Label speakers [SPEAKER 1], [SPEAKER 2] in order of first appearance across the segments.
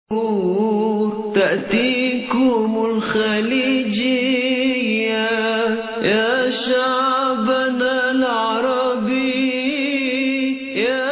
[SPEAKER 1] تأتيكم الخليجية يا شعبنا العربي يا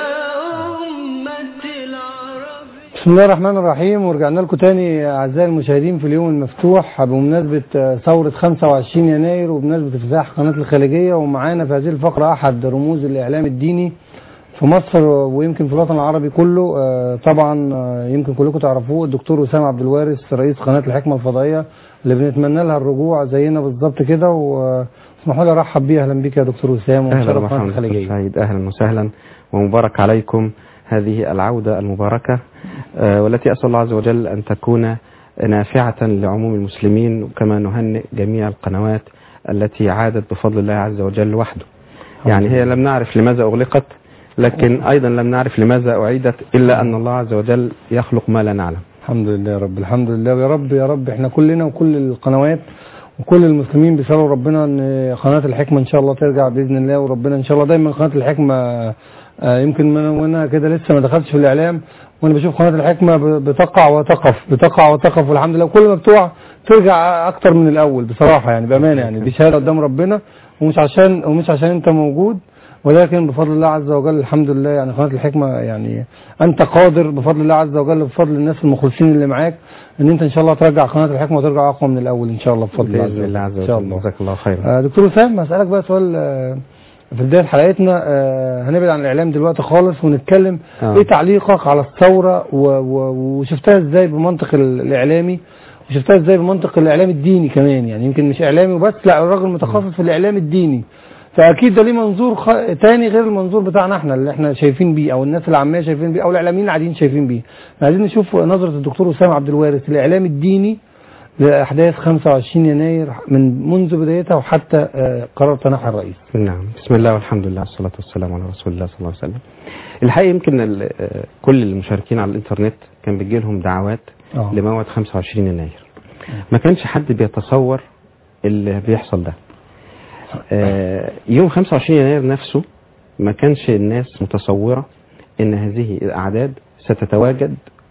[SPEAKER 1] أمة العربي
[SPEAKER 2] بسم الله الرحمن الرحيم ورجعنا لكم تاني اعزائي المشاهدين في اليوم المفتوح بمناسبه ثوره 25 يناير وبمناسبه افتتاح قناه الخليجيه ومعانا في هذه الفقره احد رموز الاعلام الديني في مصر ويمكن في الوطن العربي كله آه، طبعا آه، يمكن كلكم تعرفوه الدكتور وسام عبد الوارث رئيس قناه الحكمه الفضائيه اللي بنتمنى لها الرجوع زينا بالظبط كده واسمحوا لي ارحب بيه اهلا بك يا دكتور وسام
[SPEAKER 3] اهلا
[SPEAKER 2] ومشرف قناه
[SPEAKER 3] ومرحبا دكتور
[SPEAKER 2] الخليجيه
[SPEAKER 3] سعيد اهلا وسهلا ومبارك عليكم هذه العودة المباركة آه، والتي أسأل الله عز وجل أن تكون نافعة لعموم المسلمين وكما نهنئ جميع القنوات التي عادت بفضل الله عز وجل وحده يعني هي لم نعرف لماذا أغلقت لكن أيضا لم نعرف لماذا أعيدت إلا أن الله عز وجل يخلق ما لا نعلم
[SPEAKER 2] الحمد لله يا رب الحمد لله ويا رب يا رب احنا كلنا وكل القنوات وكل المسلمين بيسالوا ربنا ان قناه الحكمه ان شاء الله ترجع باذن الله وربنا ان شاء الله دايما قناه الحكمه آه، يمكن من وانا كده لسه ما دخلتش في الاعلام وانا بشوف قناه الحكمه ب- بتقع وتقف بتقع وتقف والحمد لله كل ما بتقع ترجع اكتر من الاول بصراحه يعني بامانه يعني دي شهاده قدام ربنا ومش عشان ومش عشان انت موجود ولكن بفضل الله عز وجل الحمد لله يعني قناه الحكمه يعني انت قادر بفضل الله عز وجل بفضل الناس المخلصين اللي معاك ان انت ان شاء الله ترجع قناه الحكمه وترجع اقوى من الاول ان شاء الله بفضل الله
[SPEAKER 3] بإذن الله عز
[SPEAKER 2] ان شاء
[SPEAKER 3] وجل
[SPEAKER 2] الله
[SPEAKER 3] جزاك الله خيرا
[SPEAKER 2] آه، دكتور وسام هسألك بقى سؤال آه، في بداية حلقتنا آه، هنبعد عن الإعلام دلوقتي خالص ونتكلم
[SPEAKER 3] آه.
[SPEAKER 2] إيه تعليقك على الثورة و- و- وشفتها إزاي بمنطق ال- الإعلامي وشفتها إزاي بمنطق الإعلام الديني كمان يعني يمكن مش إعلامي وبس لا الراجل متخصص في الإعلام الديني فأكيد ده ليه منظور خ... تاني غير المنظور بتاعنا احنا اللي احنا شايفين بيه أو الناس العامية شايفين بيه أو الإعلاميين العاديين شايفين بيه عايزين نشوف نظرة الدكتور وسام عبد الوارث الإعلام الديني لأحداث 25 يناير من منذ بدايتها وحتى آه، قرار تنحي الرئيس
[SPEAKER 3] نعم بسم الله والحمد لله والصلاة والسلام على رسول الله صلى الله عليه وسلم الحقيقة يمكن ال- آه، كل المشاركين على الإنترنت كان بيجي لهم دعوات
[SPEAKER 2] آه.
[SPEAKER 3] لموت 25 يناير ما كانش حد بيتصور اللي بيحصل ده آه، يوم 25 يناير نفسه ما كانش الناس متصورة ان هذه الاعداد ستتواجد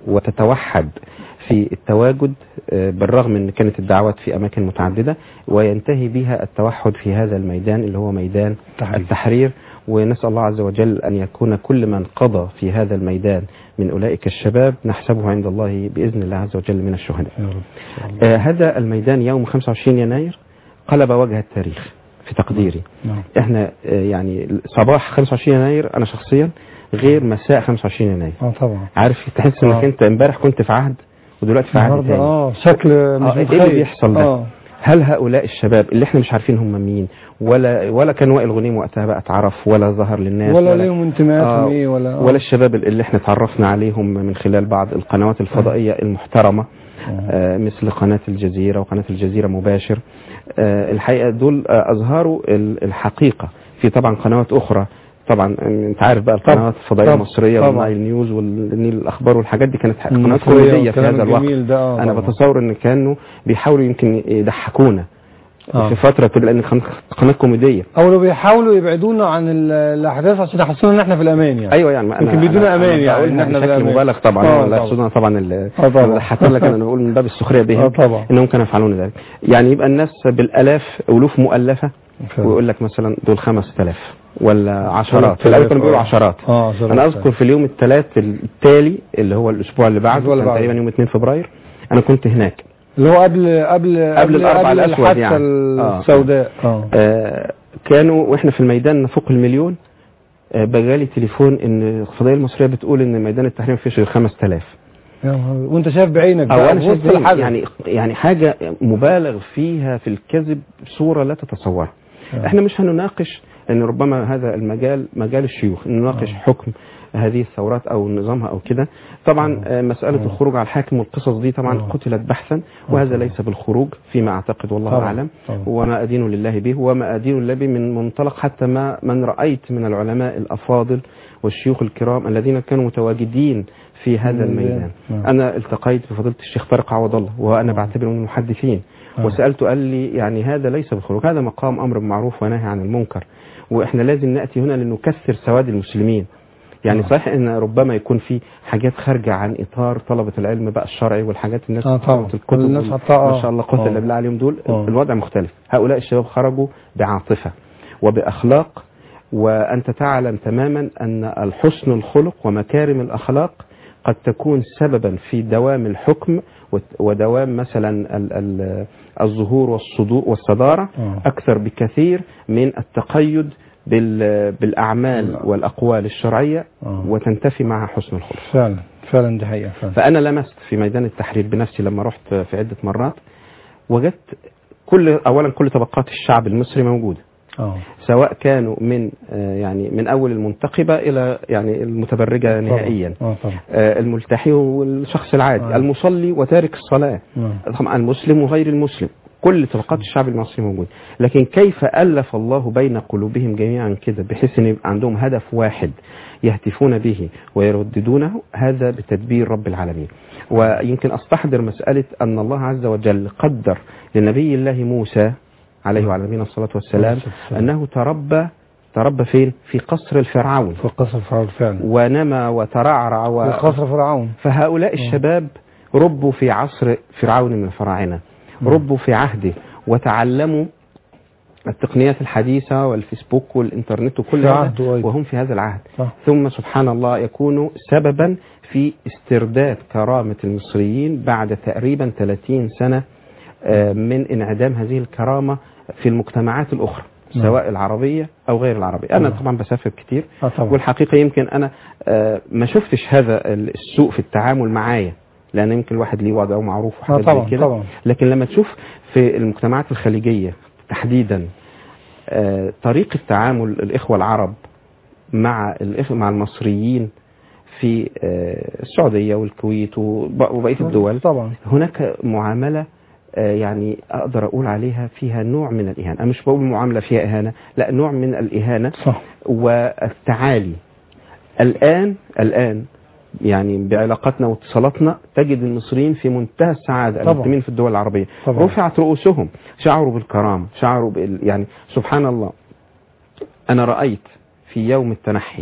[SPEAKER 3] وتتوحد في التواجد آه، بالرغم ان كانت الدعوات في اماكن متعدده وينتهي بها التوحد في هذا الميدان اللي هو ميدان
[SPEAKER 2] التحرير.
[SPEAKER 3] التحرير ونسال الله عز وجل ان يكون كل من قضى في هذا الميدان من اولئك الشباب نحسبه عند الله باذن الله عز وجل من الشهداء.
[SPEAKER 2] يا رب إن شاء الله.
[SPEAKER 3] آه، هذا الميدان يوم 25 يناير قلب وجه التاريخ في تقديري.
[SPEAKER 2] نعم.
[SPEAKER 3] احنا آه، يعني صباح 25 يناير انا شخصيا غير مساء 25 يناير
[SPEAKER 2] اه طبعا
[SPEAKER 3] عارف تحس انك
[SPEAKER 2] آه.
[SPEAKER 3] انت امبارح كنت في عهد ودلوقتي في عهد
[SPEAKER 2] النهارده
[SPEAKER 3] تاني
[SPEAKER 2] اه شكل مش
[SPEAKER 3] آه، ايه
[SPEAKER 2] متخيل
[SPEAKER 3] اللي بيحصل ده
[SPEAKER 2] اه
[SPEAKER 3] هل هؤلاء الشباب اللي احنا مش عارفين هم مين ولا ولا كان وائل غنيم وقتها بقى اتعرف ولا ظهر للناس
[SPEAKER 2] ولا ليهم انتماءاتهم
[SPEAKER 3] آه،
[SPEAKER 2] ايه ولا آه.
[SPEAKER 3] ولا الشباب اللي احنا تعرفنا عليهم من خلال بعض القنوات الفضائية المحترمة آه، مثل قناة الجزيرة وقناة الجزيرة مباشر آه، الحقيقة دول آه، أظهروا ال- الحقيقة في طبعا قنوات أخرى طبعا انت عارف بقى القنوات الفضائية
[SPEAKER 2] طبعا.
[SPEAKER 3] المصرية
[SPEAKER 2] طبعا.
[SPEAKER 3] والنايل نيوز والنيل الأخبار والحاجات دي كانت قنوات
[SPEAKER 2] المصرية
[SPEAKER 3] كوميدية في
[SPEAKER 2] والكلام
[SPEAKER 3] هذا الوقت
[SPEAKER 2] الجميل ده اه
[SPEAKER 3] أنا
[SPEAKER 2] طبعا.
[SPEAKER 3] بتصور إن كانوا بيحاولوا يمكن يضحكونا
[SPEAKER 2] آه.
[SPEAKER 3] في فترة كده لأن قناة- قناة كوميدية
[SPEAKER 2] او لو بيحاولوا يبعدونا عن ال- الاحداث عشان يحسونا ان احنا في امان يعني
[SPEAKER 3] ايوه يعني ما
[SPEAKER 2] يمكن بيدونا أمان يعني،
[SPEAKER 3] بقولها
[SPEAKER 2] إن إحنا
[SPEAKER 3] بشكل
[SPEAKER 2] بأمان.
[SPEAKER 3] مبالغ طبعا
[SPEAKER 2] آه،
[SPEAKER 3] ولا
[SPEAKER 2] طبعا.
[SPEAKER 3] يقصدون طبعا ال-
[SPEAKER 2] آه، طبعا.
[SPEAKER 3] أنا حتى لك انا بقول من باب السخريه بهم
[SPEAKER 2] اه طبعا
[SPEAKER 3] انهم كانوا يفعلون ذلك يعني يبقى الناس بالالاف الوف مؤلفه ويقول لك مثلا دول 5000 ولا عشرات في الاول كانوا بيقولوا عشرات
[SPEAKER 2] اه عشرات.
[SPEAKER 3] انا اذكر في اليوم الثلاث التالي اللي هو الاسبوع اللي بعده
[SPEAKER 2] الأسبوع اللي
[SPEAKER 3] كان
[SPEAKER 2] بعده.
[SPEAKER 3] تقريبا يوم 2 فبراير انا كنت هناك
[SPEAKER 2] اللي هو قبل قبل
[SPEAKER 3] قبل الأربع
[SPEAKER 2] قبل
[SPEAKER 3] الأسود
[SPEAKER 2] الحادثه
[SPEAKER 3] يعني. آه.
[SPEAKER 2] السوداء اه
[SPEAKER 3] آه كانوا واحنا في الميدان نفوق المليون آه بجالي تليفون ان الفضائيه المصريه بتقول ان ميدان التحرير ما فيش غير 5000
[SPEAKER 2] يا نهار- وانت شايف بعينك
[SPEAKER 3] او
[SPEAKER 2] بقى
[SPEAKER 3] انا
[SPEAKER 2] في
[SPEAKER 3] شايف
[SPEAKER 2] وسط
[SPEAKER 3] زي-
[SPEAKER 2] الحدث.
[SPEAKER 3] يعني يعني حاجه مبالغ فيها في الكذب صوره لا تتصورها
[SPEAKER 2] آه.
[SPEAKER 3] احنا مش هنناقش ان ربما هذا المجال مجال الشيوخ نناقش
[SPEAKER 2] آه.
[SPEAKER 3] حكم هذه الثورات او نظامها او كده طبعا آه، مساله
[SPEAKER 2] آه.
[SPEAKER 3] الخروج على الحاكم والقصص دي طبعا
[SPEAKER 2] آه.
[SPEAKER 3] قتلت بحثا وهذا
[SPEAKER 2] طبعا.
[SPEAKER 3] ليس بالخروج فيما اعتقد والله
[SPEAKER 2] طبعا.
[SPEAKER 3] اعلم
[SPEAKER 2] طبعا.
[SPEAKER 3] وما ادين لله به وما ادين لله به من منطلق حتى ما من رايت من العلماء الافاضل والشيوخ الكرام الذين كانوا متواجدين في هذا
[SPEAKER 2] الميدان.
[SPEAKER 3] الميدان
[SPEAKER 2] نعم.
[SPEAKER 3] انا التقيت بفضيله الشيخ طارق عوض الله وانا
[SPEAKER 2] آه.
[SPEAKER 3] بعتبره من المحدثين
[SPEAKER 2] آه.
[SPEAKER 3] وسالته قال لي يعني هذا ليس بالخروج هذا مقام امر بالمعروف ونهي عن المنكر واحنا لازم ناتي هنا لنكثر سواد المسلمين يعني
[SPEAKER 2] آه.
[SPEAKER 3] صحيح ان ربما يكون في حاجات خارجه عن اطار طلبه العلم بقى الشرعي والحاجات الناس
[SPEAKER 2] آه طبعا.
[SPEAKER 3] بتقرأ الكتب
[SPEAKER 2] الناس
[SPEAKER 3] وال-
[SPEAKER 2] حطها، آه.
[SPEAKER 3] ما شاء الله قوه
[SPEAKER 2] آه.
[SPEAKER 3] الا بالله عليهم دول
[SPEAKER 2] آه.
[SPEAKER 3] الوضع مختلف هؤلاء الشباب خرجوا بعاطفه وباخلاق وانت تعلم تماما ان الحسن الخلق ومكارم الاخلاق قد تكون سببا في دوام الحكم وت- ودوام مثلا ال- ال- الظهور والصدور والصداره
[SPEAKER 2] آه.
[SPEAKER 3] اكثر بكثير من التقيد بال- بالاعمال
[SPEAKER 2] لا.
[SPEAKER 3] والاقوال الشرعيه
[SPEAKER 2] آه.
[SPEAKER 3] وتنتفي معها حسن الخلق
[SPEAKER 2] فعلا فعلا دي حقيقه فعلا
[SPEAKER 3] فانا لمست في ميدان التحرير بنفسي لما رحت في عده مرات وجدت كل اولا كل طبقات الشعب المصري موجوده
[SPEAKER 2] اه
[SPEAKER 3] سواء كانوا من آه، يعني من اول المنتقبه الى يعني المتبرجه نهائيا
[SPEAKER 2] اه طبعا
[SPEAKER 3] آه، الملتحي والشخص العادي
[SPEAKER 2] آه.
[SPEAKER 3] المصلي وتارك الصلاه
[SPEAKER 2] آه.
[SPEAKER 3] طبعا المسلم وغير المسلم كل طبقات الشعب المصري موجود لكن كيف ألف الله بين قلوبهم جميعا كده بحيث أن يبقى عندهم هدف واحد يهتفون به ويرددونه هذا بتدبير رب العالمين ويمكن أستحضر مسألة أن الله عز وجل قدر لنبي الله موسى عليه وعلى نبينا الصلاة والسلام
[SPEAKER 2] عليه الصلاة والسلام.
[SPEAKER 3] أنه تربى تربى فين؟ في قصر الفرعون
[SPEAKER 2] في قصر فرعون فعلا
[SPEAKER 3] ونمى وترعرع و...
[SPEAKER 2] في قصر فرعون
[SPEAKER 3] فهؤلاء الشباب ربوا في عصر فرعون من الفراعنة ربوا في عهده وتعلموا التقنيات الحديثة والفيسبوك والإنترنت وكل
[SPEAKER 2] في
[SPEAKER 3] هذا
[SPEAKER 2] عهده أيضا.
[SPEAKER 3] وهم في هذا العهد
[SPEAKER 2] صح
[SPEAKER 3] ثم سبحان الله يكونوا سببا في استرداد كرامة المصريين بعد تقريبا 30 سنة آه، من انعدام هذه الكرامة في المجتمعات الأخرى
[SPEAKER 2] نعم.
[SPEAKER 3] سواء العربية أو غير العربية أنا
[SPEAKER 2] نعم.
[SPEAKER 3] طبعا بسافر كتير
[SPEAKER 2] اه طبعا
[SPEAKER 3] والحقيقة يمكن أنا آه، ما شفتش هذا السوء في التعامل معايا لأن يمكن الواحد ليه وضعه معروف
[SPEAKER 2] اه
[SPEAKER 3] وحاجات
[SPEAKER 2] طبعا
[SPEAKER 3] زي كده
[SPEAKER 2] طبعا
[SPEAKER 3] لكن لما تشوف في المجتمعات الخليجية تحديدا آه، طريقة تعامل الإخوة العرب مع الإخوة مع المصريين في آه، السعودية والكويت وب- وبقية الدول
[SPEAKER 2] طبعا
[SPEAKER 3] هناك معاملة آه، يعني أقدر أقول عليها فيها نوع من الإهانة أنا مش بقول معاملة فيها إهانة لا نوع من الإهانة
[SPEAKER 2] صح
[SPEAKER 3] والتعالي الآن الآن يعني بعلاقاتنا واتصالاتنا تجد المصريين في منتهى السعادة
[SPEAKER 2] طبعا.
[SPEAKER 3] المسلمين في الدول العربية
[SPEAKER 2] طبعا.
[SPEAKER 3] رفعت رؤوسهم شعروا بالكرامة شعروا بال يعني سبحان الله أنا رأيت في يوم التنحي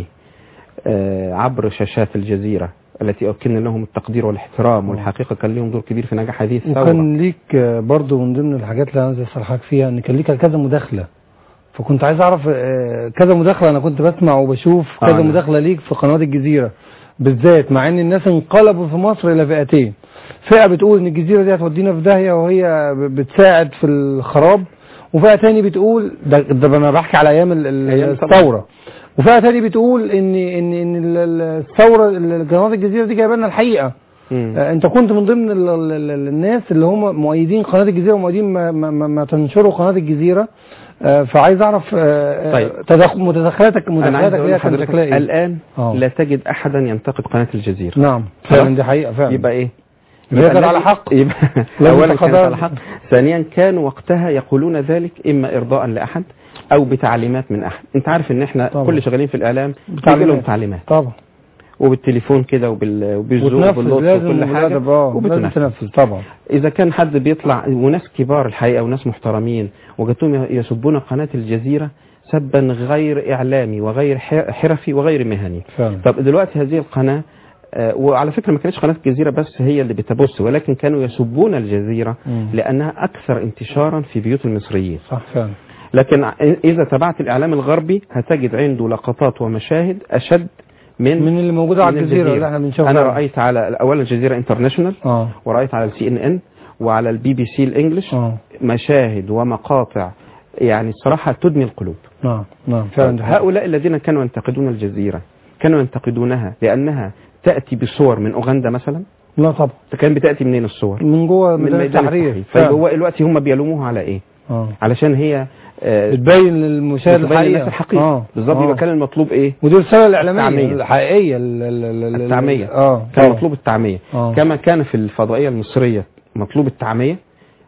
[SPEAKER 3] آه، عبر شاشات الجزيرة التي أكن لهم التقدير والاحترام والحقيقة كان لهم دور كبير في نجاح هذه الثورة
[SPEAKER 2] وكان ليك آه، برضو من ضمن الحاجات اللي انا عايز اصرحك فيها ان كان ليك كذا مداخله فكنت عايز اعرف آه، كذا مداخله انا كنت بسمع وبشوف
[SPEAKER 3] آه،
[SPEAKER 2] كذا
[SPEAKER 3] نعم.
[SPEAKER 2] مداخله ليك في قنوات الجزيره بالذات مع ان الناس انقلبوا في مصر الى فئتين فئه بتقول ان الجزيره دي هتودينا في داهيه وهي ب- بتساعد في الخراب وفئه تاني بتقول ده, ده انا بحكي على ايام ال- ال-
[SPEAKER 3] أيام طبعا.
[SPEAKER 2] الثوره وفئه تاني بتقول ان ان ان ال- ال- الثوره ال- قنوات الجزيره دي جايبه لنا الحقيقه
[SPEAKER 3] مم.
[SPEAKER 2] آه، انت كنت من ضمن ال ال ال الناس اللي هم مؤيدين قناه الجزيره ومؤيدين ما, ما, ما, ما تنشروا قناه الجزيره آه، فعايز اعرف آه،
[SPEAKER 3] طيب.
[SPEAKER 2] آه، تدخ- مداخلاتك
[SPEAKER 3] أنا عايز
[SPEAKER 2] مداخلاتك
[SPEAKER 3] أقول
[SPEAKER 2] ليها كان
[SPEAKER 3] لحضرتك
[SPEAKER 2] شكلها ايه؟
[SPEAKER 3] الآن
[SPEAKER 2] آه.
[SPEAKER 3] لا تجد أحدا ينتقد قناة الجزيرة
[SPEAKER 2] نعم
[SPEAKER 3] خلاص؟
[SPEAKER 2] فعلا دي حقيقه فعلا
[SPEAKER 3] يبقى إيه
[SPEAKER 2] هي
[SPEAKER 3] يبقى
[SPEAKER 2] كانت على
[SPEAKER 3] الذي-
[SPEAKER 2] حق
[SPEAKER 3] يبقى
[SPEAKER 2] لازم
[SPEAKER 3] اولا كانت
[SPEAKER 2] تاخدها-
[SPEAKER 3] على حق ثانيا كانوا وقتها يقولون ذلك اما ارضاء لاحد او بتعليمات من احد انت عارف ان احنا
[SPEAKER 2] طبعا.
[SPEAKER 3] كل شغالين في الاعلام
[SPEAKER 2] بتعليمات.
[SPEAKER 3] بيجي لهم تعليمات
[SPEAKER 2] طبعا
[SPEAKER 3] وبالتليفون كده وبال- وبالزوم
[SPEAKER 2] وتنفذ
[SPEAKER 3] وباللطف
[SPEAKER 2] لازم
[SPEAKER 3] وكل حاجه
[SPEAKER 2] بالأدب، اه لازم
[SPEAKER 3] وبتنفذ
[SPEAKER 2] تنفذ طبعا
[SPEAKER 3] اذا كان حد بيطلع وناس كبار الحقيقه وناس محترمين وجدتهم يسبون قناه الجزيره سبا غير اعلامي وغير ح- حرفي وغير مهني
[SPEAKER 2] فعلا
[SPEAKER 3] طب دلوقتي هذه القناة آه، وعلى فكرة ما كانتش قناة الجزيرة بس هي اللي بتبث ولكن كانوا يسبون الجزيرة
[SPEAKER 2] مم.
[SPEAKER 3] لأنها أكثر انتشارا في بيوت المصريين
[SPEAKER 2] صح فعلا
[SPEAKER 3] لكن ع- إذا تبعت الإعلام الغربي هتجد عنده لقطات ومشاهد أشد من
[SPEAKER 2] من اللي موجوده على
[SPEAKER 3] من
[SPEAKER 2] الجزيره اللي احنا بنشوفها
[SPEAKER 3] أنا رأيت على أولا الجزيرة انترناشونال
[SPEAKER 2] اه
[SPEAKER 3] ورأيت على السي ان ان وعلى البي بي سي الانجليش
[SPEAKER 2] اه
[SPEAKER 3] مشاهد ومقاطع يعني الصراحة تدمي القلوب
[SPEAKER 2] نعم نعم فعلا دي حقيقة.
[SPEAKER 3] هؤلاء الذين كانوا ينتقدون الجزيرة كانوا ينتقدونها لأنها تأتي بصور من أوغندا مثلا
[SPEAKER 2] لا طبعا
[SPEAKER 3] كان بتأتي منين الصور
[SPEAKER 2] من جوه
[SPEAKER 3] من
[SPEAKER 2] ميدان
[SPEAKER 3] ميدان
[SPEAKER 2] التحرير
[SPEAKER 3] طيب
[SPEAKER 2] فعلا.
[SPEAKER 3] هو دلوقتي هم بيلوموها على ايه
[SPEAKER 2] اه
[SPEAKER 3] علشان هي آه،
[SPEAKER 2] بتبين للمشاهد
[SPEAKER 3] بتبين للناس
[SPEAKER 2] الحقيقه
[SPEAKER 3] الحقيقة
[SPEAKER 2] اه
[SPEAKER 3] بالظبط
[SPEAKER 2] آه.
[SPEAKER 3] يبقى كان المطلوب ايه
[SPEAKER 2] ودي الرساله الاعلاميه
[SPEAKER 3] التعمية.
[SPEAKER 2] الحقيقيه ال- ال- ال- ال-
[SPEAKER 3] التعمية
[SPEAKER 2] اه
[SPEAKER 3] كان
[SPEAKER 2] آه.
[SPEAKER 3] مطلوب التعمية
[SPEAKER 2] آه.
[SPEAKER 3] كما كان في الفضائية المصرية مطلوب التعمية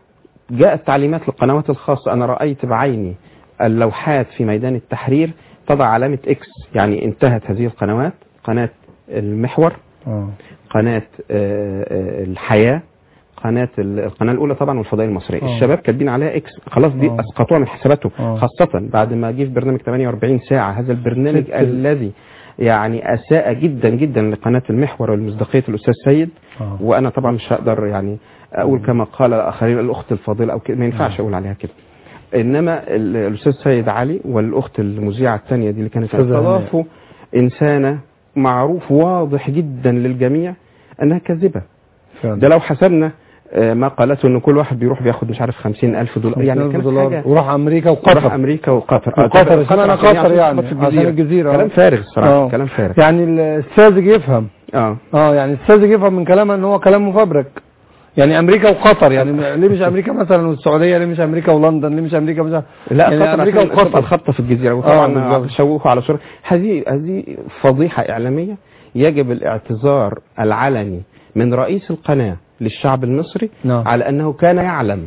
[SPEAKER 3] جاءت تعليمات للقنوات الخاصة أنا رأيت بعيني اللوحات في ميدان التحرير تضع علامة إكس يعني انتهت هذه القنوات قناة المحور
[SPEAKER 2] اه
[SPEAKER 3] قناة آه، آه، الحياة قناة ال- القناة الأولى طبعا والفضائية المصرية
[SPEAKER 2] آه.
[SPEAKER 3] الشباب كاتبين عليها إكس خلاص دي
[SPEAKER 2] آه.
[SPEAKER 3] أسقطوها من حساباتهم
[SPEAKER 2] آه.
[SPEAKER 3] خاصة بعد ما جه في برنامج 48 ساعة هذا البرنامج
[SPEAKER 2] ست-
[SPEAKER 3] الذي يعني اساء جدا جدا لقناه المحور والمصداقيه الاستاذ سيد
[SPEAKER 2] آه.
[SPEAKER 3] وانا طبعا مش هقدر يعني اقول كما قال الاخرين الاخت الفاضله او كده ما ينفعش اقول عليها كده انما ال- الاستاذ سيد علي والاخت المذيعه الثانيه دي اللي كانت
[SPEAKER 2] أستاذة هناء.
[SPEAKER 3] استضافوا انسانه معروف واضح جدا للجميع انها كاذبه
[SPEAKER 2] فعلا.
[SPEAKER 3] ده لو حسبنا آه، ما قالته ان كل واحد بيروح بياخد مش عارف 50 الف دولار يعني
[SPEAKER 2] يعني
[SPEAKER 3] كانت
[SPEAKER 2] دولار
[SPEAKER 3] حاجه
[SPEAKER 2] وراح امريكا
[SPEAKER 3] راح
[SPEAKER 2] وقطر
[SPEAKER 3] امريكا وقطر آه،
[SPEAKER 2] وقطر،
[SPEAKER 3] قطر
[SPEAKER 2] اشمعنى
[SPEAKER 3] عشان
[SPEAKER 2] قطر يعني؟
[SPEAKER 3] ياخد في
[SPEAKER 2] عشان الجزيرة، آه.
[SPEAKER 3] كلام فارغ الصراحه
[SPEAKER 2] آه.
[SPEAKER 3] كلام فارغ
[SPEAKER 2] يعني الساذج يفهم
[SPEAKER 3] اه
[SPEAKER 2] اه يعني الساذج يفهم من كلامها ان هو كلام مفبرك يعني امريكا وقطر يعني ليه مش امريكا مثلا والسعوديه ليه مش امريكا ولندن ليه مش امريكا مش
[SPEAKER 3] لا
[SPEAKER 2] يعني
[SPEAKER 3] قطر
[SPEAKER 2] امريكا
[SPEAKER 3] عشان تبقى
[SPEAKER 2] وقطر
[SPEAKER 3] الخبطه في الجزيره
[SPEAKER 2] آه،
[SPEAKER 3] وطبعا
[SPEAKER 2] بالظبط.
[SPEAKER 3] شوهوا على صوره هذه هذه فضيحه اعلاميه يجب الاعتذار العلني من رئيس القناه للشعب المصري
[SPEAKER 2] نعم.
[SPEAKER 3] على انه كان يعلم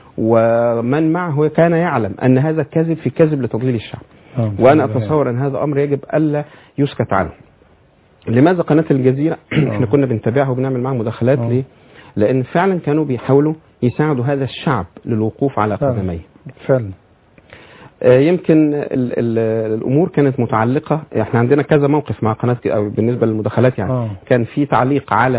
[SPEAKER 3] ومن معه كان يعلم ان هذا كذب في كذب لتضليل الشعب
[SPEAKER 2] آه.
[SPEAKER 3] وانا اتصور ان هذا امر يجب الا يسكت عنه لماذا قناه الجزيره احنا كنا بنتابعها وبنعمل معاها مداخلات
[SPEAKER 2] آه.
[SPEAKER 3] ليه لان فعلا كانوا بيحاولوا يساعدوا هذا الشعب للوقوف على
[SPEAKER 2] فعلا.
[SPEAKER 3] قدميه
[SPEAKER 2] فعلا
[SPEAKER 3] آه، يمكن ال ال الامور كانت متعلقه احنا عندنا كذا موقف مع قناه او بالنسبه للمداخلات يعني
[SPEAKER 2] آه.
[SPEAKER 3] كان في تعليق على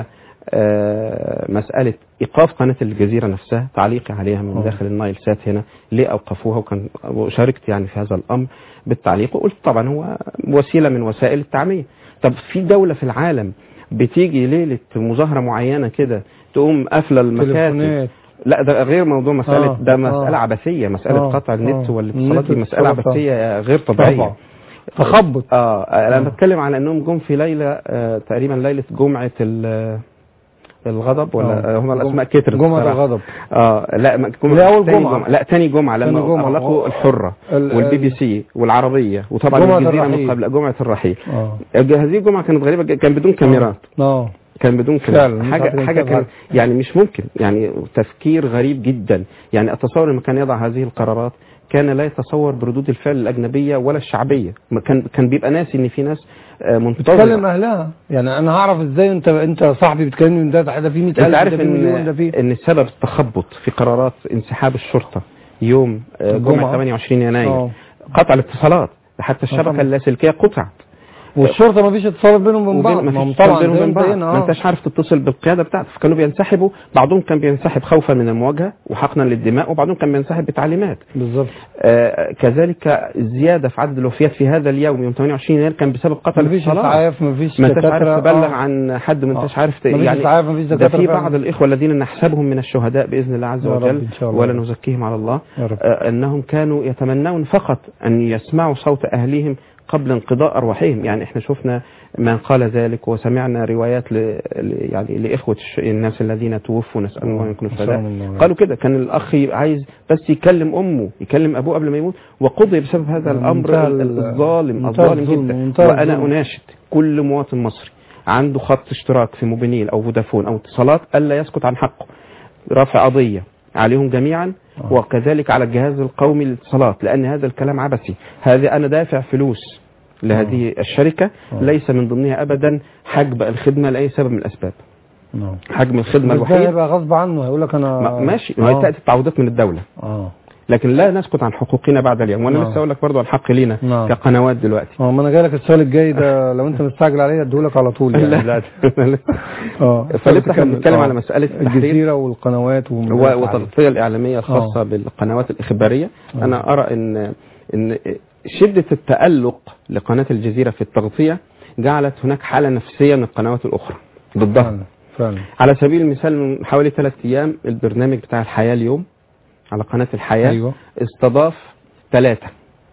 [SPEAKER 3] آه، مساله ايقاف قناه الجزيره نفسها تعليقي عليها من
[SPEAKER 2] آه.
[SPEAKER 3] داخل النايل سات هنا ليه اوقفوها وكان وشاركت يعني في هذا الامر بالتعليق وقلت طبعا هو وسيله من وسائل التعميه طب في دوله في العالم بتيجي ليله مظاهره معينه كده تقوم قافله المكاتب
[SPEAKER 2] تليفونات
[SPEAKER 3] لا ده غير موضوع مسألة
[SPEAKER 2] آه،
[SPEAKER 3] ده مسألة
[SPEAKER 2] آه.
[SPEAKER 3] عبثية مسألة
[SPEAKER 2] آه،
[SPEAKER 3] قطع النت
[SPEAKER 2] آه.
[SPEAKER 3] والاتصالات
[SPEAKER 2] النت
[SPEAKER 3] دي مسألة
[SPEAKER 2] والاتصالات،
[SPEAKER 3] عبثية غير طبيعية
[SPEAKER 2] طبعا تخبط
[SPEAKER 3] اه انا
[SPEAKER 2] آه.
[SPEAKER 3] بتكلم على انهم جم في ليلة آه تقريبا ليلة جمعة ال- الغضب ولا
[SPEAKER 2] آه.
[SPEAKER 3] آه. هم
[SPEAKER 2] جم-
[SPEAKER 3] الاسماء كترت
[SPEAKER 2] جمعة
[SPEAKER 3] الصراحة.
[SPEAKER 2] الغضب
[SPEAKER 3] اه لا ما- جمعة
[SPEAKER 2] لا، أول
[SPEAKER 3] تاني
[SPEAKER 2] جمعة.
[SPEAKER 3] لا تاني جمعة لما
[SPEAKER 2] تاني جمعة.
[SPEAKER 3] اغلقوا
[SPEAKER 2] آه.
[SPEAKER 3] الحرة
[SPEAKER 2] ال-
[SPEAKER 3] والبي بي سي والعربية وطبعا
[SPEAKER 2] جمعة
[SPEAKER 3] الجزيرة من
[SPEAKER 2] الرحيل.
[SPEAKER 3] قبل جمعة الرحيل
[SPEAKER 2] اه
[SPEAKER 3] هذه الجمعة كانت غريبة جدا، كان بدون كاميرات
[SPEAKER 2] اه
[SPEAKER 3] كان بدون
[SPEAKER 2] فعلا،
[SPEAKER 3] كلام
[SPEAKER 2] مش
[SPEAKER 3] حاجه
[SPEAKER 2] عارف
[SPEAKER 3] حاجه
[SPEAKER 2] كيف
[SPEAKER 3] كان
[SPEAKER 2] هذا.
[SPEAKER 3] يعني مش ممكن يعني تفكير غريب جدا يعني اتصور لما كان يضع هذه القرارات كان لا يتصور بردود الفعل الاجنبيه ولا الشعبيه ما كان كان بيبقى ناسي ان في ناس آه،
[SPEAKER 2] بتكلم
[SPEAKER 3] منتظره
[SPEAKER 2] اهلها يعني انا هعرف ازاي انت انت صاحبي بتكلمني من ده ده في 100000
[SPEAKER 3] انت عارف
[SPEAKER 2] ده في مليون ده
[SPEAKER 3] ان
[SPEAKER 2] في
[SPEAKER 3] ان سبب التخبط في قرارات انسحاب الشرطه يوم آه،
[SPEAKER 2] الجمعة.
[SPEAKER 3] جمعه 28 يناير
[SPEAKER 2] اه
[SPEAKER 3] قطع الاتصالات حتى الشبكه
[SPEAKER 2] طبعا.
[SPEAKER 3] اللاسلكيه قطعت
[SPEAKER 2] والشرطه ما فيش اتصال بينهم وبين بعض
[SPEAKER 3] ما
[SPEAKER 2] ما هم
[SPEAKER 3] فيش
[SPEAKER 2] طبعا
[SPEAKER 3] بينهم
[SPEAKER 2] زي
[SPEAKER 3] وبين بعض
[SPEAKER 2] زينا،
[SPEAKER 3] ما
[SPEAKER 2] اه
[SPEAKER 3] انتش عارف تتصل بالقياده بتاعته فكانوا بينسحبوا بعضهم كان بينسحب خوفا من المواجهه وحقنا للدماء وبعضهم كان بينسحب بتعليمات
[SPEAKER 2] بالظبط
[SPEAKER 3] آه كذلك زياده في عدد الوفيات في هذا اليوم يوم 28 يناير كان بسبب قطع
[SPEAKER 2] ما فيش
[SPEAKER 3] الاتصالات
[SPEAKER 2] اسعاف ما فيش
[SPEAKER 3] ما انتش عارف
[SPEAKER 2] دكاتره
[SPEAKER 3] تبلغ
[SPEAKER 2] آه.
[SPEAKER 3] عن حد ما انتش
[SPEAKER 2] آه.
[SPEAKER 3] عارف ت-
[SPEAKER 2] ما فيش
[SPEAKER 3] يعني
[SPEAKER 2] اسعاف ما فيش
[SPEAKER 3] ده
[SPEAKER 2] دكاتره
[SPEAKER 3] في
[SPEAKER 2] فعلا.
[SPEAKER 3] بعض الاخوه الذين نحسبهم من الشهداء باذن الله عز
[SPEAKER 2] يا رب
[SPEAKER 3] وجل
[SPEAKER 2] إن شاء الله.
[SPEAKER 3] ولا نزكيهم على الله
[SPEAKER 2] يا رب.
[SPEAKER 3] آه انهم كانوا يتمنون فقط ان يسمعوا صوت اهليهم قبل انقضاء ارواحهم يعني احنا شفنا من قال ذلك وسمعنا روايات ل... ل... يعني لاخوه الش... الناس الذين توفوا نسال الله ان يكونوا
[SPEAKER 2] نسأل
[SPEAKER 3] شهداء
[SPEAKER 2] الله.
[SPEAKER 3] قالوا كده كان الاخ عايز بس يكلم امه يكلم ابوه قبل ما يموت وقضي بسبب هذا الامر
[SPEAKER 2] منتهى
[SPEAKER 3] ال-
[SPEAKER 2] ال-
[SPEAKER 3] الظالم
[SPEAKER 2] منتهى
[SPEAKER 3] الظالم
[SPEAKER 2] الظلم،
[SPEAKER 3] جدا
[SPEAKER 2] منتهى
[SPEAKER 3] وانا
[SPEAKER 2] الظلم.
[SPEAKER 3] اناشد كل مواطن مصري عنده خط اشتراك في موبينيل او فودافون او اتصالات الا يسكت عن حقه رفع قضيه عليهم جميعا
[SPEAKER 2] آه.
[SPEAKER 3] وكذلك على الجهاز القومي للاتصالات لان هذا الكلام عبثي هذا انا دافع فلوس لهذه الشركه
[SPEAKER 2] آه.
[SPEAKER 3] ليس من ضمنها ابدا حجب الخدمه لاي سبب من الاسباب
[SPEAKER 2] نعم.
[SPEAKER 3] حجم الخدمه
[SPEAKER 2] بس ده
[SPEAKER 3] الوحيد
[SPEAKER 2] هيبقى غصب عنه هيقول لك انا
[SPEAKER 3] ما- ماشي ما هي
[SPEAKER 2] آه.
[SPEAKER 3] تاتي التعويضات من الدوله
[SPEAKER 2] اه
[SPEAKER 3] لكن لا نسكت عن حقوقنا بعد اليوم وانا
[SPEAKER 2] نعم.
[SPEAKER 3] لسه اقول لك برضه الحق لينا
[SPEAKER 2] نعم.
[SPEAKER 3] كقنوات دلوقتي
[SPEAKER 2] اه ما انا جاي لك السؤال الجاي ده لو انت مستعجل عليه اديهولك على طول يعني
[SPEAKER 3] لا
[SPEAKER 2] لا اه
[SPEAKER 3] فلسه احنا بنتكلم
[SPEAKER 2] آه.
[SPEAKER 3] على مساله التحرير
[SPEAKER 2] الجزيره والقنوات
[SPEAKER 3] و-
[SPEAKER 2] والمدارس
[SPEAKER 3] والتغطيه الاعلاميه الخاصه
[SPEAKER 2] آه.
[SPEAKER 3] بالقنوات الاخباريه
[SPEAKER 2] آه.
[SPEAKER 3] انا ارى ان ان شده التالق لقناه الجزيره في التغطيه جعلت هناك حاله نفسيه من القنوات الاخرى ضدها
[SPEAKER 2] فعلا فعلا
[SPEAKER 3] على سبيل المثال من حوالي ثلاث ايام البرنامج بتاع الحياه اليوم على قناه الحياه
[SPEAKER 2] ايوه
[SPEAKER 3] استضاف ثلاثة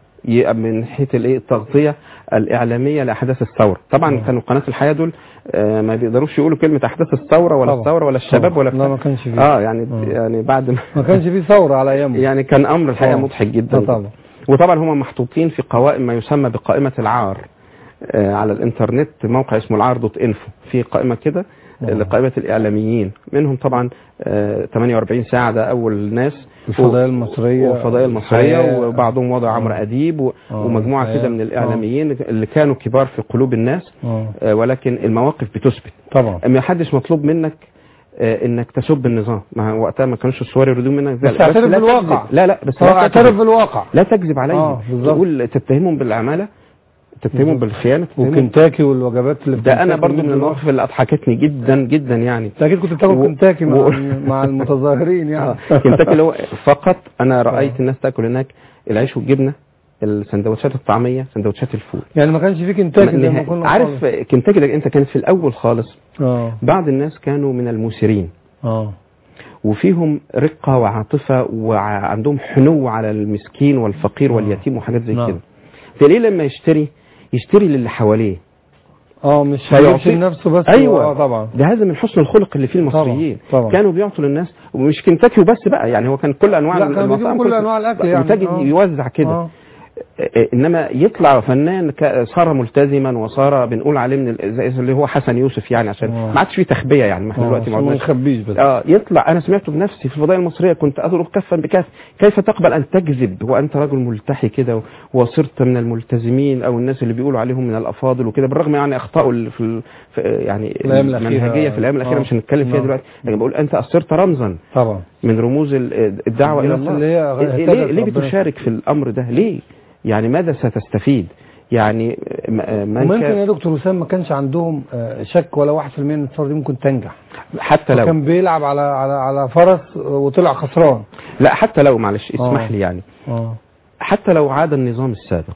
[SPEAKER 3] من ناحية الايه التغطية الإعلامية لأحداث الثورة طبعا
[SPEAKER 2] آه.
[SPEAKER 3] كانوا قناة الحياة دول آه، ما بيقدروش يقولوا كلمة أحداث الثورة ولا
[SPEAKER 2] طبعا.
[SPEAKER 3] الثورة ولا الشباب
[SPEAKER 2] طبعا.
[SPEAKER 3] ولا
[SPEAKER 2] لا
[SPEAKER 3] بتاع.
[SPEAKER 2] ما كانش فيه
[SPEAKER 3] اه يعني
[SPEAKER 2] آه.
[SPEAKER 3] يعني بعد ما
[SPEAKER 2] ما كانش فيه ثوره على ايامه
[SPEAKER 3] يعني كان أمر الحقيقة
[SPEAKER 2] آه.
[SPEAKER 3] مضحك جدا
[SPEAKER 2] آه طبعا
[SPEAKER 3] وطبعا هم محطوطين في قوائم ما يسمى بقائمة العار آه، على الانترنت موقع اسمه العار دوت انفو في قائمة كده
[SPEAKER 2] آه.
[SPEAKER 3] لقائمة الإعلاميين منهم طبعا آه، 48 ساعة ده أول ناس
[SPEAKER 2] الفضائية المصرية
[SPEAKER 3] والفضائية المصرية
[SPEAKER 2] الحياة.
[SPEAKER 3] وبعضهم وضع عمرو
[SPEAKER 2] آه.
[SPEAKER 3] أديب و-
[SPEAKER 2] آه،
[SPEAKER 3] ومجموعة
[SPEAKER 2] الحياة.
[SPEAKER 3] كده من الإعلاميين اللي كانوا كبار في قلوب الناس
[SPEAKER 2] اه
[SPEAKER 3] آه، ولكن المواقف بتثبت
[SPEAKER 2] طبعا
[SPEAKER 3] ما حدش مطلوب منك آه، انك تسب النظام ما هو وقتها ما كانوش الصور يريدون منك ذلك
[SPEAKER 2] بس اعترف
[SPEAKER 3] لا
[SPEAKER 2] بالواقع.
[SPEAKER 3] تكذب. لا لا بس
[SPEAKER 2] هو
[SPEAKER 3] لا
[SPEAKER 2] اعترف
[SPEAKER 3] تكذب
[SPEAKER 2] بالواقع
[SPEAKER 3] لا تكذب عليهم
[SPEAKER 2] آه، بالظبط.
[SPEAKER 3] تقول تتهمهم بالعماله تتهمهم
[SPEAKER 2] بالظبط.
[SPEAKER 3] بالخيانه تتهمهم
[SPEAKER 2] وكنتاكي والوجبات اللي في
[SPEAKER 3] ده انا
[SPEAKER 2] كنتاكي
[SPEAKER 3] برضو من
[SPEAKER 2] والموضوع.
[SPEAKER 3] المواقف اللي اضحكتني جدا جدا يعني
[SPEAKER 2] انت اكيد كنت بتاكل
[SPEAKER 3] و-
[SPEAKER 2] كنتاكي مع
[SPEAKER 3] و-
[SPEAKER 2] مع المتظاهرين يعني
[SPEAKER 3] آه. كنتاكي اللي هو فقط انا رايت الناس تاكل هناك العيش والجبنه السندوتشات الطعميه سندوتشات الفول
[SPEAKER 2] يعني ما كانش في كنتاكي زي ما
[SPEAKER 3] نهائي.
[SPEAKER 2] كنا
[SPEAKER 3] عارف
[SPEAKER 2] خالص.
[SPEAKER 3] كنتاكي ده انت كانت في الاول خالص
[SPEAKER 2] اه
[SPEAKER 3] بعض الناس كانوا من المثيرين
[SPEAKER 2] اه
[SPEAKER 3] وفيهم رقة وعاطفة وعندهم حنو على المسكين والفقير واليتيم وحاجات زي
[SPEAKER 2] نعم.
[SPEAKER 3] كده تلاقيه لما يشتري يشتري للي حواليه
[SPEAKER 2] اه مش
[SPEAKER 3] فيعطيك-
[SPEAKER 2] هيعطي لنفسه بس
[SPEAKER 3] أيوة.
[SPEAKER 2] اه طبعا
[SPEAKER 3] ده هذا من حسن الخلق اللي فيه المصريين
[SPEAKER 2] طبعا.
[SPEAKER 3] كانوا بيعطوا للناس ومش كنتاكي وبس بقى يعني هو كان كل انواع
[SPEAKER 2] لا، كانوا
[SPEAKER 3] المطاعم
[SPEAKER 2] بيجيبوا كل
[SPEAKER 3] كل-
[SPEAKER 2] أنواع الأكل يعني.
[SPEAKER 3] وتجد
[SPEAKER 2] آه.
[SPEAKER 3] يوزع كده
[SPEAKER 2] آه.
[SPEAKER 3] آه، انما يطلع فنان ك- صار ملتزما وصار بنقول عليه من ال- زي اللي هو حسن يوسف يعني عشان
[SPEAKER 2] آه.
[SPEAKER 3] ما عادش فيه تخبيه يعني ما احنا
[SPEAKER 2] آه،
[SPEAKER 3] دلوقتي ما
[SPEAKER 2] عشان ما
[SPEAKER 3] عدناش
[SPEAKER 2] نخبيش بس
[SPEAKER 3] اه يطلع انا سمعته بنفسي في الفضائيه المصريه كنت اضرب كفا بكف كيف تقبل ان تكذب وانت رجل ملتحي كده و- وصرت من الملتزمين او الناس اللي بيقولوا عليهم من الافاضل وكده بالرغم يعني اخطائه اللي في, ال... في يعني
[SPEAKER 2] الأيام الأخيرة.
[SPEAKER 3] المنهجيه في الايام الاخيره
[SPEAKER 2] آه.
[SPEAKER 3] مش هنتكلم فيها
[SPEAKER 2] نعم.
[SPEAKER 3] دلوقتي لكن بقول انت اصرت رمزا
[SPEAKER 2] طبعا
[SPEAKER 3] من رموز ال- الدعوه الى
[SPEAKER 2] الناس
[SPEAKER 3] الله
[SPEAKER 2] اللي هي
[SPEAKER 3] إيه-
[SPEAKER 2] اهتدت
[SPEAKER 3] ليه, ليه
[SPEAKER 2] ربنا.
[SPEAKER 3] بتشارك في الامر ده ليه يعني ماذا ستستفيد يعني م- من
[SPEAKER 2] وممكن
[SPEAKER 3] كان
[SPEAKER 2] يا دكتور وسام ما كانش عندهم آه، شك ولا واحد في المية ان الثوره دي ممكن تنجح
[SPEAKER 3] حتى لو
[SPEAKER 2] كان بيلعب على على على فرس وطلع خسران
[SPEAKER 3] لا حتى لو معلش
[SPEAKER 2] آه.
[SPEAKER 3] اسمح لي يعني
[SPEAKER 2] اه
[SPEAKER 3] حتى لو عاد النظام السابق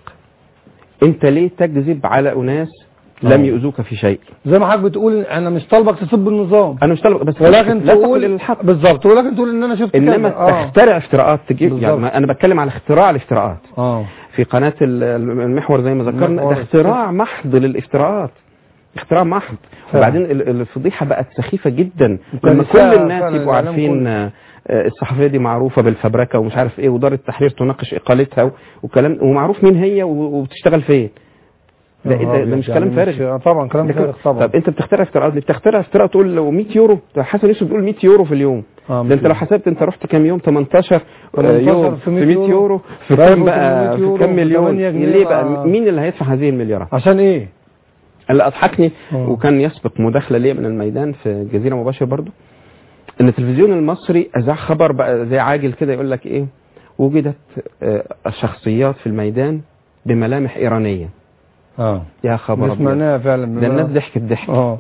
[SPEAKER 3] انت ليه تكذب على اناس
[SPEAKER 2] آه.
[SPEAKER 3] لم يؤذوك في شيء
[SPEAKER 2] زي ما حضرتك بتقول انا مش طالبك تسب النظام
[SPEAKER 3] انا مش طالب بس
[SPEAKER 2] ولكن
[SPEAKER 3] لا
[SPEAKER 2] تقول
[SPEAKER 3] تقل الحق
[SPEAKER 2] بالظبط ولكن تقول ان انا شفت
[SPEAKER 3] انما
[SPEAKER 2] كذا. اه
[SPEAKER 3] تخترع افتراءات تجيب يعني
[SPEAKER 2] بالظبط.
[SPEAKER 3] ما- انا بتكلم على اختراع الافتراءات
[SPEAKER 2] اه
[SPEAKER 3] في قناه ال- المحور زي ما ذكرنا
[SPEAKER 2] المحور
[SPEAKER 3] ده اختراع محض للافتراءات اختراع محض
[SPEAKER 2] فعلا.
[SPEAKER 3] وبعدين ال- الفضيحه بقت سخيفه جدا
[SPEAKER 2] وكان
[SPEAKER 3] لما كل
[SPEAKER 2] فيها
[SPEAKER 3] الناس
[SPEAKER 2] فعلا
[SPEAKER 3] يبقوا
[SPEAKER 2] الإعلام
[SPEAKER 3] عارفين
[SPEAKER 2] كله.
[SPEAKER 3] آه، آه، الصحفيه دي معروفه بالفبركه ومش عارف ايه ودار التحرير تناقش اقالتها و- وكلام ومعروف مين هي و- وبتشتغل فين ده,
[SPEAKER 2] يا
[SPEAKER 3] ده,
[SPEAKER 2] نهار
[SPEAKER 3] ده مش
[SPEAKER 2] أبيض.
[SPEAKER 3] كلام
[SPEAKER 2] يعني
[SPEAKER 3] فارغ
[SPEAKER 2] آه، طبعا كلام
[SPEAKER 3] ده كده.
[SPEAKER 2] فارغ طبعا
[SPEAKER 3] طب انت بتخترع افتراءات ليه بتخترع افتراء تقول لو 100 يورو ده حسن يوسف بيقول 100 يورو في اليوم
[SPEAKER 2] آه،
[SPEAKER 3] ده انت لو حسبت انت رحت كام يوم 18
[SPEAKER 2] 18
[SPEAKER 3] يوم
[SPEAKER 2] في 100
[SPEAKER 3] في 100 يورو في
[SPEAKER 2] بقى
[SPEAKER 3] كام
[SPEAKER 2] يبقوا
[SPEAKER 3] بقى
[SPEAKER 2] 800
[SPEAKER 3] في
[SPEAKER 2] يورو
[SPEAKER 3] كام
[SPEAKER 2] في
[SPEAKER 3] مليون
[SPEAKER 2] 8 جنيه
[SPEAKER 3] ليه بقى
[SPEAKER 2] بقى.
[SPEAKER 3] مين اللي هيدفع هذه المليارات
[SPEAKER 2] عشان ايه
[SPEAKER 3] اللي اضحكني
[SPEAKER 2] آه.
[SPEAKER 3] وكان يسبق مداخله ليا من الميدان في جزيره مباشر برضو ان التلفزيون المصري اذاع خبر بقى زي عاجل كده يقول لك ايه وجدت آه، الشخصيات في الميدان بملامح ايرانيه
[SPEAKER 2] اه
[SPEAKER 3] يا خبر
[SPEAKER 2] دي
[SPEAKER 3] أبيض.
[SPEAKER 2] سمعناها فعلا
[SPEAKER 3] ده الناس ضحكت ضحك
[SPEAKER 2] اه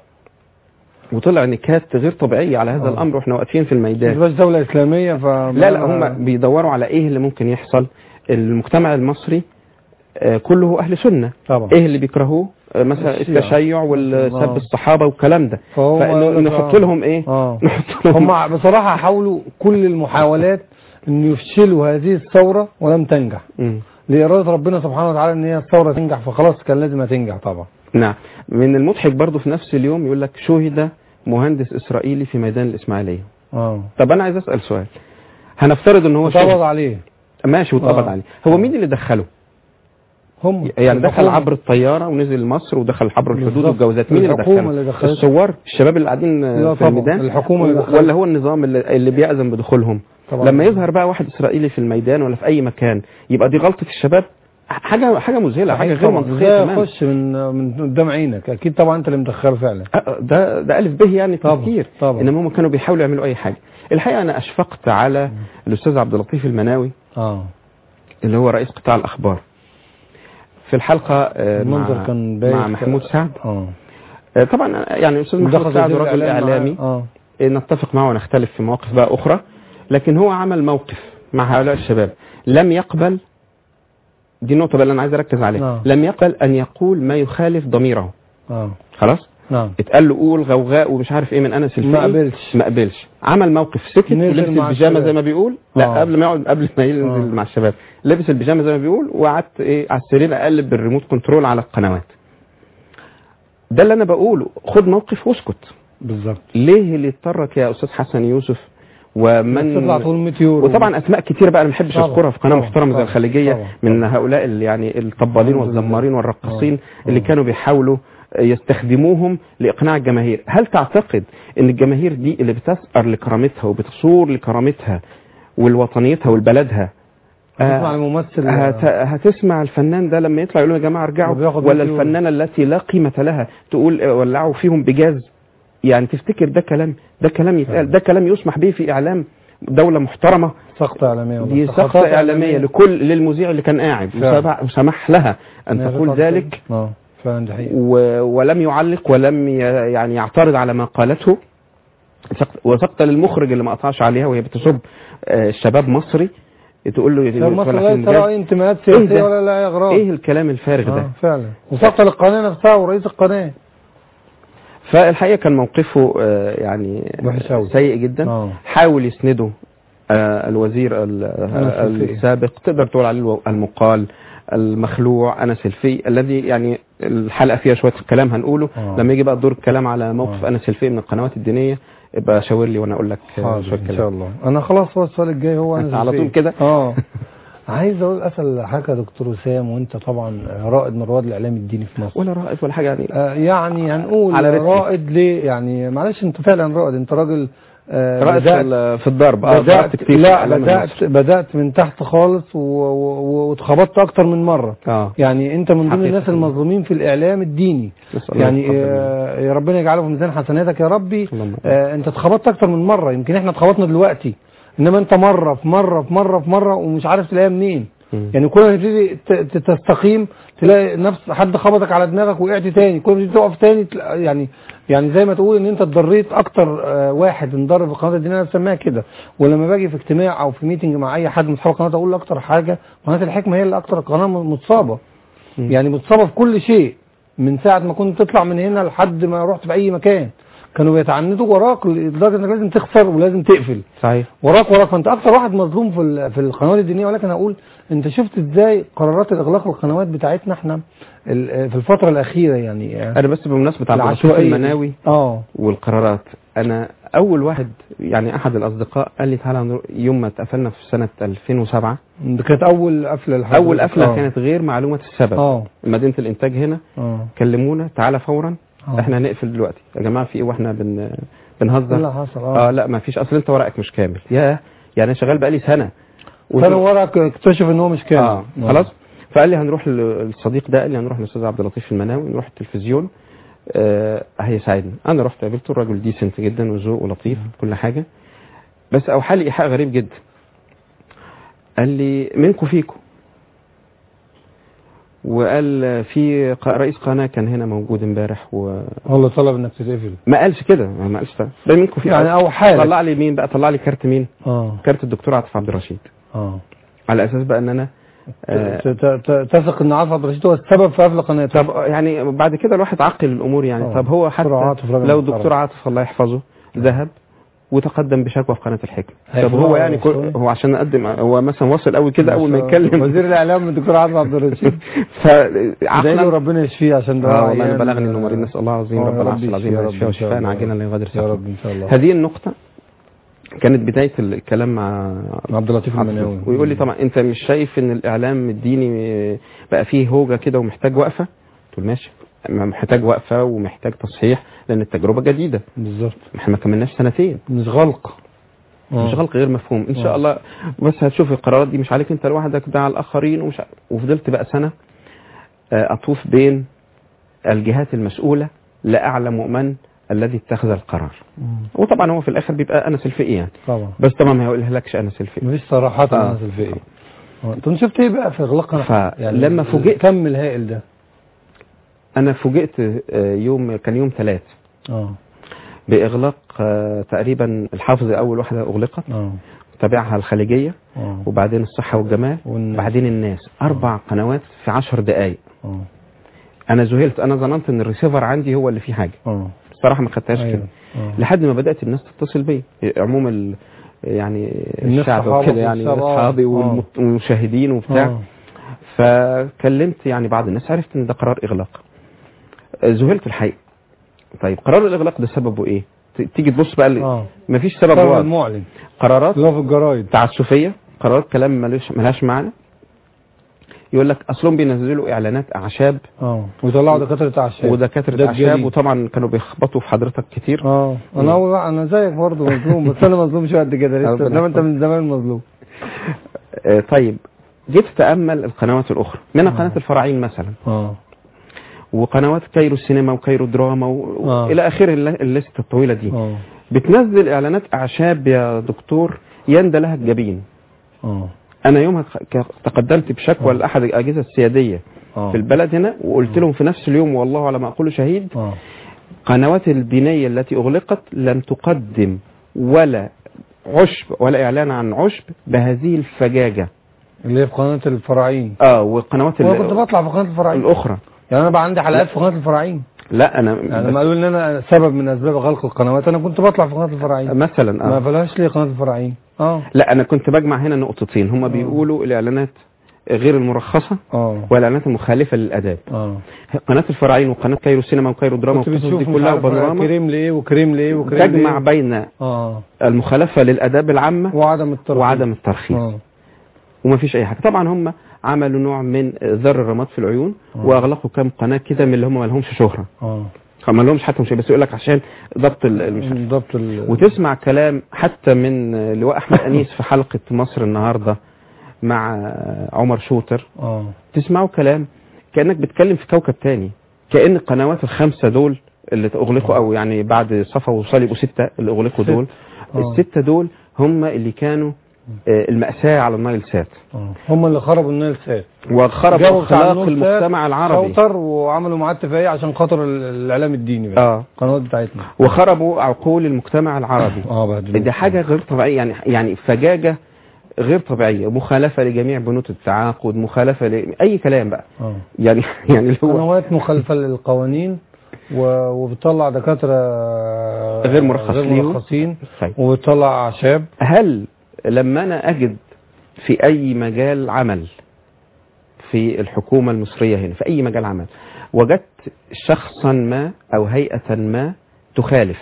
[SPEAKER 3] وطلع نكات غير طبيعيه على هذا
[SPEAKER 2] آه.
[SPEAKER 3] الامر واحنا واقفين في الميدان
[SPEAKER 2] مش دولة إسلامية ف
[SPEAKER 3] لا لا هم بيدوروا على ايه اللي ممكن يحصل المجتمع المصري آه، كله اهل سنه
[SPEAKER 2] طبعا
[SPEAKER 3] ايه اللي بيكرهوه آه، مثلا
[SPEAKER 2] الشيعة.
[SPEAKER 3] التشيع والسب
[SPEAKER 2] آه.
[SPEAKER 3] الصحابه والكلام ده
[SPEAKER 2] فهو
[SPEAKER 3] فانه
[SPEAKER 2] يقول لك
[SPEAKER 3] نحط
[SPEAKER 2] آه.
[SPEAKER 3] لهم ايه
[SPEAKER 2] اه
[SPEAKER 3] نحط لهم
[SPEAKER 2] هم بصراحة حاولوا كل المحاولات ان يفشلوا هذه الثورة ولم تنجح
[SPEAKER 3] مم.
[SPEAKER 2] لإرادة ربنا سبحانه وتعالى ان هي الثورة تنجح فخلاص كان لازم تنجح طبعا
[SPEAKER 3] نعم من المضحك برضو في نفس اليوم يقول لك شهد مهندس اسرائيلي في ميدان الاسماعيليه
[SPEAKER 2] اه
[SPEAKER 3] طب انا عايز اسال سؤال هنفترض ان هو
[SPEAKER 2] اتقبض
[SPEAKER 3] شهد
[SPEAKER 2] عليه
[SPEAKER 3] ماشي واتقبض
[SPEAKER 2] آه.
[SPEAKER 3] عليه هو مين اللي دخله
[SPEAKER 2] هم
[SPEAKER 3] يعني دخل
[SPEAKER 2] الحكومة.
[SPEAKER 3] عبر الطياره ونزل مصر ودخل عبر الحدود
[SPEAKER 2] بالظبط.
[SPEAKER 3] والجوازات مين اللي
[SPEAKER 2] الحكومة
[SPEAKER 3] دخله
[SPEAKER 2] اللي دخلته.
[SPEAKER 3] الثوار الشباب اللي قاعدين
[SPEAKER 2] لا
[SPEAKER 3] في
[SPEAKER 2] طبعا.
[SPEAKER 3] الميدان
[SPEAKER 2] الحكومة اللي دخلته.
[SPEAKER 3] ولا هو النظام اللي, اللي بيأذن بدخولهم
[SPEAKER 2] طبعا.
[SPEAKER 3] لما يظهر بقى واحد اسرائيلي في الميدان ولا في اي مكان يبقى دي غلطه الشباب حاجه حاجه مذهله حاجه غير
[SPEAKER 2] طبعاً.
[SPEAKER 3] منطقيه
[SPEAKER 2] ازاي
[SPEAKER 3] تماما
[SPEAKER 2] يخش من من قدام عينك اكيد طبعا انت اللي مدخله فعلا
[SPEAKER 3] أه، ده ده الف به يعني
[SPEAKER 2] طبعاً.
[SPEAKER 3] تفكير
[SPEAKER 2] طبعاً.
[SPEAKER 3] انما هم كانوا بيحاولوا يعملوا اي حاجه الحقيقه انا اشفقت على الاستاذ عبد اللطيف المناوي
[SPEAKER 2] اه
[SPEAKER 3] اللي هو رئيس قطاع الاخبار في الحلقه آه،
[SPEAKER 2] المنظر
[SPEAKER 3] مع,
[SPEAKER 2] كان باين
[SPEAKER 3] مع محمود سعد
[SPEAKER 2] اه
[SPEAKER 3] آه، طبعا يعني الاستاذ محمود
[SPEAKER 2] دخل
[SPEAKER 3] سعد
[SPEAKER 2] وزير
[SPEAKER 3] رجل
[SPEAKER 2] الإعلام معاه.
[SPEAKER 3] اعلامي
[SPEAKER 2] اه
[SPEAKER 3] إيه، نتفق معه ونختلف في مواقف بقى اخرى لكن هو عمل موقف مع هؤلاء الشباب لم يقبل دي النقطه بقى اللي انا عايز اركز عليها
[SPEAKER 2] نعم.
[SPEAKER 3] لم يقبل ان يقول ما يخالف ضميره
[SPEAKER 2] اه
[SPEAKER 3] خلاص
[SPEAKER 2] نعم
[SPEAKER 3] اتقال له قول غوغاء ومش عارف ايه من انس الفقي
[SPEAKER 2] ما قبلش
[SPEAKER 3] ما قبلش عمل موقف سكت
[SPEAKER 2] نزل
[SPEAKER 3] ولبس
[SPEAKER 2] مع
[SPEAKER 3] البيجامه
[SPEAKER 2] الشباب.
[SPEAKER 3] زي ما بيقول لا
[SPEAKER 2] آه.
[SPEAKER 3] قبل ما يقعد قبل ما ينزل
[SPEAKER 2] آه.
[SPEAKER 3] مع الشباب لبس البيجامه زي ما بيقول وقعدت ايه على السرير اقلب بالريموت كنترول على القنوات ده اللي انا بقوله خد موقف واسكت
[SPEAKER 2] بالظبط
[SPEAKER 3] ليه اللي اضطرك يا استاذ حسن يوسف ومن
[SPEAKER 2] تطلع طول 100 يورو
[SPEAKER 3] وطبعا اسماء كتيره بقى انا ما بحبش
[SPEAKER 2] طبعا،
[SPEAKER 3] اذكرها في قناه
[SPEAKER 2] طبعا،
[SPEAKER 3] محترمه زي
[SPEAKER 2] طبعا،
[SPEAKER 3] الخليجيه
[SPEAKER 2] طبعا،
[SPEAKER 3] من هؤلاء اللي يعني الطبالين
[SPEAKER 2] الحمد لله.
[SPEAKER 3] والزمارين والرقاصين
[SPEAKER 2] آه،
[SPEAKER 3] اللي
[SPEAKER 2] آه.
[SPEAKER 3] كانوا بيحاولوا يستخدموهم لاقناع الجماهير هل تعتقد ان الجماهير دي اللي بتسأر لكرامتها وبتصور لكرامتها ولوطنيتها ولبلدها
[SPEAKER 2] تسمع
[SPEAKER 3] آه،
[SPEAKER 2] الممثل
[SPEAKER 3] هت... هتسمع الفنان ده لما يطلع يقول لهم يا جماعه ارجعوا
[SPEAKER 2] وبياخد
[SPEAKER 3] ولا
[SPEAKER 2] فيديو.
[SPEAKER 3] الفنانه التي لا قيمه لها تقول آه، ولعوا فيهم بجاز يعني تفتكر ده كلام ده كلام يتقال ده كلام يسمح به في اعلام دوله محترمه
[SPEAKER 2] سقط اعلاميه والله.
[SPEAKER 3] دي
[SPEAKER 2] سقطات
[SPEAKER 3] سقطه اعلاميه لكل للمذيع اللي كان قاعد
[SPEAKER 2] فعلا.
[SPEAKER 3] وسمح- وسمح لها ان
[SPEAKER 2] إنها
[SPEAKER 3] تقول
[SPEAKER 2] تقطع
[SPEAKER 3] ذلك
[SPEAKER 2] اه فعلا دي حقيقه
[SPEAKER 3] و- ولم يعلق ولم ي- يعني يعترض على ما قالته سقط- وسقط للمخرج اللي ما قطعش عليها وهي بتسب آه، شباب مصري تقول له
[SPEAKER 2] شباب مصر
[SPEAKER 3] تولع
[SPEAKER 2] لا
[SPEAKER 3] فيهم
[SPEAKER 2] ترى
[SPEAKER 3] جاز.
[SPEAKER 2] اي انتماءات
[SPEAKER 3] إيه
[SPEAKER 2] سياسيه
[SPEAKER 3] ده؟
[SPEAKER 2] ولا لا يا اغراض
[SPEAKER 3] ايه الكلام الفارغ ده
[SPEAKER 2] آه فعلا وسقط للقناه نفسها ورئيس القناه
[SPEAKER 3] فالحقيقه كان موقفه آه، يعني
[SPEAKER 2] وحش أوي.
[SPEAKER 3] سيء جدا
[SPEAKER 2] اه
[SPEAKER 3] حاول يسنده آه، الوزير ال-
[SPEAKER 2] الفقي.
[SPEAKER 3] السابق تقدر تقول عليه الو- المقال المخلوع انس الفي الذي يعني الحلقه فيها شويه كلام هنقوله
[SPEAKER 2] آه.
[SPEAKER 3] لما يجي بقى دور الكلام على موقف
[SPEAKER 2] آه.
[SPEAKER 3] انس الفي من القنوات الدينيه ابقى شاور لي وانا اقول لك آه،
[SPEAKER 2] حاضر
[SPEAKER 3] شويه
[SPEAKER 2] ان شاء
[SPEAKER 3] كلام
[SPEAKER 2] الله انا خلاص هو السؤال الجاي هو
[SPEAKER 3] أنت
[SPEAKER 2] انا
[SPEAKER 3] على طول كده؟
[SPEAKER 2] اه عايز اقول اسال حاجه يا دكتور وسام وانت طبعا رائد من رواد الاعلام الديني في مصر
[SPEAKER 3] ولا رائد ولا حاجه يعني
[SPEAKER 2] آه يعني هنقول
[SPEAKER 3] على رتمي.
[SPEAKER 2] رائد ليه يعني معلش انت فعلا رائد انت راجل آه
[SPEAKER 3] رائد في
[SPEAKER 2] بدأت
[SPEAKER 3] ال- في الضرب اه
[SPEAKER 2] بدأت
[SPEAKER 3] ضربت كتير في
[SPEAKER 2] لا
[SPEAKER 3] الإعلام
[SPEAKER 2] بدأت
[SPEAKER 3] المصري.
[SPEAKER 2] بدأت من تحت خالص و- و- و- واتخبطت أكتر من مرة
[SPEAKER 3] اه
[SPEAKER 2] يعني أنت من ضمن
[SPEAKER 3] حقيقة.
[SPEAKER 2] الناس المظلومين في الإعلام الديني
[SPEAKER 3] نسأل الله
[SPEAKER 2] يعني
[SPEAKER 3] يتقبل منه.
[SPEAKER 2] آه يا ربنا يجعله في ميزان حسناتك يا ربي
[SPEAKER 3] اللهم
[SPEAKER 2] آه أنت اتخبطت أكتر من مرة يمكن إحنا اتخبطنا دلوقتي إنما أنت مرة في مرة في مرة في مرة ومش عارف تلاقيها منين
[SPEAKER 3] مم.
[SPEAKER 2] يعني كل ما تبتدي ت- ت- تستقيم تلاقي نفس حد خبطك على دماغك وقعت تاني كل ما تبتدي تقف تاني تلا- يعني يعني زي ما تقول ان انت اتضريت اكتر آه، واحد انضر في القناه الدينيه انا بسميها كده ولما باجي في اجتماع او في ميتنج مع اي حد من اصحاب القناه اقول له اكتر حاجه قناه الحكمه هي اللي اكتر قناه متصابه
[SPEAKER 3] مم.
[SPEAKER 2] يعني متصابه في كل شيء من ساعه ما كنت تطلع من هنا لحد ما رحت في اي مكان كانوا بيتعندوا وراك لدرجه انك لازم تخسر ولازم تقفل
[SPEAKER 3] صحيح
[SPEAKER 2] وراك وراك فانت اكتر واحد مظلوم في ال- في القنوات الدينيه ولكن هقول انت شفت ازاي قرارات الاغلاق القنوات بتاعتنا احنا ال- في الفتره الاخيره يعني
[SPEAKER 3] انا بس بمناسبه عبد اللطيف
[SPEAKER 2] العشوائيه
[SPEAKER 3] المناوي
[SPEAKER 2] اه
[SPEAKER 3] والقرارات انا اول واحد يعني احد الاصدقاء قال لي تعالى نروح- يوم ما اتقفلنا في سنه 2007
[SPEAKER 2] دي كانت اول قفله لحضرتك.
[SPEAKER 3] اول قفله
[SPEAKER 2] آه.
[SPEAKER 3] كانت غير معلومه السبب
[SPEAKER 2] اه
[SPEAKER 3] مدينه الانتاج هنا
[SPEAKER 2] اه
[SPEAKER 3] كلمونا تعالى فورا
[SPEAKER 2] آه.
[SPEAKER 3] احنا هنقفل دلوقتي يا جماعه في ايه واحنا بن
[SPEAKER 2] ايه
[SPEAKER 3] بنهزر
[SPEAKER 2] اللي حصل
[SPEAKER 3] اه
[SPEAKER 2] اه
[SPEAKER 3] لا ما فيش اصل انت ورقك مش كامل يا يعني انا شغال بقالي سنه
[SPEAKER 2] كانوا وراك اكتشف ان هو مش كامل
[SPEAKER 3] اه خلاص فقال لي هنروح ل- الصديق ده قال لي هنروح للاستاذ عبد اللطيف المناوي نروح التلفزيون آه هيساعدني انا رحت قابلته الراجل ديسنت جدا وذوق ولطيف كل حاجه بس اوحى لي ايحاء غريب جدا قال لي منكم فيكم وقال في ق- رئيس قناه كان هنا موجود امبارح وما
[SPEAKER 2] والله طلب انك تتقفل
[SPEAKER 3] قالش كده ما قالش ده ده منكم فيكم
[SPEAKER 2] يعني او حالك
[SPEAKER 3] طلع لي مين بقى طلع لي كارت مين
[SPEAKER 2] اه
[SPEAKER 3] كارت الدكتور عاطف عبد الرشيد
[SPEAKER 2] اه
[SPEAKER 3] على اساس بقى ان انا آه،
[SPEAKER 2] ت- ت- ت- تثق ان عاطف عبد الرشيد هو السبب في قفل قناتك
[SPEAKER 3] طب يعني بعد كده الواحد عقل الامور يعني
[SPEAKER 2] آه.
[SPEAKER 3] طب هو حتى
[SPEAKER 2] دكتور عاطف راجل
[SPEAKER 3] لو
[SPEAKER 2] محترم.
[SPEAKER 3] دكتور عاطف الله يحفظه ذهب وتقدم بشكوى في قناه الحكمه طب
[SPEAKER 2] هيفضل
[SPEAKER 3] هو
[SPEAKER 2] على
[SPEAKER 3] يعني كل
[SPEAKER 2] مستوى.
[SPEAKER 3] هو عشان نقدم هو مثلا وصل قوي كده اول ما يتكلم
[SPEAKER 2] وزير الاعلام الدكتور عاطف عبد الرشيد ادعي له
[SPEAKER 3] فعقلا
[SPEAKER 2] ربنا يشفيه عشان ده
[SPEAKER 3] اه والله انا
[SPEAKER 2] عيان-
[SPEAKER 3] بلغني انه مريض نسال الله العظيم
[SPEAKER 2] آه،
[SPEAKER 3] رب
[SPEAKER 2] يا
[SPEAKER 3] العرش
[SPEAKER 2] رب
[SPEAKER 3] العظيم
[SPEAKER 2] يشفيه يا
[SPEAKER 3] ان
[SPEAKER 2] رب
[SPEAKER 3] يشفيه
[SPEAKER 2] إن شاء
[SPEAKER 3] وشفاء
[SPEAKER 2] الله.
[SPEAKER 3] عاجلا لا يغادر
[SPEAKER 2] يا
[SPEAKER 3] سقما
[SPEAKER 2] رب ان شاء الله
[SPEAKER 3] هذه النقطه كانت بدايه الكلام مع
[SPEAKER 2] عبد اللطيف
[SPEAKER 3] عبد
[SPEAKER 2] المناوي
[SPEAKER 3] ويقول لي طبعا انت مش شايف ان الاعلام الديني بقى فيه هوجه كده ومحتاج وقفه قلت له ماشي محتاج وقفه ومحتاج تصحيح لان التجربه جديده
[SPEAKER 2] بالظبط
[SPEAKER 3] احنا ما كملناش سنتين
[SPEAKER 2] مش غلق
[SPEAKER 3] مش غلق غير مفهوم ان شاء
[SPEAKER 2] آه.
[SPEAKER 3] الله بس هتشوف القرارات دي مش عليك انت لوحدك ده على الاخرين ومش ع- وفضلت بقى سنه آه، اطوف بين الجهات المسؤوله لا اعلم من الذي اتخذ القرار وطبعا هو في الاخر بيبقى انس الفقي يعني
[SPEAKER 2] طبعا
[SPEAKER 3] بس طبعا ما هيقولها لكش انس الفقي
[SPEAKER 2] مفيش صراحة
[SPEAKER 3] آه.
[SPEAKER 2] الناس الفقهي انت شفت ايه بقى في اغلاق
[SPEAKER 3] فلما فوجئت-
[SPEAKER 2] كم الهائل ده
[SPEAKER 3] انا فوجئت آه، يوم كان يوم ثلاث
[SPEAKER 2] اه
[SPEAKER 3] باغلاق آه، تقريبا الحافظ اول واحده اغلقت
[SPEAKER 2] اه
[SPEAKER 3] تابعها الخليجيه
[SPEAKER 2] اه
[SPEAKER 3] وبعدين الصحه والجمال
[SPEAKER 2] والناس.
[SPEAKER 3] وبعدين الناس اربع قنوات في عشر دقائق
[SPEAKER 2] اه
[SPEAKER 3] انا ذهلت انا ظننت ان الريسيفر عندي هو اللي فيه حاجه
[SPEAKER 2] اه
[SPEAKER 3] الصراحه ما خدتهاش
[SPEAKER 2] أيوة.
[SPEAKER 3] كده
[SPEAKER 2] آه.
[SPEAKER 3] لحد ما بدات الناس تتصل بيا عموم ال يعني
[SPEAKER 2] الناس
[SPEAKER 3] الشعب
[SPEAKER 2] صحابك
[SPEAKER 3] وكده يعني
[SPEAKER 2] والشباب.
[SPEAKER 3] اصحابي
[SPEAKER 2] آه.
[SPEAKER 3] والمت- والمشاهدين وبتاع
[SPEAKER 2] آه.
[SPEAKER 3] فكلمت يعني بعض الناس عرفت ان ده قرار اغلاق آه، ذهلت الحقيقه طيب قرار الاغلاق ده سببه ايه ت- تيجي تبص بقى ل-
[SPEAKER 2] اه
[SPEAKER 3] مفيش سبب
[SPEAKER 2] طبعا
[SPEAKER 3] واضح
[SPEAKER 2] المعلن
[SPEAKER 3] قرارات
[SPEAKER 2] اللي هو في الجرايد
[SPEAKER 3] تعسفيه قرارات كلام ملوش ملهاش معنى يقول لك اصلهم بينزلوا اعلانات اعشاب
[SPEAKER 2] اه ويطلعوا دكاتره اعشاب
[SPEAKER 3] ودكاتره
[SPEAKER 2] ده
[SPEAKER 3] اعشاب
[SPEAKER 2] الجليد.
[SPEAKER 3] وطبعا كانوا بيخبطوا في حضرتك كتير
[SPEAKER 2] اه انا اول واحد- انا زيك برضه مظلوم بس انا مظلوم شويه قد كده لسه
[SPEAKER 3] ربنا
[SPEAKER 2] انما انت من زمان مظلوم
[SPEAKER 3] آه، طيب جيت تامل القنوات الاخرى منها قناه الفراعين مثلا
[SPEAKER 2] اه
[SPEAKER 3] وقنوات كايرو السينما وكايرو دراما و...
[SPEAKER 2] آه.
[SPEAKER 3] الى اخره الل- الليست الطويله دي
[SPEAKER 2] اه
[SPEAKER 3] بتنزل اعلانات اعشاب يا دكتور يندى لها الجبين
[SPEAKER 2] اه
[SPEAKER 3] انا يومها ك- تقدمت بشكوى لاحد الاجهزه السياديه
[SPEAKER 2] اه
[SPEAKER 3] في البلد هنا وقلت لهم في نفس اليوم والله على ما اقول شهيد
[SPEAKER 2] اه
[SPEAKER 3] قنوات الدينيه التي اغلقت لم تقدم ولا عشب ولا اعلان عن عشب بهذه الفجاجه
[SPEAKER 2] اللي هي في قناه الفراعين
[SPEAKER 3] اه والقنوات
[SPEAKER 2] انا
[SPEAKER 3] ال-
[SPEAKER 2] كنت بطلع في قناه الفراعين
[SPEAKER 3] الاخرى
[SPEAKER 2] يعني انا بقى عندي حلقات في قناه الفراعين
[SPEAKER 3] لا انا
[SPEAKER 2] يعني
[SPEAKER 3] بس
[SPEAKER 2] لما قالوا ان انا سبب من اسباب غلق القنوات انا كنت بطلع في قناه الفراعين
[SPEAKER 3] مثلا
[SPEAKER 2] ما
[SPEAKER 3] آه.
[SPEAKER 2] فلاش ليه قناه الفراعين اه
[SPEAKER 3] لا انا كنت بجمع هنا نقطتين هم بيقولوا الاعلانات غير المرخصه
[SPEAKER 2] اه
[SPEAKER 3] والاعلانات المخالفه للاداب
[SPEAKER 2] اه
[SPEAKER 3] قناه الفراعين وقناه كايرو سينما وكايرو دراما
[SPEAKER 2] كنت
[SPEAKER 3] والقصص
[SPEAKER 2] بتشوف
[SPEAKER 3] دي
[SPEAKER 2] مش
[SPEAKER 3] كلها
[SPEAKER 2] عارف
[SPEAKER 3] وبانوراما
[SPEAKER 2] كريم ليه وكريم ليه وكريم
[SPEAKER 3] تجمع
[SPEAKER 2] ليه
[SPEAKER 3] بين
[SPEAKER 2] اه
[SPEAKER 3] المخالفه للاداب العامه
[SPEAKER 2] وعدم الترخيص
[SPEAKER 3] وعدم الترخيص
[SPEAKER 2] اه
[SPEAKER 3] وما فيش اي حاجه طبعا هم عملوا نوع من ذر الرماد في العيون واغلقوا كام قناه كده من اللي هم ما لهمش شهره
[SPEAKER 2] اه
[SPEAKER 3] ما لهمش حتى مش بس يقول لك عشان ضبط ال- المش عارف.
[SPEAKER 2] بالضبط ال-
[SPEAKER 3] وتسمع كلام حتى من لواء احمد انيس في حلقه مصر النهارده مع عمر شوتر
[SPEAKER 2] اه
[SPEAKER 3] تسمعوا كلام كانك بتتكلم في كوكب تاني كان القنوات الخمسه دول اللي اغلقوا او يعني بعد صفا وصال يبقوا سته اللي اغلقوا
[SPEAKER 2] ست.
[SPEAKER 3] دول
[SPEAKER 2] آه.
[SPEAKER 3] السته دول هم اللي كانوا آه، المأساة على النايل سات
[SPEAKER 2] اه هم اللي خربوا النايل سات
[SPEAKER 3] وخربوا
[SPEAKER 2] جابوا بتاع
[SPEAKER 3] اخلاق
[SPEAKER 2] النور سات
[SPEAKER 3] المجتمع العربي
[SPEAKER 2] شوتر وعملوا معاه اتفاقيه عشان خاطر ال- الاعلام الديني بقى
[SPEAKER 3] اه
[SPEAKER 2] القنوات بتاعتنا
[SPEAKER 3] وخربوا عقول المجتمع العربي
[SPEAKER 2] اه بهدلوه
[SPEAKER 3] دي حاجه غير طبيعيه يعني يعني فجاجه غير طبيعيه مخالفه لجميع بنود التعاقد مخالفه لاي كلام بقى
[SPEAKER 2] اه
[SPEAKER 3] يعني يعني اللي هو
[SPEAKER 2] قنوات مخالفه للقوانين و- وبتطلع دكاتره
[SPEAKER 3] غير مرخص
[SPEAKER 2] غير
[SPEAKER 3] ليهم.
[SPEAKER 2] مرخصين
[SPEAKER 3] طيب.
[SPEAKER 2] وبتطلع اعشاب
[SPEAKER 3] هل لما انا اجد في اي مجال عمل في الحكومه المصريه هنا في اي مجال عمل وجدت شخصا ما او هيئه ما تخالف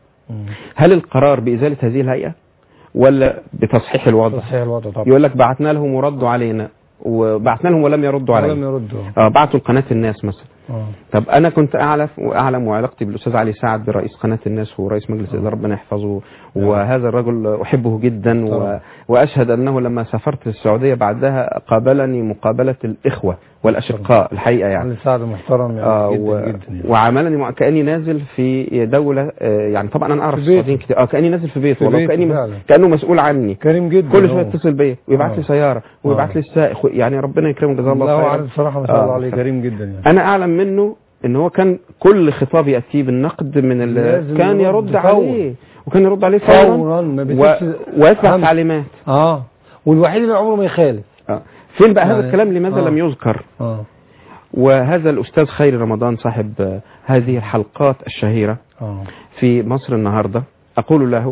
[SPEAKER 3] هل القرار بازاله هذه الهيئه ولا بتصحيح الوضع
[SPEAKER 2] تصحيح الوضع طبعا
[SPEAKER 3] يقول لك بعتنا لهم وردوا علينا وبعتنا لهم ولم يردوا
[SPEAKER 2] لم
[SPEAKER 3] علينا
[SPEAKER 2] يردوا
[SPEAKER 3] اه بعتوا لقناه الناس مثلا
[SPEAKER 2] اه
[SPEAKER 3] طب انا كنت اعرف واعلم وعلاقتي بالاستاذ علي سعد رئيس قناه الناس ورئيس مجلس الاداره ربنا يحفظه وهذا الرجل احبه جدا و...
[SPEAKER 2] طبعا.
[SPEAKER 3] واشهد انه لما سافرت السعوديه بعدها قابلني مقابله الاخوه والاشقاء الحقيقه يعني
[SPEAKER 2] علي سعد محترم يعني
[SPEAKER 3] آه
[SPEAKER 2] جدا
[SPEAKER 3] و...
[SPEAKER 2] جدا يعني.
[SPEAKER 3] وعملني مع... كاني نازل في دوله آه يعني طبعا انا اعرف
[SPEAKER 2] في بيته.
[SPEAKER 3] السعوديين كتير اه كاني نازل في بيته
[SPEAKER 2] في
[SPEAKER 3] والله
[SPEAKER 2] بيته
[SPEAKER 3] كاني
[SPEAKER 2] فعلا.
[SPEAKER 3] كانه مسؤول عني
[SPEAKER 2] كريم جدا
[SPEAKER 3] كل
[SPEAKER 2] هو.
[SPEAKER 3] شويه يتصل بيا ويبعت لي
[SPEAKER 2] آه.
[SPEAKER 3] سياره ويبعت
[SPEAKER 2] آه.
[SPEAKER 3] لي السائق يعني ربنا يكرمه جزاه
[SPEAKER 2] لا
[SPEAKER 3] الله
[SPEAKER 2] هو
[SPEAKER 3] خيرا
[SPEAKER 2] عارف بصراحه ما شاء
[SPEAKER 3] آه.
[SPEAKER 2] الله عليه كريم جدا يعني
[SPEAKER 3] انا اعلم منه ان هو كان كل خطاب ياتيه بالنقد من ال...
[SPEAKER 2] لازم
[SPEAKER 3] كان
[SPEAKER 2] يرد
[SPEAKER 3] يرد
[SPEAKER 2] فورا.
[SPEAKER 3] عليه وكان يرد عليه فورا,
[SPEAKER 2] فورا ما
[SPEAKER 3] و...
[SPEAKER 2] بيسيبش
[SPEAKER 3] ويتبع
[SPEAKER 2] أهم.
[SPEAKER 3] تعليمات
[SPEAKER 2] اه والوحيد اللي عمره ما يخالف
[SPEAKER 3] آه. فين بقى هذا
[SPEAKER 2] يعني-
[SPEAKER 3] الكلام لماذا
[SPEAKER 2] آه.
[SPEAKER 3] لم يذكر
[SPEAKER 2] اه
[SPEAKER 3] وهذا الاستاذ خيري رمضان صاحب آه، هذه الحلقات الشهيره
[SPEAKER 2] اه
[SPEAKER 3] في مصر النهارده اقول له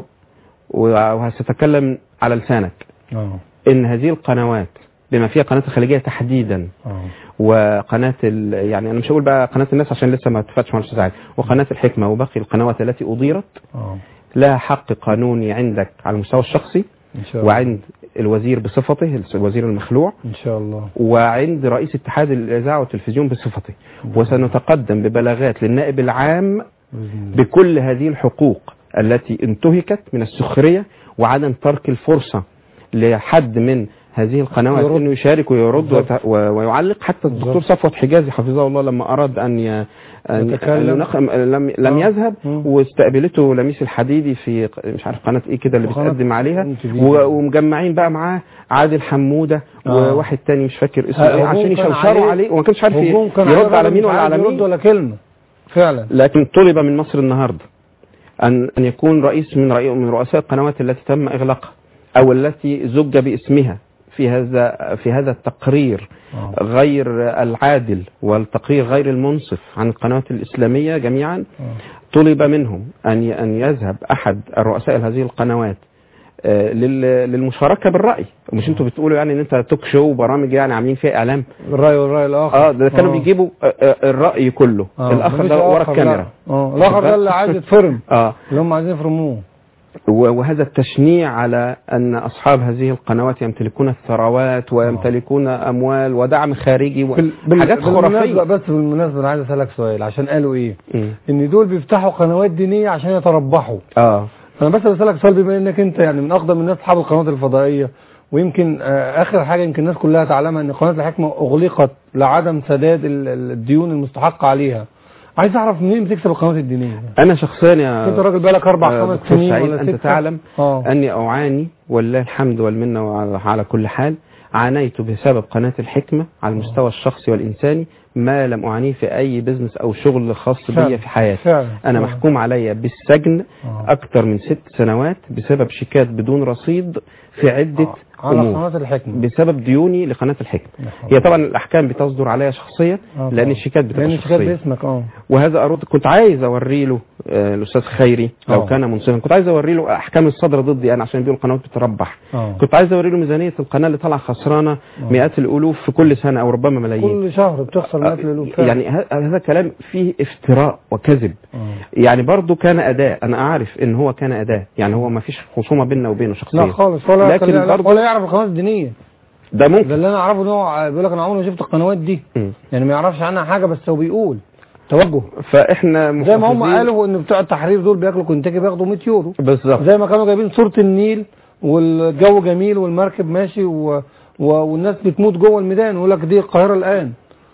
[SPEAKER 3] و- وستكلم على لسانك
[SPEAKER 2] اه
[SPEAKER 3] ان هذه القنوات بما فيها قناه الخليجيه تحديدا
[SPEAKER 2] اه
[SPEAKER 3] وقناه ال... يعني انا مش هقول بقى قناه الناس عشان لسه ما اتفقتش مع الاستاذ علي وقناه الحكمه وباقي القنوات التي اضيرت
[SPEAKER 2] اه
[SPEAKER 3] لها حق قانوني عندك على المستوى الشخصي
[SPEAKER 2] ان شاء الله
[SPEAKER 3] وعند الوزير بصفته الوزير المخلوع
[SPEAKER 2] ان شاء الله
[SPEAKER 3] وعند رئيس اتحاد الاذاعه والتلفزيون بصفته وسنتقدم ببلاغات للنائب العام
[SPEAKER 2] باذن الله
[SPEAKER 3] بكل هذه الحقوق التي انتهكت من السخريه وعدم ترك الفرصه لحد من هذه القنوات
[SPEAKER 2] يرد.
[SPEAKER 3] انه يشارك ويرد
[SPEAKER 2] بالضبط.
[SPEAKER 3] ويت- و- ويعلق حتى الدكتور
[SPEAKER 2] بالضبط.
[SPEAKER 3] صفوت حجازي حفظه الله لما اراد ان ي... أن
[SPEAKER 2] يتكلم.
[SPEAKER 3] أن ينق- لم لم
[SPEAKER 2] آه.
[SPEAKER 3] يذهب
[SPEAKER 2] مم.
[SPEAKER 3] واستقبلته لميس الحديدي في ق- مش عارف قناه ايه كده اللي
[SPEAKER 2] وقناة
[SPEAKER 3] بتقدم عليها
[SPEAKER 2] MTV.
[SPEAKER 3] و- ومجمعين بقى معاه عادل حموده
[SPEAKER 2] آه.
[SPEAKER 3] وواحد تاني مش فاكر اسمه
[SPEAKER 2] آه،
[SPEAKER 3] ايه
[SPEAKER 2] هجوم
[SPEAKER 3] عشان
[SPEAKER 2] كان
[SPEAKER 3] يشوشروا
[SPEAKER 2] عليه-
[SPEAKER 3] عليه وما كانش عارف
[SPEAKER 2] هجوم كان
[SPEAKER 3] يرد على
[SPEAKER 2] الراجل
[SPEAKER 3] مين
[SPEAKER 2] مش
[SPEAKER 3] ولا
[SPEAKER 2] عارف
[SPEAKER 3] على
[SPEAKER 2] يرد
[SPEAKER 3] مين
[SPEAKER 2] ولا كلمه فعلا
[SPEAKER 3] لكن طلب من مصر النهارده ان ان يكون رئيس من رئي من رؤساء القنوات التي تم اغلاقها او التي زج باسمها في هذا في هذا التقرير
[SPEAKER 2] آه.
[SPEAKER 3] غير العادل والتقرير غير المنصف عن القنوات الاسلاميه جميعا
[SPEAKER 2] آه.
[SPEAKER 3] طلب منهم ان ي- ان يذهب احد الرؤساء هذه القنوات آه، لل- للمشاركه بالراي مش انتوا بتقولوا يعني ان انت توك شو وبرامج يعني عاملين فيها اعلام
[SPEAKER 2] الراي والراي الاخر
[SPEAKER 3] اه ده كانوا
[SPEAKER 2] آه.
[SPEAKER 3] بيجيبوا آه، آه، الراي كله
[SPEAKER 2] آه.
[SPEAKER 3] الاخر
[SPEAKER 2] مفيش
[SPEAKER 3] ده ورا
[SPEAKER 2] آخر،
[SPEAKER 3] الكاميرا
[SPEAKER 2] لا. اه الاخر ده اللي عايز يتفرم
[SPEAKER 3] اه
[SPEAKER 2] اللي هم عايزين يفرموه
[SPEAKER 3] و- وهذا التشنيع على أن أصحاب هذه القنوات يمتلكون الثروات ويمتلكون أموال ودعم خارجي
[SPEAKER 2] بال-
[SPEAKER 3] وحاجات
[SPEAKER 2] بالمناسبة
[SPEAKER 3] خرافية
[SPEAKER 2] بس بالمناسبة أنا عايز أسألك سؤال عشان قالوا إيه؟
[SPEAKER 3] مم.
[SPEAKER 2] إن دول بيفتحوا قنوات دينية عشان يتربحوا.
[SPEAKER 3] اه
[SPEAKER 2] أنا بس بسألك سؤال بما إنك أنت يعني من أقدم الناس أصحاب القنوات الفضائية ويمكن آه آخر حاجة يمكن الناس كلها تعلمها إن قناة الحكمة أغلقت لعدم سداد ال- ال- الديون المستحقة عليها. عايز اعرف منين بتكسب القنوات الدينيه
[SPEAKER 3] انا شخصيا يا
[SPEAKER 2] انت راجل بقالك اربع
[SPEAKER 3] آه،
[SPEAKER 2] خمس
[SPEAKER 3] دكتور
[SPEAKER 2] سنين
[SPEAKER 3] سعيد
[SPEAKER 2] ولا
[SPEAKER 3] انت
[SPEAKER 2] ستة.
[SPEAKER 3] تعلم
[SPEAKER 2] اه
[SPEAKER 3] اني اعاني ولله الحمد والمنه وعلى على كل حال عانيت بسبب قناه الحكمه على المستوى الشخصي والانساني ما لم اعانيه في اي بزنس او شغل خاص
[SPEAKER 2] فعلا.
[SPEAKER 3] بي في حياتي
[SPEAKER 2] فعلا
[SPEAKER 3] انا
[SPEAKER 2] فعلا.
[SPEAKER 3] محكوم عليا بالسجن
[SPEAKER 2] آه.
[SPEAKER 3] اكثر من ست سنوات بسبب شيكات بدون رصيد في عده
[SPEAKER 2] على
[SPEAKER 3] امور
[SPEAKER 2] قناه الحكمه
[SPEAKER 3] بسبب ديوني لقناه الحكمه هي طبعا الاحكام بتصدر عليا شخصيا
[SPEAKER 2] آه
[SPEAKER 3] لان
[SPEAKER 2] طبعا.
[SPEAKER 3] الشيكات بتبقى
[SPEAKER 2] لان الشيكات
[SPEAKER 3] شخصيه
[SPEAKER 2] باسمك اه
[SPEAKER 3] وهذا أرد كنت عايز أوري له آه، الأستاذ خيري لو
[SPEAKER 2] آه.
[SPEAKER 3] كان منصفا كنت عايز أوري له أحكام الصدر ضدي أنا عشان بيقول القنوات بتربح
[SPEAKER 2] اه
[SPEAKER 3] كنت عايز أوري له ميزانية القناة اللي طالعة خسرانة مئات الألوف في كل سنة أو ربما ملايين
[SPEAKER 2] كل شهر بتخسر مئات الالوف فعلا.
[SPEAKER 3] يعني ه- هذا كلام فيه افتراء وكذب
[SPEAKER 2] آه.
[SPEAKER 3] يعني برضه كان أداة أنا أعرف إن هو كان أداة يعني هو ما فيش خصومة بيننا وبينه
[SPEAKER 2] لا
[SPEAKER 3] شخصيا
[SPEAKER 2] خالص ولا
[SPEAKER 3] لكن
[SPEAKER 2] لكن
[SPEAKER 3] برضه-
[SPEAKER 2] ولا يعرف القنوات الدينيه
[SPEAKER 3] ده
[SPEAKER 2] ده
[SPEAKER 3] ممكن
[SPEAKER 2] اللي انا اعرفه ان هو بيقول لك انا عمري ما شفت القنوات دي
[SPEAKER 3] مم.
[SPEAKER 2] يعني ما يعرفش عنها حاجه بس هو بيقول توجه
[SPEAKER 3] فإحنا
[SPEAKER 2] زي ما هم
[SPEAKER 3] محافظين-
[SPEAKER 2] قالوا ان بتوع التحرير دول بياكلوا كنتاكي بياخدوا 100 يورو
[SPEAKER 3] بالظبط
[SPEAKER 2] زي ما كانوا جايبين صورة النيل والجو جميل والمركب ماشي و... و... والناس بتموت جوه الميدان ويقول لك دي القاهرة الآن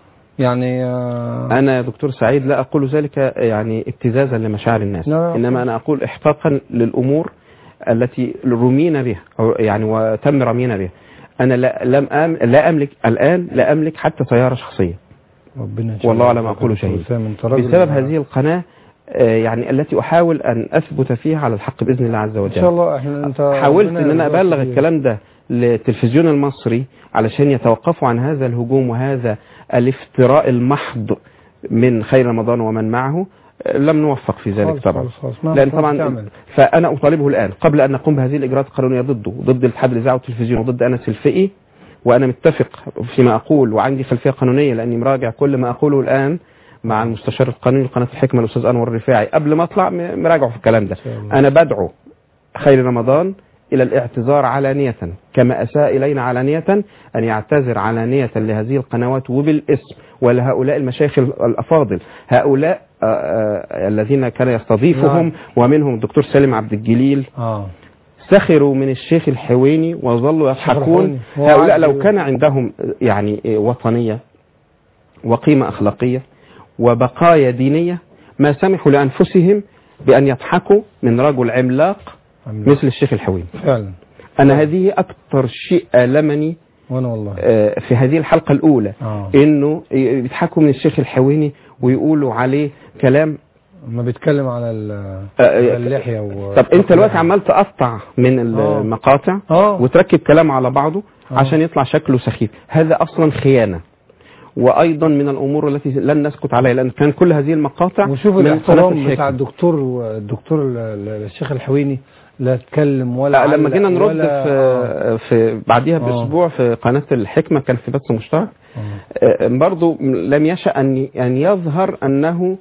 [SPEAKER 2] يعني آه،
[SPEAKER 3] أنا يا دكتور سعيد لا أقول ذلك يعني ابتزازا لمشاعر الناس
[SPEAKER 2] لا.
[SPEAKER 3] إنما أنا أقول إحقاقا للأمور التي رمينا بها أو يعني وتم رمينا بها أنا لا لم أم لا أملك الآن لا أملك حتى سيارة شخصية
[SPEAKER 2] ربنا يشفيك.
[SPEAKER 3] والله على ما أقول شهيد.
[SPEAKER 2] وسام، أنت راجل-
[SPEAKER 3] بسبب هذه القناة آه، يعني التي أحاول أن أثبت فيها على الحق بإذن الله عز
[SPEAKER 2] ان
[SPEAKER 3] وجل
[SPEAKER 2] شاء الله احنا انت
[SPEAKER 3] حاولت
[SPEAKER 2] ربنا
[SPEAKER 3] ان انا
[SPEAKER 2] يرزقك
[SPEAKER 3] ابلغ
[SPEAKER 2] كتير.
[SPEAKER 3] الكلام ده للتلفزيون المصري علشان يتوقفوا عن هذا الهجوم وهذا الافتراء المحض من خير رمضان ومن معه آه، لم نوفق في ذلك
[SPEAKER 2] خالص،
[SPEAKER 3] طبعا
[SPEAKER 2] خالص، خالص. ما
[SPEAKER 3] لان
[SPEAKER 2] كنت
[SPEAKER 3] طبعا
[SPEAKER 2] تعمل.
[SPEAKER 3] فانا اطالبه الان قبل ان نقوم بهذه الاجراءات القانونيه ضده ضد الاتحاد الاذاعه والتلفزيون وضد انس الفقي وانا متفق فيما اقول وعندي خلفيه قانونيه لاني مراجع كل ما اقوله الان مع المستشار القانوني لقناه الحكمه الاستاذ انور الرفاعي قبل ما اطلع م- مراجعه في الكلام ده
[SPEAKER 2] شاء الله.
[SPEAKER 3] انا بدعو خير رمضان الى الاعتذار علانيه كما اساء الينا علانيه ان يعتذر علانيه لهذه القنوات وبالاسم ولهؤلاء المشايخ ال- الافاضل هؤلاء آه، آه، الذين كان يستضيفهم
[SPEAKER 2] نعم.
[SPEAKER 3] ومنهم الدكتور سالم عبد الجليل
[SPEAKER 2] اه
[SPEAKER 3] سخروا من الشيخ الحويني وظلوا يضحكون
[SPEAKER 2] الحويني. هو
[SPEAKER 3] هؤلاء
[SPEAKER 2] عادي.
[SPEAKER 3] لو كان عندهم يعني وطنية وقيمة أخلاقية وبقايا دينية ما سمحوا لأنفسهم بأن يضحكوا من رجل عملاق مثل الشيخ الحويني
[SPEAKER 2] فعلا
[SPEAKER 3] أنا هذه أكثر شيء ألمني
[SPEAKER 2] وانا والله
[SPEAKER 3] آه، في هذه الحلقة الأولى
[SPEAKER 2] اه
[SPEAKER 3] إنه يضحكوا من الشيخ الحويني ويقولوا عليه كلام
[SPEAKER 2] ما بيتكلم على ال-
[SPEAKER 3] آه، آه،
[SPEAKER 2] اللحية و...
[SPEAKER 3] طب انت دلوقتي عمال تقطع من المقاطع
[SPEAKER 2] اه
[SPEAKER 3] وتركب كلام على بعضه
[SPEAKER 2] آه.
[SPEAKER 3] عشان يطلع شكله سخيف هذا اصلا خيانه وايضا من الامور التي لن نسكت عليها لان كان كل هذه المقاطع
[SPEAKER 2] وشوف
[SPEAKER 3] من قناة
[SPEAKER 2] الاحترام
[SPEAKER 3] الحكمة.
[SPEAKER 2] بتاع الدكتور الدكتور ال- ال- الشيخ الحويني لا اتكلم ولا
[SPEAKER 3] لا لما
[SPEAKER 2] علق
[SPEAKER 3] جينا نرد
[SPEAKER 2] ولا-
[SPEAKER 3] في في بعديها
[SPEAKER 2] آه.
[SPEAKER 3] باسبوع في قناه الحكمه كان في بث مشترك
[SPEAKER 2] آه.
[SPEAKER 3] آه، برضو لم يشأ ان ان يظهر انه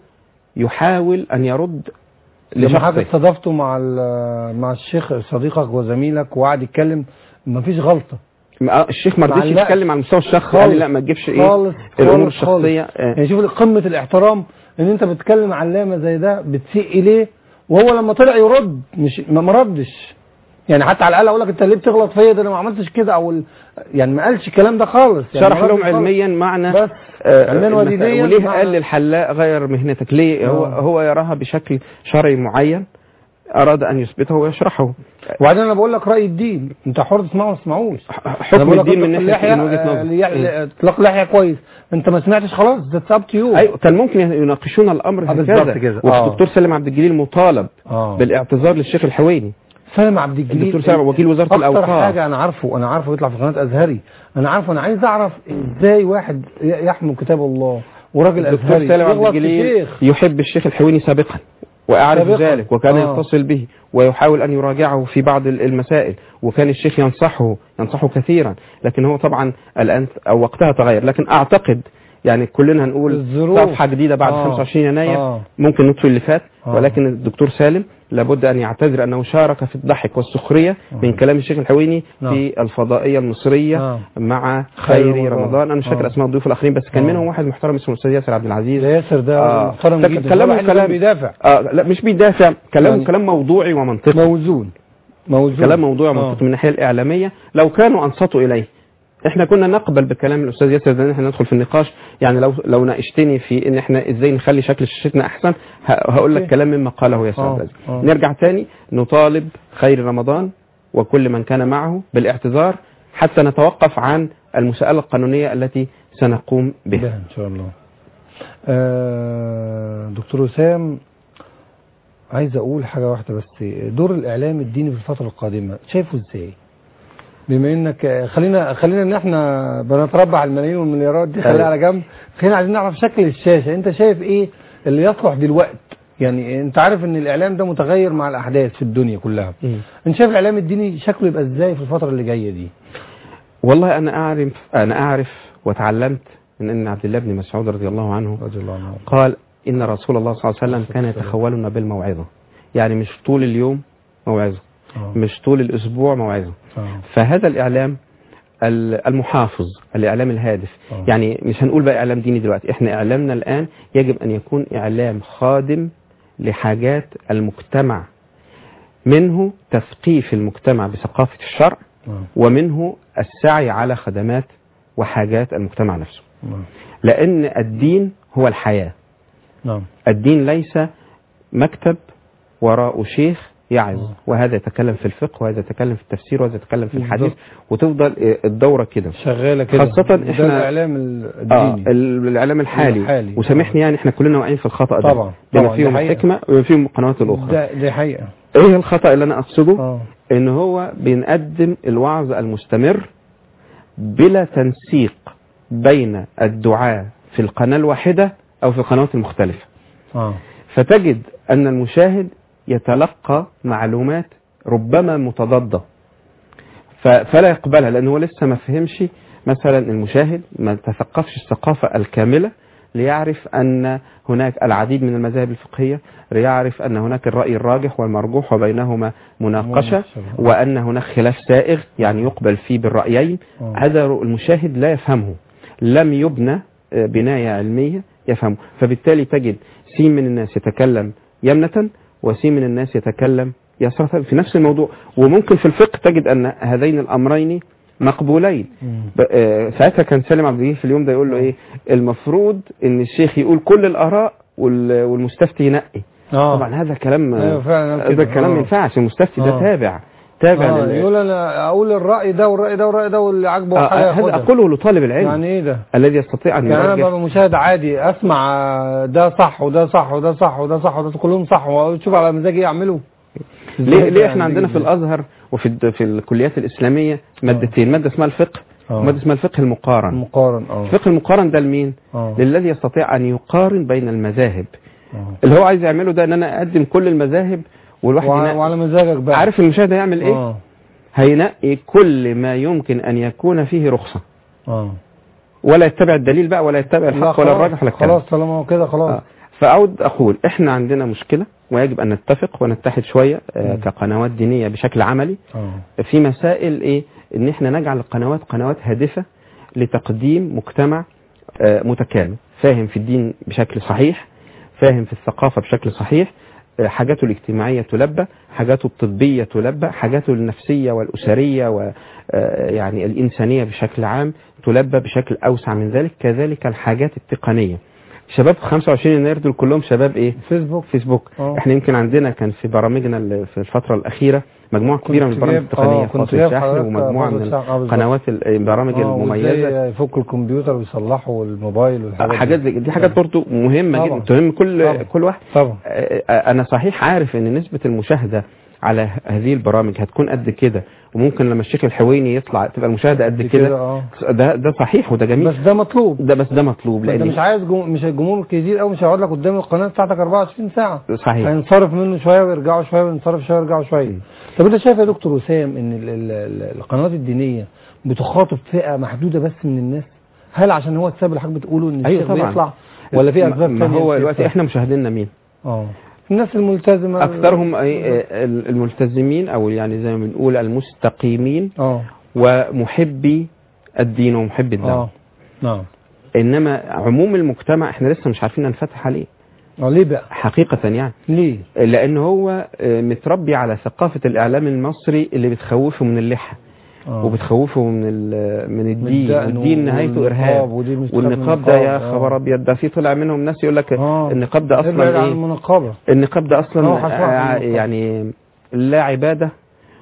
[SPEAKER 3] يحاول ان يرد
[SPEAKER 2] لما حضرتك
[SPEAKER 3] لشخصه
[SPEAKER 2] استضفته مع ال- مع الشيخ صديقك وزميلك وقعد يتكلم ما فيش غلطه
[SPEAKER 3] آه، الشيخ ما رضيش
[SPEAKER 2] معلقش.
[SPEAKER 3] يتكلم على المستوى الشخصي
[SPEAKER 2] خالص.
[SPEAKER 3] قال لي لا ما تجيبش ايه
[SPEAKER 2] خالص
[SPEAKER 3] الامور
[SPEAKER 2] خالص، خالص.
[SPEAKER 3] الشخصيه آه،
[SPEAKER 2] يعني شوف قمه الاحترام ان انت بتكلم علامه زي ده بتسيء اليه وهو لما طلع يرد مش ما ما ردش يعني حتى على الاقل اقول لك انت ليه بتغلط فيا ده انا ما عملتش كده او ال... يعني ما قالش الكلام ده خالص يعني
[SPEAKER 3] شرح
[SPEAKER 2] ما
[SPEAKER 3] لهم
[SPEAKER 2] ردش خالص.
[SPEAKER 3] علميا معنى
[SPEAKER 2] بس
[SPEAKER 3] آه،
[SPEAKER 2] علميا
[SPEAKER 3] المسائل.
[SPEAKER 2] ودينيا
[SPEAKER 3] وليه
[SPEAKER 2] معنى-
[SPEAKER 3] قال للحلاق غير مهنتك ليه هو
[SPEAKER 2] آه.
[SPEAKER 3] هو يراها بشكل شرعي معين اراد ان يثبته ويشرحه
[SPEAKER 2] وبعدين انا بقول لك راي الدين انت حر تسمعه ما تسمعوش أنا
[SPEAKER 3] حكم
[SPEAKER 2] بقول لك
[SPEAKER 3] الدين من
[SPEAKER 2] اطلق
[SPEAKER 3] ناحيه
[SPEAKER 2] اللحية،
[SPEAKER 3] من وجهه
[SPEAKER 2] آه،
[SPEAKER 3] نظر
[SPEAKER 2] ليع- ل- اطلاق لحيه كويس انت ما سمعتش خلاص ذاتس اب تو يو
[SPEAKER 3] ايوه كان ممكن يناقشون الامر
[SPEAKER 2] آه، بالظبط
[SPEAKER 3] هكذا
[SPEAKER 2] كده. آه.
[SPEAKER 3] والدكتور سالم عبد الجليل مطالب
[SPEAKER 2] اه
[SPEAKER 3] بالاعتذار للشيخ الحويني
[SPEAKER 2] سالم عبد الجليل
[SPEAKER 3] الدكتور سالم وكيل وزاره
[SPEAKER 2] اكتر
[SPEAKER 3] الاوقاف
[SPEAKER 2] حاجه انا عارفه انا عارفه يطلع في قناه ازهري انا عارفه انا عايز اعرف ازاي واحد ي- يحمل كتاب الله وراجل
[SPEAKER 3] الدكتور
[SPEAKER 2] ازهري
[SPEAKER 3] سالم عبد
[SPEAKER 2] يغلط في
[SPEAKER 3] الجليل
[SPEAKER 2] شيخ.
[SPEAKER 3] يحب الشيخ الحويني سابقا واعرف
[SPEAKER 2] سابقاً.
[SPEAKER 3] ذلك وكان
[SPEAKER 2] آه.
[SPEAKER 3] يتصل به ويحاول ان يراجعه في بعض ال- المسائل وكان الشيخ ينصحه ينصحه كثيرا لكن هو طبعا الان او وقتها تغير لكن اعتقد يعني كلنا هنقول
[SPEAKER 2] الظروف.
[SPEAKER 3] صفحه جديده بعد
[SPEAKER 2] آه.
[SPEAKER 3] 25 يناير
[SPEAKER 2] آه.
[SPEAKER 3] ممكن نطفي اللي فات
[SPEAKER 2] آه.
[SPEAKER 3] ولكن الدكتور سالم لابد ان يعتذر انه شارك في الضحك والسخريه من كلام الشيخ الحويني
[SPEAKER 2] نعم.
[SPEAKER 3] في الفضائيه المصريه
[SPEAKER 2] نعم.
[SPEAKER 3] مع
[SPEAKER 2] خير
[SPEAKER 3] خير
[SPEAKER 2] رمضان.
[SPEAKER 3] رمضان انا مش فاكر
[SPEAKER 2] آه.
[SPEAKER 3] اسماء الضيوف الاخرين بس كان
[SPEAKER 2] آه.
[SPEAKER 3] منهم واحد محترم اسمه الاستاذ ياسر عبد العزيز
[SPEAKER 2] ده ياسر ده
[SPEAKER 3] آه.
[SPEAKER 2] محترم
[SPEAKER 3] لكن
[SPEAKER 2] جدا
[SPEAKER 3] كلامه
[SPEAKER 2] الواحد اللي
[SPEAKER 3] كلام-
[SPEAKER 2] بيدافع
[SPEAKER 3] اه لا مش بيدافع كلامه
[SPEAKER 2] يعني-
[SPEAKER 3] كلام موضوعي ومنطقي
[SPEAKER 2] موزون موزون
[SPEAKER 3] كلام موضوعي
[SPEAKER 2] آه.
[SPEAKER 3] ومنطقي من الناحيه الاعلاميه لو كانوا انصتوا اليه احنا كنا نقبل بكلام الاستاذ ياسر ده ان احنا ندخل في النقاش يعني لو لو ناقشتني في ان احنا ازاي نخلي شكل شاشتنا احسن ه- هقول لك
[SPEAKER 2] أوكي.
[SPEAKER 3] كلام مما قاله ياسر
[SPEAKER 2] آه،
[SPEAKER 3] عبد العزيز.
[SPEAKER 2] آه.
[SPEAKER 3] نرجع تاني نطالب خير رمضان وكل من كان معه بالاعتذار حتى نتوقف عن المساءله القانونيه التي سنقوم بها
[SPEAKER 2] بها ان شاء الله آه دكتور وسام عايز اقول حاجه واحده بس دور الاعلام الديني في الفتره القادمه شايفه ازاي بما انك آه، خلينا خلينا ان احنا بنتربع على الملايين والمليارات دي خليها
[SPEAKER 3] أيوة.
[SPEAKER 2] على جنب خلينا عايزين نعرف شكل الشاشه انت شايف ايه اللي يصلح دلوقتي يعني انت عارف ان الاعلام ده متغير مع الاحداث في الدنيا كلها
[SPEAKER 3] مم.
[SPEAKER 2] انت شايف الاعلام الديني شكله يبقى ازاي في الفتره اللي جايه دي
[SPEAKER 3] والله انا اعرف انا اعرف وتعلمت من ان عبد الله بن مسعود رضي الله عنه
[SPEAKER 2] رضي الله عنه
[SPEAKER 3] قال إن رسول الله صلى الله عليه وسلم كان يتخولنا بالموعظة يعني مش طول اليوم موعظة
[SPEAKER 2] آه.
[SPEAKER 3] مش طول الأسبوع موعظة
[SPEAKER 2] آه.
[SPEAKER 3] فهذا الإعلام ال- المحافظ الإعلام الهادف
[SPEAKER 2] آه.
[SPEAKER 3] يعني مش هنقول بقى إعلام ديني دلوقتي إحنا إعلامنا الآن يجب أن يكون إعلام خادم لحاجات المجتمع منه تثقيف المجتمع بثقافة الشرع
[SPEAKER 2] آه.
[SPEAKER 3] ومنه السعي على خدمات وحاجات المجتمع نفسه
[SPEAKER 2] نعم
[SPEAKER 3] لأن الدين هو الحياة
[SPEAKER 2] نعم
[SPEAKER 3] الدين ليس مكتب وراء شيخ يعظ
[SPEAKER 2] آه.
[SPEAKER 3] وهذا يتكلم في الفقه وهذا يتكلم في التفسير وهذا يتكلم في الحديث
[SPEAKER 2] بالظبط.
[SPEAKER 3] وتفضل آه، الدورة كده
[SPEAKER 2] شغاله كده
[SPEAKER 3] خاصة
[SPEAKER 2] ده
[SPEAKER 3] إحنا-
[SPEAKER 2] الاعلام
[SPEAKER 3] اه
[SPEAKER 2] الديني
[SPEAKER 3] ال- الاعلام الحالي,
[SPEAKER 2] الحالي.
[SPEAKER 3] وسامحني يعني احنا كلنا واقعين في الخطا ده
[SPEAKER 2] طبعا،
[SPEAKER 3] بما
[SPEAKER 2] طبعا، دي
[SPEAKER 3] فيهم
[SPEAKER 2] حقيقة.
[SPEAKER 3] الحكمه وبما فيهم القنوات الاخرى
[SPEAKER 2] ده دي حقيقه
[SPEAKER 3] ايه الخطا اللي انا اقصده
[SPEAKER 2] اه
[SPEAKER 3] ان هو بنقدم الوعظ المستمر بلا تنسيق بين الدعاة في القناة الواحدة او في القنوات المختلفة
[SPEAKER 2] اه
[SPEAKER 3] فتجد ان المشاهد يتلقى معلومات ربما متضادة ف- فلا يقبلها لانه هو لسه ما فهمش مثلا المشاهد ما تثقفش الثقافة الكاملة ليعرف ان هناك العديد من المذاهب الفقهية ليعرف ان هناك الرأي الراجح والمرجوح وبينهما مناقشة
[SPEAKER 2] مناقشة.
[SPEAKER 3] وان هناك خلاف سائغ يعني يقبل فيه بالرأيين
[SPEAKER 2] آه.
[SPEAKER 3] هذا المشاهد لا يفهمه لم يبنى آه، بناية علمية يفهمه فبالتالي تجد سين من الناس يتكلم يمنة وسين من الناس يتكلم يسرة في نفس الموضوع وممكن في الفقه تجد أن هذين الأمرين مقبولين
[SPEAKER 2] مم.
[SPEAKER 3] ب- آه، ساعتها كان سالم عبد الجليل في اليوم ده يقول له ايه المفروض ان الشيخ يقول كل الاراء وال- والمستفتي ينقي
[SPEAKER 2] اه
[SPEAKER 3] طبعا هذا كلام
[SPEAKER 2] ايوه فعلا
[SPEAKER 3] هذا الكلام
[SPEAKER 2] آه.
[SPEAKER 3] ما ينفعش المستفتي ده
[SPEAKER 2] آه.
[SPEAKER 3] تابع تابع
[SPEAKER 2] آه.
[SPEAKER 3] لل-
[SPEAKER 2] يقول انا اقول الراي ده والراي ده والراي ده واللي عاجبه
[SPEAKER 3] آه،
[SPEAKER 2] حاجه
[SPEAKER 3] هذا
[SPEAKER 2] ياخدها
[SPEAKER 3] اقوله لطالب العلم
[SPEAKER 2] يعني ايه ده
[SPEAKER 3] الذي يستطيع ان
[SPEAKER 2] يعني انا
[SPEAKER 3] يرجح
[SPEAKER 2] ببقى مشاهد عادي اسمع آه، ده صح وده صح وده صح وده صح وده كلهم صح واشوف على مزاجي اعمله
[SPEAKER 3] ليه ليه احنا عندنا في الازهر وفي الد- في الكليات الاسلاميه مادتين ماده اسمها الفقه
[SPEAKER 2] آه.
[SPEAKER 3] وماده اسمها الفقه المقارن
[SPEAKER 2] مقارن اه
[SPEAKER 3] الفقه المقارن ده لمين
[SPEAKER 2] اه
[SPEAKER 3] للذي يستطيع ان يقارن بين المذاهب
[SPEAKER 2] آه.
[SPEAKER 3] اللي هو عايز يعمله ده ان انا اقدم كل المذاهب والواحد
[SPEAKER 2] وع-
[SPEAKER 3] ينقي.
[SPEAKER 2] وعلى مزاجك بقى
[SPEAKER 3] عارف المشاهد هيعمل ايه
[SPEAKER 2] اه
[SPEAKER 3] هينقي كل ما يمكن ان يكون فيه رخصه
[SPEAKER 2] اه
[SPEAKER 3] ولا يتبع الدليل بقى ولا يتبع
[SPEAKER 2] لا
[SPEAKER 3] الحق ولا
[SPEAKER 2] خلاص،
[SPEAKER 3] الراجح ولا الكلام
[SPEAKER 2] خلاص طالما هو كده خلاص
[SPEAKER 3] آه. فأعود أقول إحنا عندنا مشكلة ويجب أن نتفق ونتحد شوية آه،
[SPEAKER 2] مم.
[SPEAKER 3] كقنوات دينية بشكل عملي
[SPEAKER 2] اه
[SPEAKER 3] في مسائل إيه إن إحنا نجعل القنوات قنوات هادفة لتقديم مجتمع آه، متكامل فاهم في الدين بشكل صحيح فاهم في الثقافة بشكل صحيح آه، حاجاته الاجتماعية تلبى حاجاته الطبية تلبى حاجاته النفسية والأسرية ويعني الإنسانية بشكل عام تلبى بشكل أوسع من ذلك كذلك الحاجات التقنية شباب 25 يناير دول كلهم شباب ايه
[SPEAKER 2] فيسبوك
[SPEAKER 3] فيسبوك
[SPEAKER 2] آه.
[SPEAKER 3] احنا يمكن عندنا كان في برامجنا اللي في الفترة الأخيرة مجموعة كبيرة من
[SPEAKER 2] كنت
[SPEAKER 3] البرامج
[SPEAKER 2] جايب-
[SPEAKER 3] التقنية
[SPEAKER 2] آه، كنت
[SPEAKER 3] فاصل
[SPEAKER 2] جايب
[SPEAKER 3] شحن
[SPEAKER 2] حضرتك
[SPEAKER 3] ومجموعة
[SPEAKER 2] فاصل
[SPEAKER 3] من
[SPEAKER 2] شحن، آه، بالظبط.
[SPEAKER 3] قنوات البرامج
[SPEAKER 2] آه،
[SPEAKER 3] المميزة
[SPEAKER 2] وإزاي يفكوا الكمبيوتر ويصلحوا الموبايل والحاجات
[SPEAKER 3] حاجات زي دي حاجات برضو مهمة
[SPEAKER 2] طبعا.
[SPEAKER 3] جدا تهم كل
[SPEAKER 2] طبعا.
[SPEAKER 3] كل واحد
[SPEAKER 2] طبعا
[SPEAKER 3] آه، آه، انا صحيح عارف ان نسبة المشاهدة على ه- هذه البرامج هتكون قد كده وممكن لما الشيخ الحويني يطلع تبقى المشاهدة قد كده
[SPEAKER 2] اه
[SPEAKER 3] ده ده صحيح وده جميل
[SPEAKER 2] بس ده مطلوب
[SPEAKER 3] ده بس ده مطلوب
[SPEAKER 2] انت مش
[SPEAKER 3] لان
[SPEAKER 2] عايز جم... مش الجمهور كتير قوي مش هيقعد لك قدام القناه بتاعتك 24 ساعه
[SPEAKER 3] صحيح
[SPEAKER 2] هينصرف منه شويه ويرجعوا شويه وينصرف شويه ويرجعوا شويه
[SPEAKER 3] م.
[SPEAKER 2] طب انت شايف يا دكتور وسام ان ال... ال... ال- القنوات الدينيه بتخاطب فئه محدوده بس من الناس هل عشان هو السبب اللي حضرتك بتقوله ان
[SPEAKER 3] أيوة
[SPEAKER 2] الشيخ
[SPEAKER 3] طبعا.
[SPEAKER 2] بيطلع ولا في اسباب
[SPEAKER 3] ما
[SPEAKER 2] ثانيه
[SPEAKER 3] هو
[SPEAKER 2] في
[SPEAKER 3] دلوقتي
[SPEAKER 2] السبب؟
[SPEAKER 3] احنا مشاهدينا مين
[SPEAKER 2] اه الناس الملتزمه
[SPEAKER 3] اكثرهم أي- آه، الملتزمين او يعني زي ما بنقول المستقيمين
[SPEAKER 2] اه
[SPEAKER 3] ومحبي الدين ومحبي الدعوة
[SPEAKER 2] اه نعم
[SPEAKER 3] انما عموم المجتمع احنا لسه مش عارفين ننفتح عليه
[SPEAKER 2] اه ليه بقى
[SPEAKER 3] حقيقة يعني
[SPEAKER 2] ليه
[SPEAKER 3] لان هو آه، متربي على ثقافة الاعلام المصري اللي بتخوفه من اللحى
[SPEAKER 2] آه.
[SPEAKER 3] وبتخوفه من ال- من الدين
[SPEAKER 2] الدقن
[SPEAKER 3] والدين نهايته
[SPEAKER 2] والنقاب
[SPEAKER 3] ارهاب
[SPEAKER 2] ودي مش تخاف من
[SPEAKER 3] والنقاب ده يا
[SPEAKER 2] النقاب.
[SPEAKER 3] خبر ابيض ده في طلع منهم ناس يقول لك
[SPEAKER 2] آه.
[SPEAKER 3] النقاب ده
[SPEAKER 2] ابعد
[SPEAKER 3] اصلا
[SPEAKER 2] عن
[SPEAKER 3] ايه
[SPEAKER 2] المنقبة
[SPEAKER 3] النقاب ده اصلا
[SPEAKER 2] آه، حصل عن
[SPEAKER 3] آه،
[SPEAKER 2] النقاب.
[SPEAKER 3] يعني لا عباده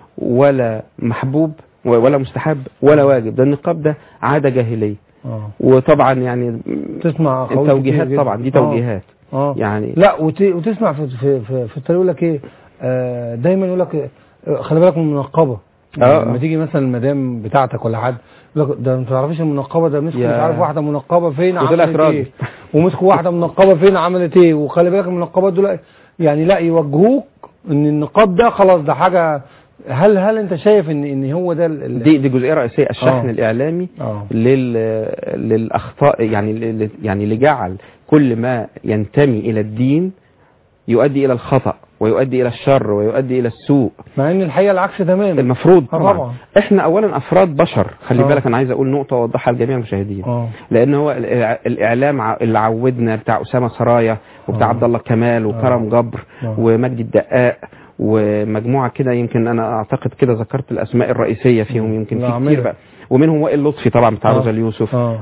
[SPEAKER 3] ولا محبوب ولا مستحب ولا واجب ده النقاب ده عاده جاهليه
[SPEAKER 2] اه
[SPEAKER 3] وطبعا يعني
[SPEAKER 2] تسمع أخوات كتير
[SPEAKER 3] التوجيهات
[SPEAKER 2] جدا.
[SPEAKER 3] طبعا دي
[SPEAKER 2] آه.
[SPEAKER 3] توجيهات
[SPEAKER 2] اه
[SPEAKER 3] يعني
[SPEAKER 2] لا وت... وتسمع في في في, في الطريق يقول لك ايه آه دايما يقول لك آه، خلي بالك من المنقبه
[SPEAKER 3] آه.
[SPEAKER 2] لما تيجي مثلا المدام بتاعتك ولا حد يقول لك ده ما تعرفيش المنقبه ده مسكوا
[SPEAKER 3] يا.
[SPEAKER 2] مش عارف واحده منقبه فين
[SPEAKER 3] وطلعت
[SPEAKER 2] عملت
[SPEAKER 3] راجل.
[SPEAKER 2] ايه ومسكوا واحده منقبه فين عملت ايه وخلي بالك من المنقبات دول يعني لا يوجهوك ان النقاب ده خلاص ده حاجه هل هل انت شايف ان ان هو ده ال- ال-
[SPEAKER 3] دي دي جزئيه رئيسيه الشحن
[SPEAKER 2] آه.
[SPEAKER 3] الاعلامي
[SPEAKER 2] اه
[SPEAKER 3] لل للاخطاء يعني لل- يعني لجعل كل ما ينتمي الى الدين يؤدي الى الخطا ويؤدي الى الشر ويؤدي الى السوء
[SPEAKER 2] مع ان الحقيقه العكس تماما
[SPEAKER 3] المفروض
[SPEAKER 2] آه
[SPEAKER 3] طبعا
[SPEAKER 2] طبعا.
[SPEAKER 3] احنا اولا افراد بشر خلي
[SPEAKER 2] آه.
[SPEAKER 3] بالك انا عايز اقول نقطه اوضحها لجميع المشاهدين
[SPEAKER 2] اه
[SPEAKER 3] لان هو الإع- الاعلام ع- اللي عودنا بتاع اسامه سرايا وبتاع
[SPEAKER 2] آه.
[SPEAKER 3] عبد الله كمال وكرم جبر
[SPEAKER 2] آه.
[SPEAKER 3] ومجدي الدقاق ومجموعه كده يمكن انا اعتقد كده ذكرت الاسماء الرئيسيه فيهم يمكن
[SPEAKER 2] لا،
[SPEAKER 3] في
[SPEAKER 2] عمير.
[SPEAKER 3] كتير بقى ومنهم وائل لطفي طبعا بتاع
[SPEAKER 2] آه.
[SPEAKER 3] روزا اليوسف
[SPEAKER 2] آه.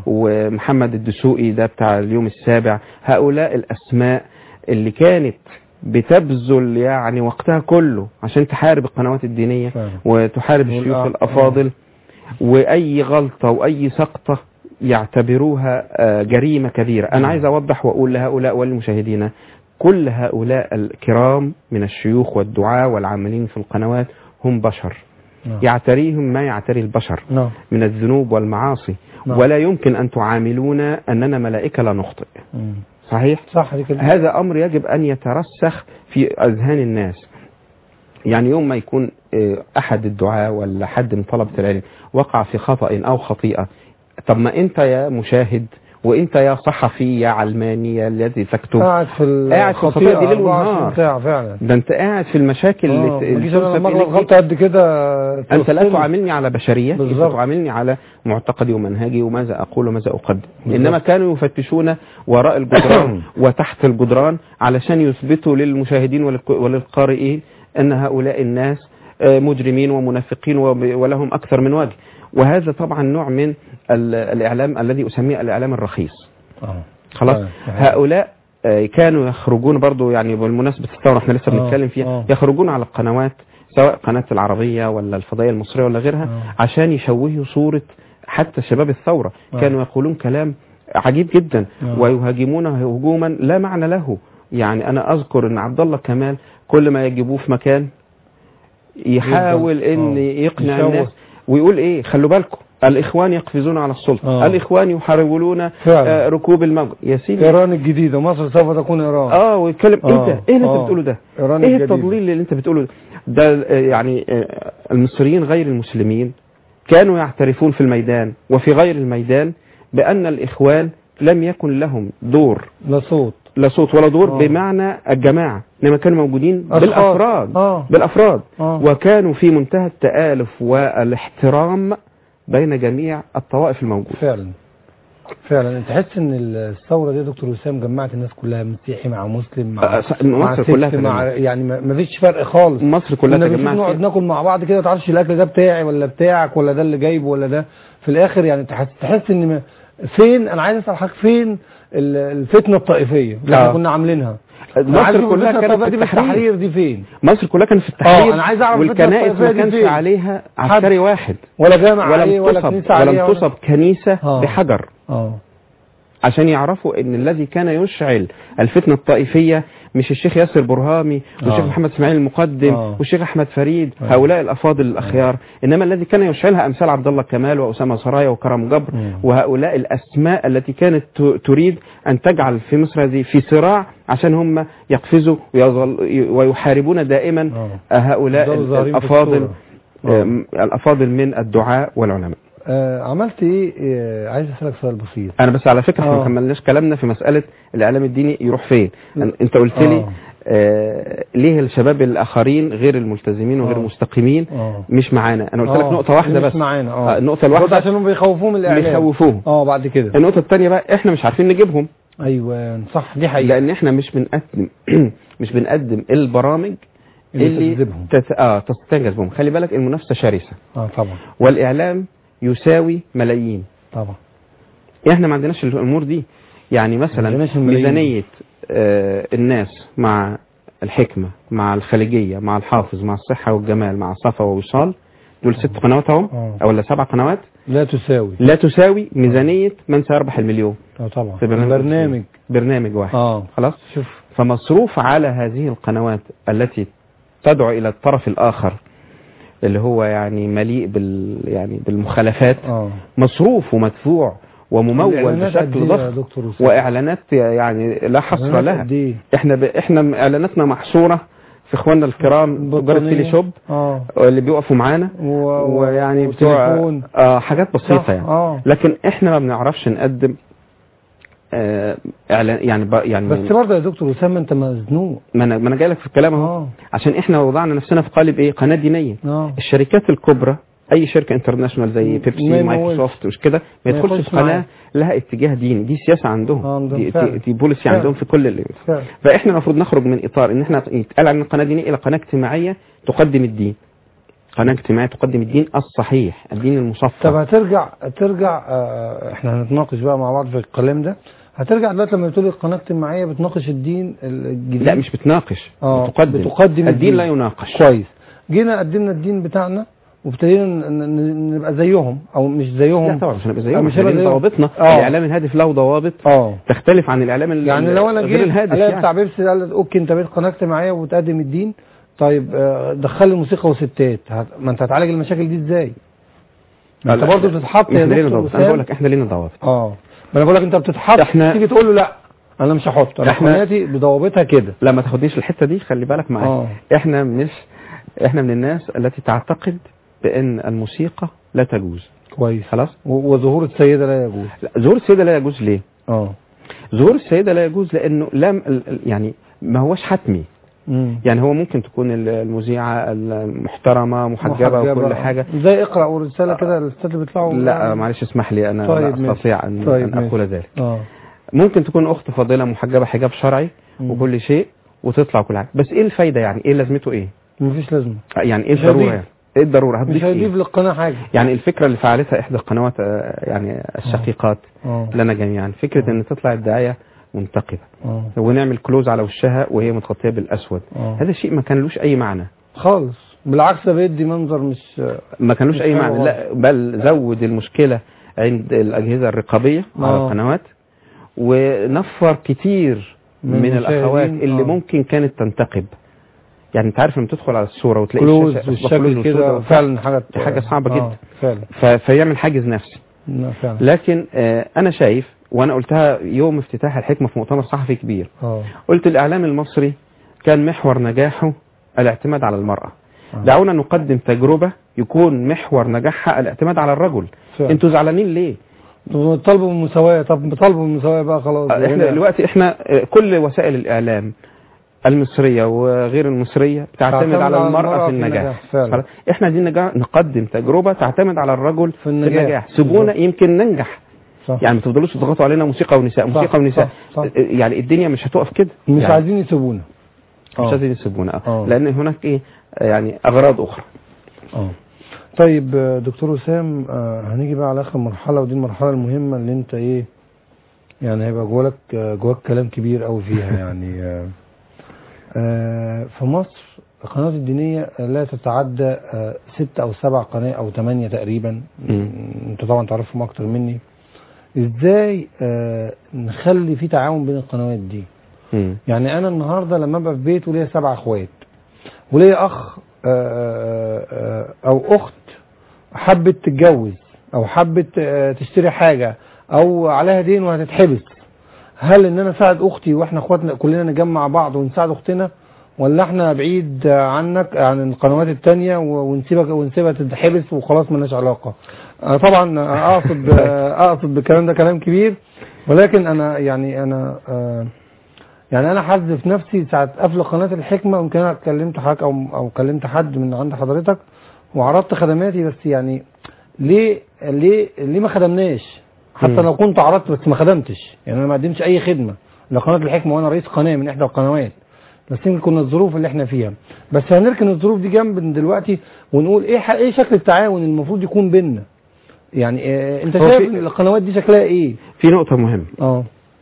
[SPEAKER 3] ومحمد الدسوقي ده بتاع اليوم السابع هؤلاء الاسماء اللي كانت بتبذل يعني وقتها كله عشان تحارب القنوات الدينيه
[SPEAKER 2] فعلا.
[SPEAKER 3] وتحارب
[SPEAKER 2] والأ-
[SPEAKER 3] الشيوخ
[SPEAKER 2] آه.
[SPEAKER 3] الافاضل واي غلطه واي سقطه يعتبروها آه، جريمه كبيره انا عايز اوضح واقول لهؤلاء وللمشاهدين كل هؤلاء الكرام من الشيوخ والدعاة والعاملين في القنوات هم بشر
[SPEAKER 2] نعم.
[SPEAKER 3] يعتريهم ما يعتري البشر
[SPEAKER 2] نعم
[SPEAKER 3] من الذنوب والمعاصي
[SPEAKER 2] نعم.
[SPEAKER 3] ولا يمكن أن تعاملونا أننا ملائكة لا نخطئ
[SPEAKER 2] مم.
[SPEAKER 3] صحيح؟
[SPEAKER 2] صح دي كده
[SPEAKER 3] هذا أمر يجب أن يترسخ في أذهان الناس يعني يوم ما يكون آه، أحد الدعاة ولا حد من طلبة العلم وقع في خطأ أو خطيئة طب ما أنت يا مشاهد وأنت يا صحفي يا علماني يا الذي تكتب
[SPEAKER 2] قاعد في
[SPEAKER 3] قاعد في
[SPEAKER 2] الخطيئة
[SPEAKER 3] الخطيئة دي ليل
[SPEAKER 2] 24
[SPEAKER 3] ونهار.
[SPEAKER 2] ساعة فعلا
[SPEAKER 3] ده أنت قاعد في المشاكل
[SPEAKER 2] اه
[SPEAKER 3] اللي
[SPEAKER 2] ما
[SPEAKER 3] اللي
[SPEAKER 2] تجيش انا
[SPEAKER 3] تنسب
[SPEAKER 2] لما
[SPEAKER 3] إليك
[SPEAKER 2] اغلط
[SPEAKER 3] دي.
[SPEAKER 2] غلطة قد كده
[SPEAKER 3] أنت لا
[SPEAKER 2] تفصلني.
[SPEAKER 3] تعاملني على بشرية أنت
[SPEAKER 2] بالظبط.
[SPEAKER 3] تعاملني على معتقدي ومنهجي وماذا أقول وماذا أقدم إنما كانوا يفتشون وراء الجدران وتحت الجدران علشان يثبتوا للمشاهدين وللق- وللقارئين أن هؤلاء الناس آه، مجرمين ومنافقين وب- ولهم أكثر من وجه وهذا طبعا نوع من ال- الإعلام الذي أسميه الإعلام الرخيص
[SPEAKER 2] اه
[SPEAKER 3] خلاص
[SPEAKER 2] صحيح.
[SPEAKER 3] هؤلاء آه، كانوا يخرجون برضو يعني بالمناسبة الثورة احنا لسه
[SPEAKER 2] آه،
[SPEAKER 3] بنتكلم فيها
[SPEAKER 2] آه.
[SPEAKER 3] يخرجون على القنوات سواء قناة العربية ولا الفضائية المصرية ولا غيرها
[SPEAKER 2] آه.
[SPEAKER 3] عشان يشوهوا صورة حتى شباب الثورة
[SPEAKER 2] آه.
[SPEAKER 3] كانوا يقولون كلام عجيب جدا
[SPEAKER 2] آه.
[SPEAKER 3] ويهاجمون هجوما لا معنى له يعني انا اذكر ان عبد الله كمال كل ما يجيبوه في مكان يحاول
[SPEAKER 2] جداً.
[SPEAKER 3] ان
[SPEAKER 2] آه.
[SPEAKER 3] يقنع
[SPEAKER 2] يشوه.
[SPEAKER 3] الناس ويقول ايه خلوا بالكم الاخوان يقفزون على السلطه
[SPEAKER 2] آه.
[SPEAKER 3] الاخوان يحاولون
[SPEAKER 2] فعلا.
[SPEAKER 3] آه، ركوب الموج يا سيدي
[SPEAKER 2] ايران الجديدة مصر سوف تكون ايران
[SPEAKER 3] اه ويتكلم ايه
[SPEAKER 2] آه.
[SPEAKER 3] ده ايه اللي انت
[SPEAKER 2] آه.
[SPEAKER 3] بتقوله ده
[SPEAKER 2] ايران
[SPEAKER 3] ايه
[SPEAKER 2] الجديدة.
[SPEAKER 3] التضليل اللي انت بتقوله ده ده آه، يعني آه، المصريين غير المسلمين كانوا يعترفون في الميدان وفي غير الميدان بان الاخوان لم يكن لهم دور
[SPEAKER 2] لا صوت
[SPEAKER 3] لا صوت ولا دور
[SPEAKER 2] آه.
[SPEAKER 3] بمعنى الجماعه انما كانوا موجودين
[SPEAKER 2] أشخاص.
[SPEAKER 3] بالافراد
[SPEAKER 2] اه
[SPEAKER 3] بالافراد
[SPEAKER 2] آه.
[SPEAKER 3] وكانوا في منتهى التآلف والاحترام بين جميع الطوائف الموجوده
[SPEAKER 2] فعلا فعلا انت تحس ان الثوره دي يا دكتور وسام جمعت الناس كلها مسيحي مع مسلم مع
[SPEAKER 3] آه، ص-
[SPEAKER 2] مع
[SPEAKER 3] مصر
[SPEAKER 2] ست،
[SPEAKER 3] كلها
[SPEAKER 2] مع
[SPEAKER 3] تجمعت.
[SPEAKER 2] يعني ما ما فيش فرق خالص
[SPEAKER 3] مصر كلها
[SPEAKER 2] كنا بنشوف
[SPEAKER 3] تجمعت
[SPEAKER 2] نقعد
[SPEAKER 3] فيها.
[SPEAKER 2] ناكل مع بعض كده ما تعرفش الاكل ده بتاعي ولا بتاعك ولا ده اللي جايبه ولا ده في الاخر يعني تحس, تحس ان ما فين انا عايز اسال حضرتك فين ال- الفتنه الطائفيه اللي احنا
[SPEAKER 3] آه.
[SPEAKER 2] كنا عاملينها أنا عايز
[SPEAKER 3] مصر
[SPEAKER 2] أشوف
[SPEAKER 3] كلها
[SPEAKER 2] الفتنة
[SPEAKER 3] كانت في
[SPEAKER 2] الطائفية دي
[SPEAKER 3] التحرير
[SPEAKER 2] التحرير دي فين
[SPEAKER 3] مصر كلها كانت في التحرير
[SPEAKER 2] آه، أنا عايز أعرف الفتنة
[SPEAKER 3] والكنائس
[SPEAKER 2] الطائفية
[SPEAKER 3] ما
[SPEAKER 2] دي
[SPEAKER 3] كانش
[SPEAKER 2] فين؟
[SPEAKER 3] عليها عسكري واحد
[SPEAKER 2] ولا جامع عليه
[SPEAKER 3] ولم
[SPEAKER 2] ولا
[SPEAKER 3] تصب
[SPEAKER 2] كنيسه عليه
[SPEAKER 3] ولم تصب كنيسة
[SPEAKER 2] آه.
[SPEAKER 3] بحجر
[SPEAKER 2] اه
[SPEAKER 3] عشان يعرفوا ان الذي كان يشعل الفتنة الطائفية مش الشيخ ياسر برهامي والشيخ
[SPEAKER 2] آه.
[SPEAKER 3] محمد اسماعيل المقدم
[SPEAKER 2] آه.
[SPEAKER 3] والشيخ احمد فريد
[SPEAKER 2] آه.
[SPEAKER 3] هؤلاء الافاضل الاخيار انما الذي كان يشعلها امثال عبد الله كمال واسامه سرايا وكرم جبر
[SPEAKER 2] مم.
[SPEAKER 3] وهؤلاء الاسماء التي كانت ت- تريد ان تجعل في مصر هذه في صراع عشان هم يقفزوا ويظل ويحاربون دائما
[SPEAKER 2] آه.
[SPEAKER 3] هؤلاء
[SPEAKER 2] يفضلوا ظاهرين في
[SPEAKER 3] الافاضل
[SPEAKER 2] الصورة. آه.
[SPEAKER 3] آم، الافاضل من الدعاء والعلماء
[SPEAKER 2] آه عملت ايه آه عايز اسالك سؤال بسيط
[SPEAKER 3] انا بس على فكره احنا
[SPEAKER 2] آه.
[SPEAKER 3] ما كملناش كلامنا في مساله الاعلام الديني يروح فين أن- انت قلت لي
[SPEAKER 2] آه.
[SPEAKER 3] آه ليه الشباب الاخرين غير الملتزمين وغير
[SPEAKER 2] آه.
[SPEAKER 3] المستقيمين
[SPEAKER 2] اه
[SPEAKER 3] مش معانا انا قلت لك
[SPEAKER 2] آه.
[SPEAKER 3] نقطه واحده
[SPEAKER 2] مش
[SPEAKER 3] بس
[SPEAKER 2] معانا
[SPEAKER 3] آه،
[SPEAKER 2] اه
[SPEAKER 3] النقطه
[SPEAKER 2] برضه
[SPEAKER 3] الواحده
[SPEAKER 2] عشان هم بيخوفوهم من الاعلام
[SPEAKER 3] بيخوفوهم
[SPEAKER 2] اه بعد كده
[SPEAKER 3] النقطه الثانيه بقى احنا مش عارفين نجيبهم
[SPEAKER 2] ايوه صح دي حقيقه
[SPEAKER 3] لان احنا مش بنقدم مش بنقدم البرامج
[SPEAKER 2] اللي تجذبهم.
[SPEAKER 3] تت... اه تستطيع جذبهم خلي بالك المنافسه شرسه
[SPEAKER 2] اه طبعا
[SPEAKER 3] والاعلام يساوي ملايين
[SPEAKER 2] طبعا
[SPEAKER 3] احنا ما عندناش الامور دي يعني مثلا
[SPEAKER 2] عندناش الملايين.
[SPEAKER 3] ميزانيه آه الناس مع الحكمه مع الخليجيه مع الحافظ مع الصحه والجمال مع صفا ووصال دول ست قنوات اهم
[SPEAKER 2] آه.
[SPEAKER 3] او ولا سبع قنوات
[SPEAKER 2] لا تساوي
[SPEAKER 3] لا تساوي ميزانيه من سيربح المليون
[SPEAKER 2] اه طبعا
[SPEAKER 3] في برنامج
[SPEAKER 2] برنامج
[SPEAKER 3] برنامج واحد
[SPEAKER 2] اه
[SPEAKER 3] خلاص
[SPEAKER 2] شوف
[SPEAKER 3] فمصروف على هذه القنوات التي تدعو الى الطرف الاخر اللي هو يعني مليء بال يعني بالمخالفات
[SPEAKER 2] اه
[SPEAKER 3] مصروف ومدفوع وممول
[SPEAKER 2] الإعلانات قد
[SPEAKER 3] بشكل
[SPEAKER 2] إيه يا
[SPEAKER 3] ضخم
[SPEAKER 2] دكتور أسامة؟
[SPEAKER 3] واعلانات يعني لا حصر
[SPEAKER 2] إعلانات
[SPEAKER 3] لها
[SPEAKER 2] قد إيه؟
[SPEAKER 3] احنا ب... احنا اعلاناتنا محصوره في اخواننا الكرام تجار
[SPEAKER 2] بطانية.
[SPEAKER 3] التيلي شوب
[SPEAKER 2] اه
[SPEAKER 3] اللي بيقفوا معانا
[SPEAKER 2] و... و-
[SPEAKER 3] ويعني بتوع
[SPEAKER 2] وتليفون.
[SPEAKER 3] آه حاجات بسيطه
[SPEAKER 2] صح،
[SPEAKER 3] يعني
[SPEAKER 2] اه
[SPEAKER 3] لكن احنا ما بنعرفش نقدم آه اعلان يعني ب... يعني
[SPEAKER 2] بس برضه يا دكتور اسامه انت مزنوق
[SPEAKER 3] ما انا ما انا جاي لك في الكلام اهو
[SPEAKER 2] اه
[SPEAKER 3] عشان احنا وضعنا نفسنا في قالب ايه قناه دينيه
[SPEAKER 2] اه
[SPEAKER 3] الشركات الكبرى اي شركه انترناشونال زي
[SPEAKER 2] ما
[SPEAKER 3] بيبسي
[SPEAKER 2] يمولش.
[SPEAKER 3] مايكروسوفت مش كده ما
[SPEAKER 2] ما
[SPEAKER 3] يدخلش
[SPEAKER 2] يدخلش
[SPEAKER 3] في قناه
[SPEAKER 2] معاه.
[SPEAKER 3] لها اتجاه ديني دي سياسه عندهم
[SPEAKER 2] آه، عندهم
[SPEAKER 3] دي,
[SPEAKER 2] فعلا.
[SPEAKER 3] دي, دي بوليسي
[SPEAKER 2] فعلا.
[SPEAKER 3] عندهم في كل اللي
[SPEAKER 2] فعلا.
[SPEAKER 3] فاحنا المفروض نخرج من اطار ان احنا يتقال عن قناه دينيه الى قناه اجتماعيه تقدم الدين قناه اجتماعيه تقدم الدين الصحيح الدين المصفى
[SPEAKER 2] طب هترجع ترجع آه احنا هنتناقش بقى مع بعض في الكلام ده هترجع دلوقتي لما بتقول القناه الاجتماعيه بتناقش الدين الجديد
[SPEAKER 3] لا مش بتناقش
[SPEAKER 2] اه
[SPEAKER 3] بتقدم
[SPEAKER 2] بتقدم
[SPEAKER 3] الدين لا يناقش
[SPEAKER 2] كويس جينا قدمنا الدين بتاعنا وابتدينا ن- ن- نبقى زيهم او مش زيهم
[SPEAKER 3] لا طبعا مش هنبقى
[SPEAKER 2] آه،
[SPEAKER 3] زيهم
[SPEAKER 2] مش
[SPEAKER 3] احنا
[SPEAKER 2] هنبقى
[SPEAKER 3] لينا
[SPEAKER 2] زيهم.
[SPEAKER 3] ضوابطنا
[SPEAKER 2] آه.
[SPEAKER 3] الاعلام الهادف له ضوابط
[SPEAKER 2] اه
[SPEAKER 3] تختلف عن الاعلام ال-
[SPEAKER 2] يعني لو انا
[SPEAKER 3] غير
[SPEAKER 2] جيت
[SPEAKER 3] الهادف
[SPEAKER 2] الاقي
[SPEAKER 3] يعني
[SPEAKER 2] بتاع بيبسي قال لك اوكي انت بقيت قناه اجتماعيه وبتقدم الدين طيب آه، دخل لي موسيقى وستات هت- ما انت هتعالج المشاكل دي ازاي؟ ما انت
[SPEAKER 3] لا،
[SPEAKER 2] برضه
[SPEAKER 3] لا،
[SPEAKER 2] بتتحط
[SPEAKER 3] احنا
[SPEAKER 2] يا
[SPEAKER 3] لينا
[SPEAKER 2] دكتور
[SPEAKER 3] ضوابط انا بقول
[SPEAKER 2] وسام
[SPEAKER 3] لك احنا لينا ضوابط
[SPEAKER 2] اه ما انا بقول لك انت بتتحط
[SPEAKER 3] احنا-
[SPEAKER 2] تيجي تقول له لا انا مش هحط انا
[SPEAKER 3] احنا-
[SPEAKER 2] قناتي بضوابطها كده
[SPEAKER 3] لا ما تاخدنيش الحته دي خلي بالك معايا
[SPEAKER 2] اه
[SPEAKER 3] احنا مش احنا من الناس التي تعتقد بان الموسيقى لا تجوز
[SPEAKER 2] كويس
[SPEAKER 3] خلاص
[SPEAKER 2] و- وظهور السيده لا يجوز
[SPEAKER 3] لا، ظهور السيده لا يجوز ليه
[SPEAKER 2] اه
[SPEAKER 3] ظهور السيده لا يجوز لانه لم ال- ال- يعني ما هوش حتمي
[SPEAKER 2] مم.
[SPEAKER 3] يعني هو ممكن تكون ال- المذيعه المحترمه محجبه وكل
[SPEAKER 2] آه.
[SPEAKER 3] حاجه
[SPEAKER 2] زي اقرا ورساله كده الاستاذ اللي بيطلعوا
[SPEAKER 3] لا معلش اسمح لي انا
[SPEAKER 2] طيب،
[SPEAKER 3] لا
[SPEAKER 2] ماشي.
[SPEAKER 3] استطيع ان,
[SPEAKER 2] طيب،
[SPEAKER 3] أن اقول
[SPEAKER 2] ماشي.
[SPEAKER 3] ذلك
[SPEAKER 2] اه
[SPEAKER 3] ممكن تكون اخت فاضله محجبه حجاب شرعي
[SPEAKER 2] مم.
[SPEAKER 3] وكل شيء وتطلع كل حاجه بس ايه الفايده يعني ايه لازمته ايه
[SPEAKER 2] مفيش لازمه
[SPEAKER 3] يعني ايه
[SPEAKER 2] مش
[SPEAKER 3] الضروره
[SPEAKER 2] هيضيف.
[SPEAKER 3] يعني ايه الضروره
[SPEAKER 2] مش
[SPEAKER 3] هتضيف
[SPEAKER 2] هيضيف
[SPEAKER 3] إيه؟
[SPEAKER 2] للقناه حاجه
[SPEAKER 3] يعني الفكره اللي فعلتها احدى القنوات آه، يعني الشقيقات
[SPEAKER 2] اه
[SPEAKER 3] لنا جميعا فكره ان تطلع الداعيه منتقبه
[SPEAKER 2] اه
[SPEAKER 3] ونعمل كلوز على وشها وهي متغطيه بالاسود
[SPEAKER 2] اه
[SPEAKER 3] هذا شيء ما كان لوش اي معنى
[SPEAKER 2] خالص بالعكس ده بيدي منظر مش
[SPEAKER 3] ما كان لوش
[SPEAKER 2] مش
[SPEAKER 3] اي
[SPEAKER 2] حلو
[SPEAKER 3] معنى لا بل زود المشكله عند الاجهزه الرقابيه على
[SPEAKER 2] آه.
[SPEAKER 3] القنوات ونفر كتير
[SPEAKER 2] من
[SPEAKER 3] من,
[SPEAKER 2] المشاهدين،
[SPEAKER 3] الاخوات اللي
[SPEAKER 2] آه.
[SPEAKER 3] ممكن كانت تنتقب يعني انت عارف لما تدخل على الصوره وتلاقي
[SPEAKER 2] كلوز
[SPEAKER 3] الشاشة أصبح كلوز
[SPEAKER 2] والشكل
[SPEAKER 3] وسوداء
[SPEAKER 2] كده
[SPEAKER 3] وبتاع،
[SPEAKER 2] فعلا حاجه
[SPEAKER 3] دي حاجة صعبة
[SPEAKER 2] آه،
[SPEAKER 3] جدا.
[SPEAKER 2] فعلا
[SPEAKER 3] ف- فيعمل حاجز نفسي
[SPEAKER 2] لا فعلا
[SPEAKER 3] لكن آه، انا شايف وانا قلتها يوم افتتاح الحكمه في مؤتمر صحفي كبير
[SPEAKER 2] اه
[SPEAKER 3] قلت الاعلام المصري كان محور نجاحه الاعتماد على المراه
[SPEAKER 2] آه.
[SPEAKER 3] دعونا نقدم تجربه يكون محور نجاحها الاعتماد على الرجل
[SPEAKER 2] فعلا.
[SPEAKER 3] انتوا زعلانين ليه
[SPEAKER 2] طب طالبوا بالمساواه طب طالبوا بالمساواه بقى خلاص
[SPEAKER 3] آه، احنا دلوقتي احنا آه، كل وسائل الاعلام المصريه وغير المصريه بتعتمد على المراه في النجاح
[SPEAKER 2] فعلا
[SPEAKER 3] خلاص؟ احنا عايزين نجا- نقدم تجربه تعتمد على الرجل
[SPEAKER 2] في النجاح.
[SPEAKER 3] سيبونا
[SPEAKER 2] بالظبط.
[SPEAKER 3] يمكن ننجح
[SPEAKER 2] صح.
[SPEAKER 3] يعني ما تفضلوش تضغطوا علينا موسيقى ونساء
[SPEAKER 2] صح،
[SPEAKER 3] موسيقى ونساء
[SPEAKER 2] صح، صح.
[SPEAKER 3] يعني الدنيا مش هتقف كده
[SPEAKER 2] مش
[SPEAKER 3] يعني
[SPEAKER 2] عايزين يسيبونا
[SPEAKER 3] مش
[SPEAKER 2] آه.
[SPEAKER 3] عايزين يسيبونا
[SPEAKER 2] آه.
[SPEAKER 3] آه. لان هناك ايه آه، يعني اغراض اخرى
[SPEAKER 2] اه طيب آه، دكتور وسام آه، هنيجي بقى على اخر مرحله ودي المرحله المهمه اللي انت ايه يعني هيبقى جواك آه، جواك كلام كبير قوي فيها يعني آه، آه، في مصر القنوات الدينيه لا تتعدى آه، ست او سبع قناه او ثمانيه تقريبا
[SPEAKER 3] مم.
[SPEAKER 2] انت طبعا تعرفهم اكتر مني ازاي آه، نخلي في تعاون بين القنوات دي
[SPEAKER 3] مم.
[SPEAKER 2] يعني انا النهارده لما ابقى في بيت وليا سبع اخوات وليا اخ آه، آه، او اخت حبت تتجوز او حبت آه، تشتري حاجه او عليها دين وهتتحبس هل ان انا اساعد اختي واحنا اخواتنا كلنا نجمع بعض ونساعد اختنا ولا احنا بعيد عنك عن القنوات التانية و- ونسيبك ونسيبها تتحبس وخلاص ملناش علاقة آه، طبعا اقصد آه، اقصد بالكلام ده كلام كبير ولكن انا يعني انا آه، يعني انا حذف نفسي ساعه قفل قناه الحكمه يمكن انا كلمت حضرتك او او كلمت حد من عند حضرتك وعرضت خدماتي بس يعني ليه ليه ليه ما خدمناش حتى
[SPEAKER 3] مم.
[SPEAKER 2] لو كنت عرضت بس ما خدمتش يعني انا ما قدمتش اي خدمه لقناه الحكمه وانا رئيس قناه من احدى القنوات بس يمكن كنا الظروف اللي احنا فيها بس هنركن الظروف دي جنب دلوقتي ونقول ايه ح- ايه شكل التعاون المفروض يكون بيننا يعني اه انت
[SPEAKER 3] هو
[SPEAKER 2] شايف
[SPEAKER 3] في-
[SPEAKER 2] القنوات دي شكلها ايه
[SPEAKER 3] في نقطة مهمة
[SPEAKER 2] اه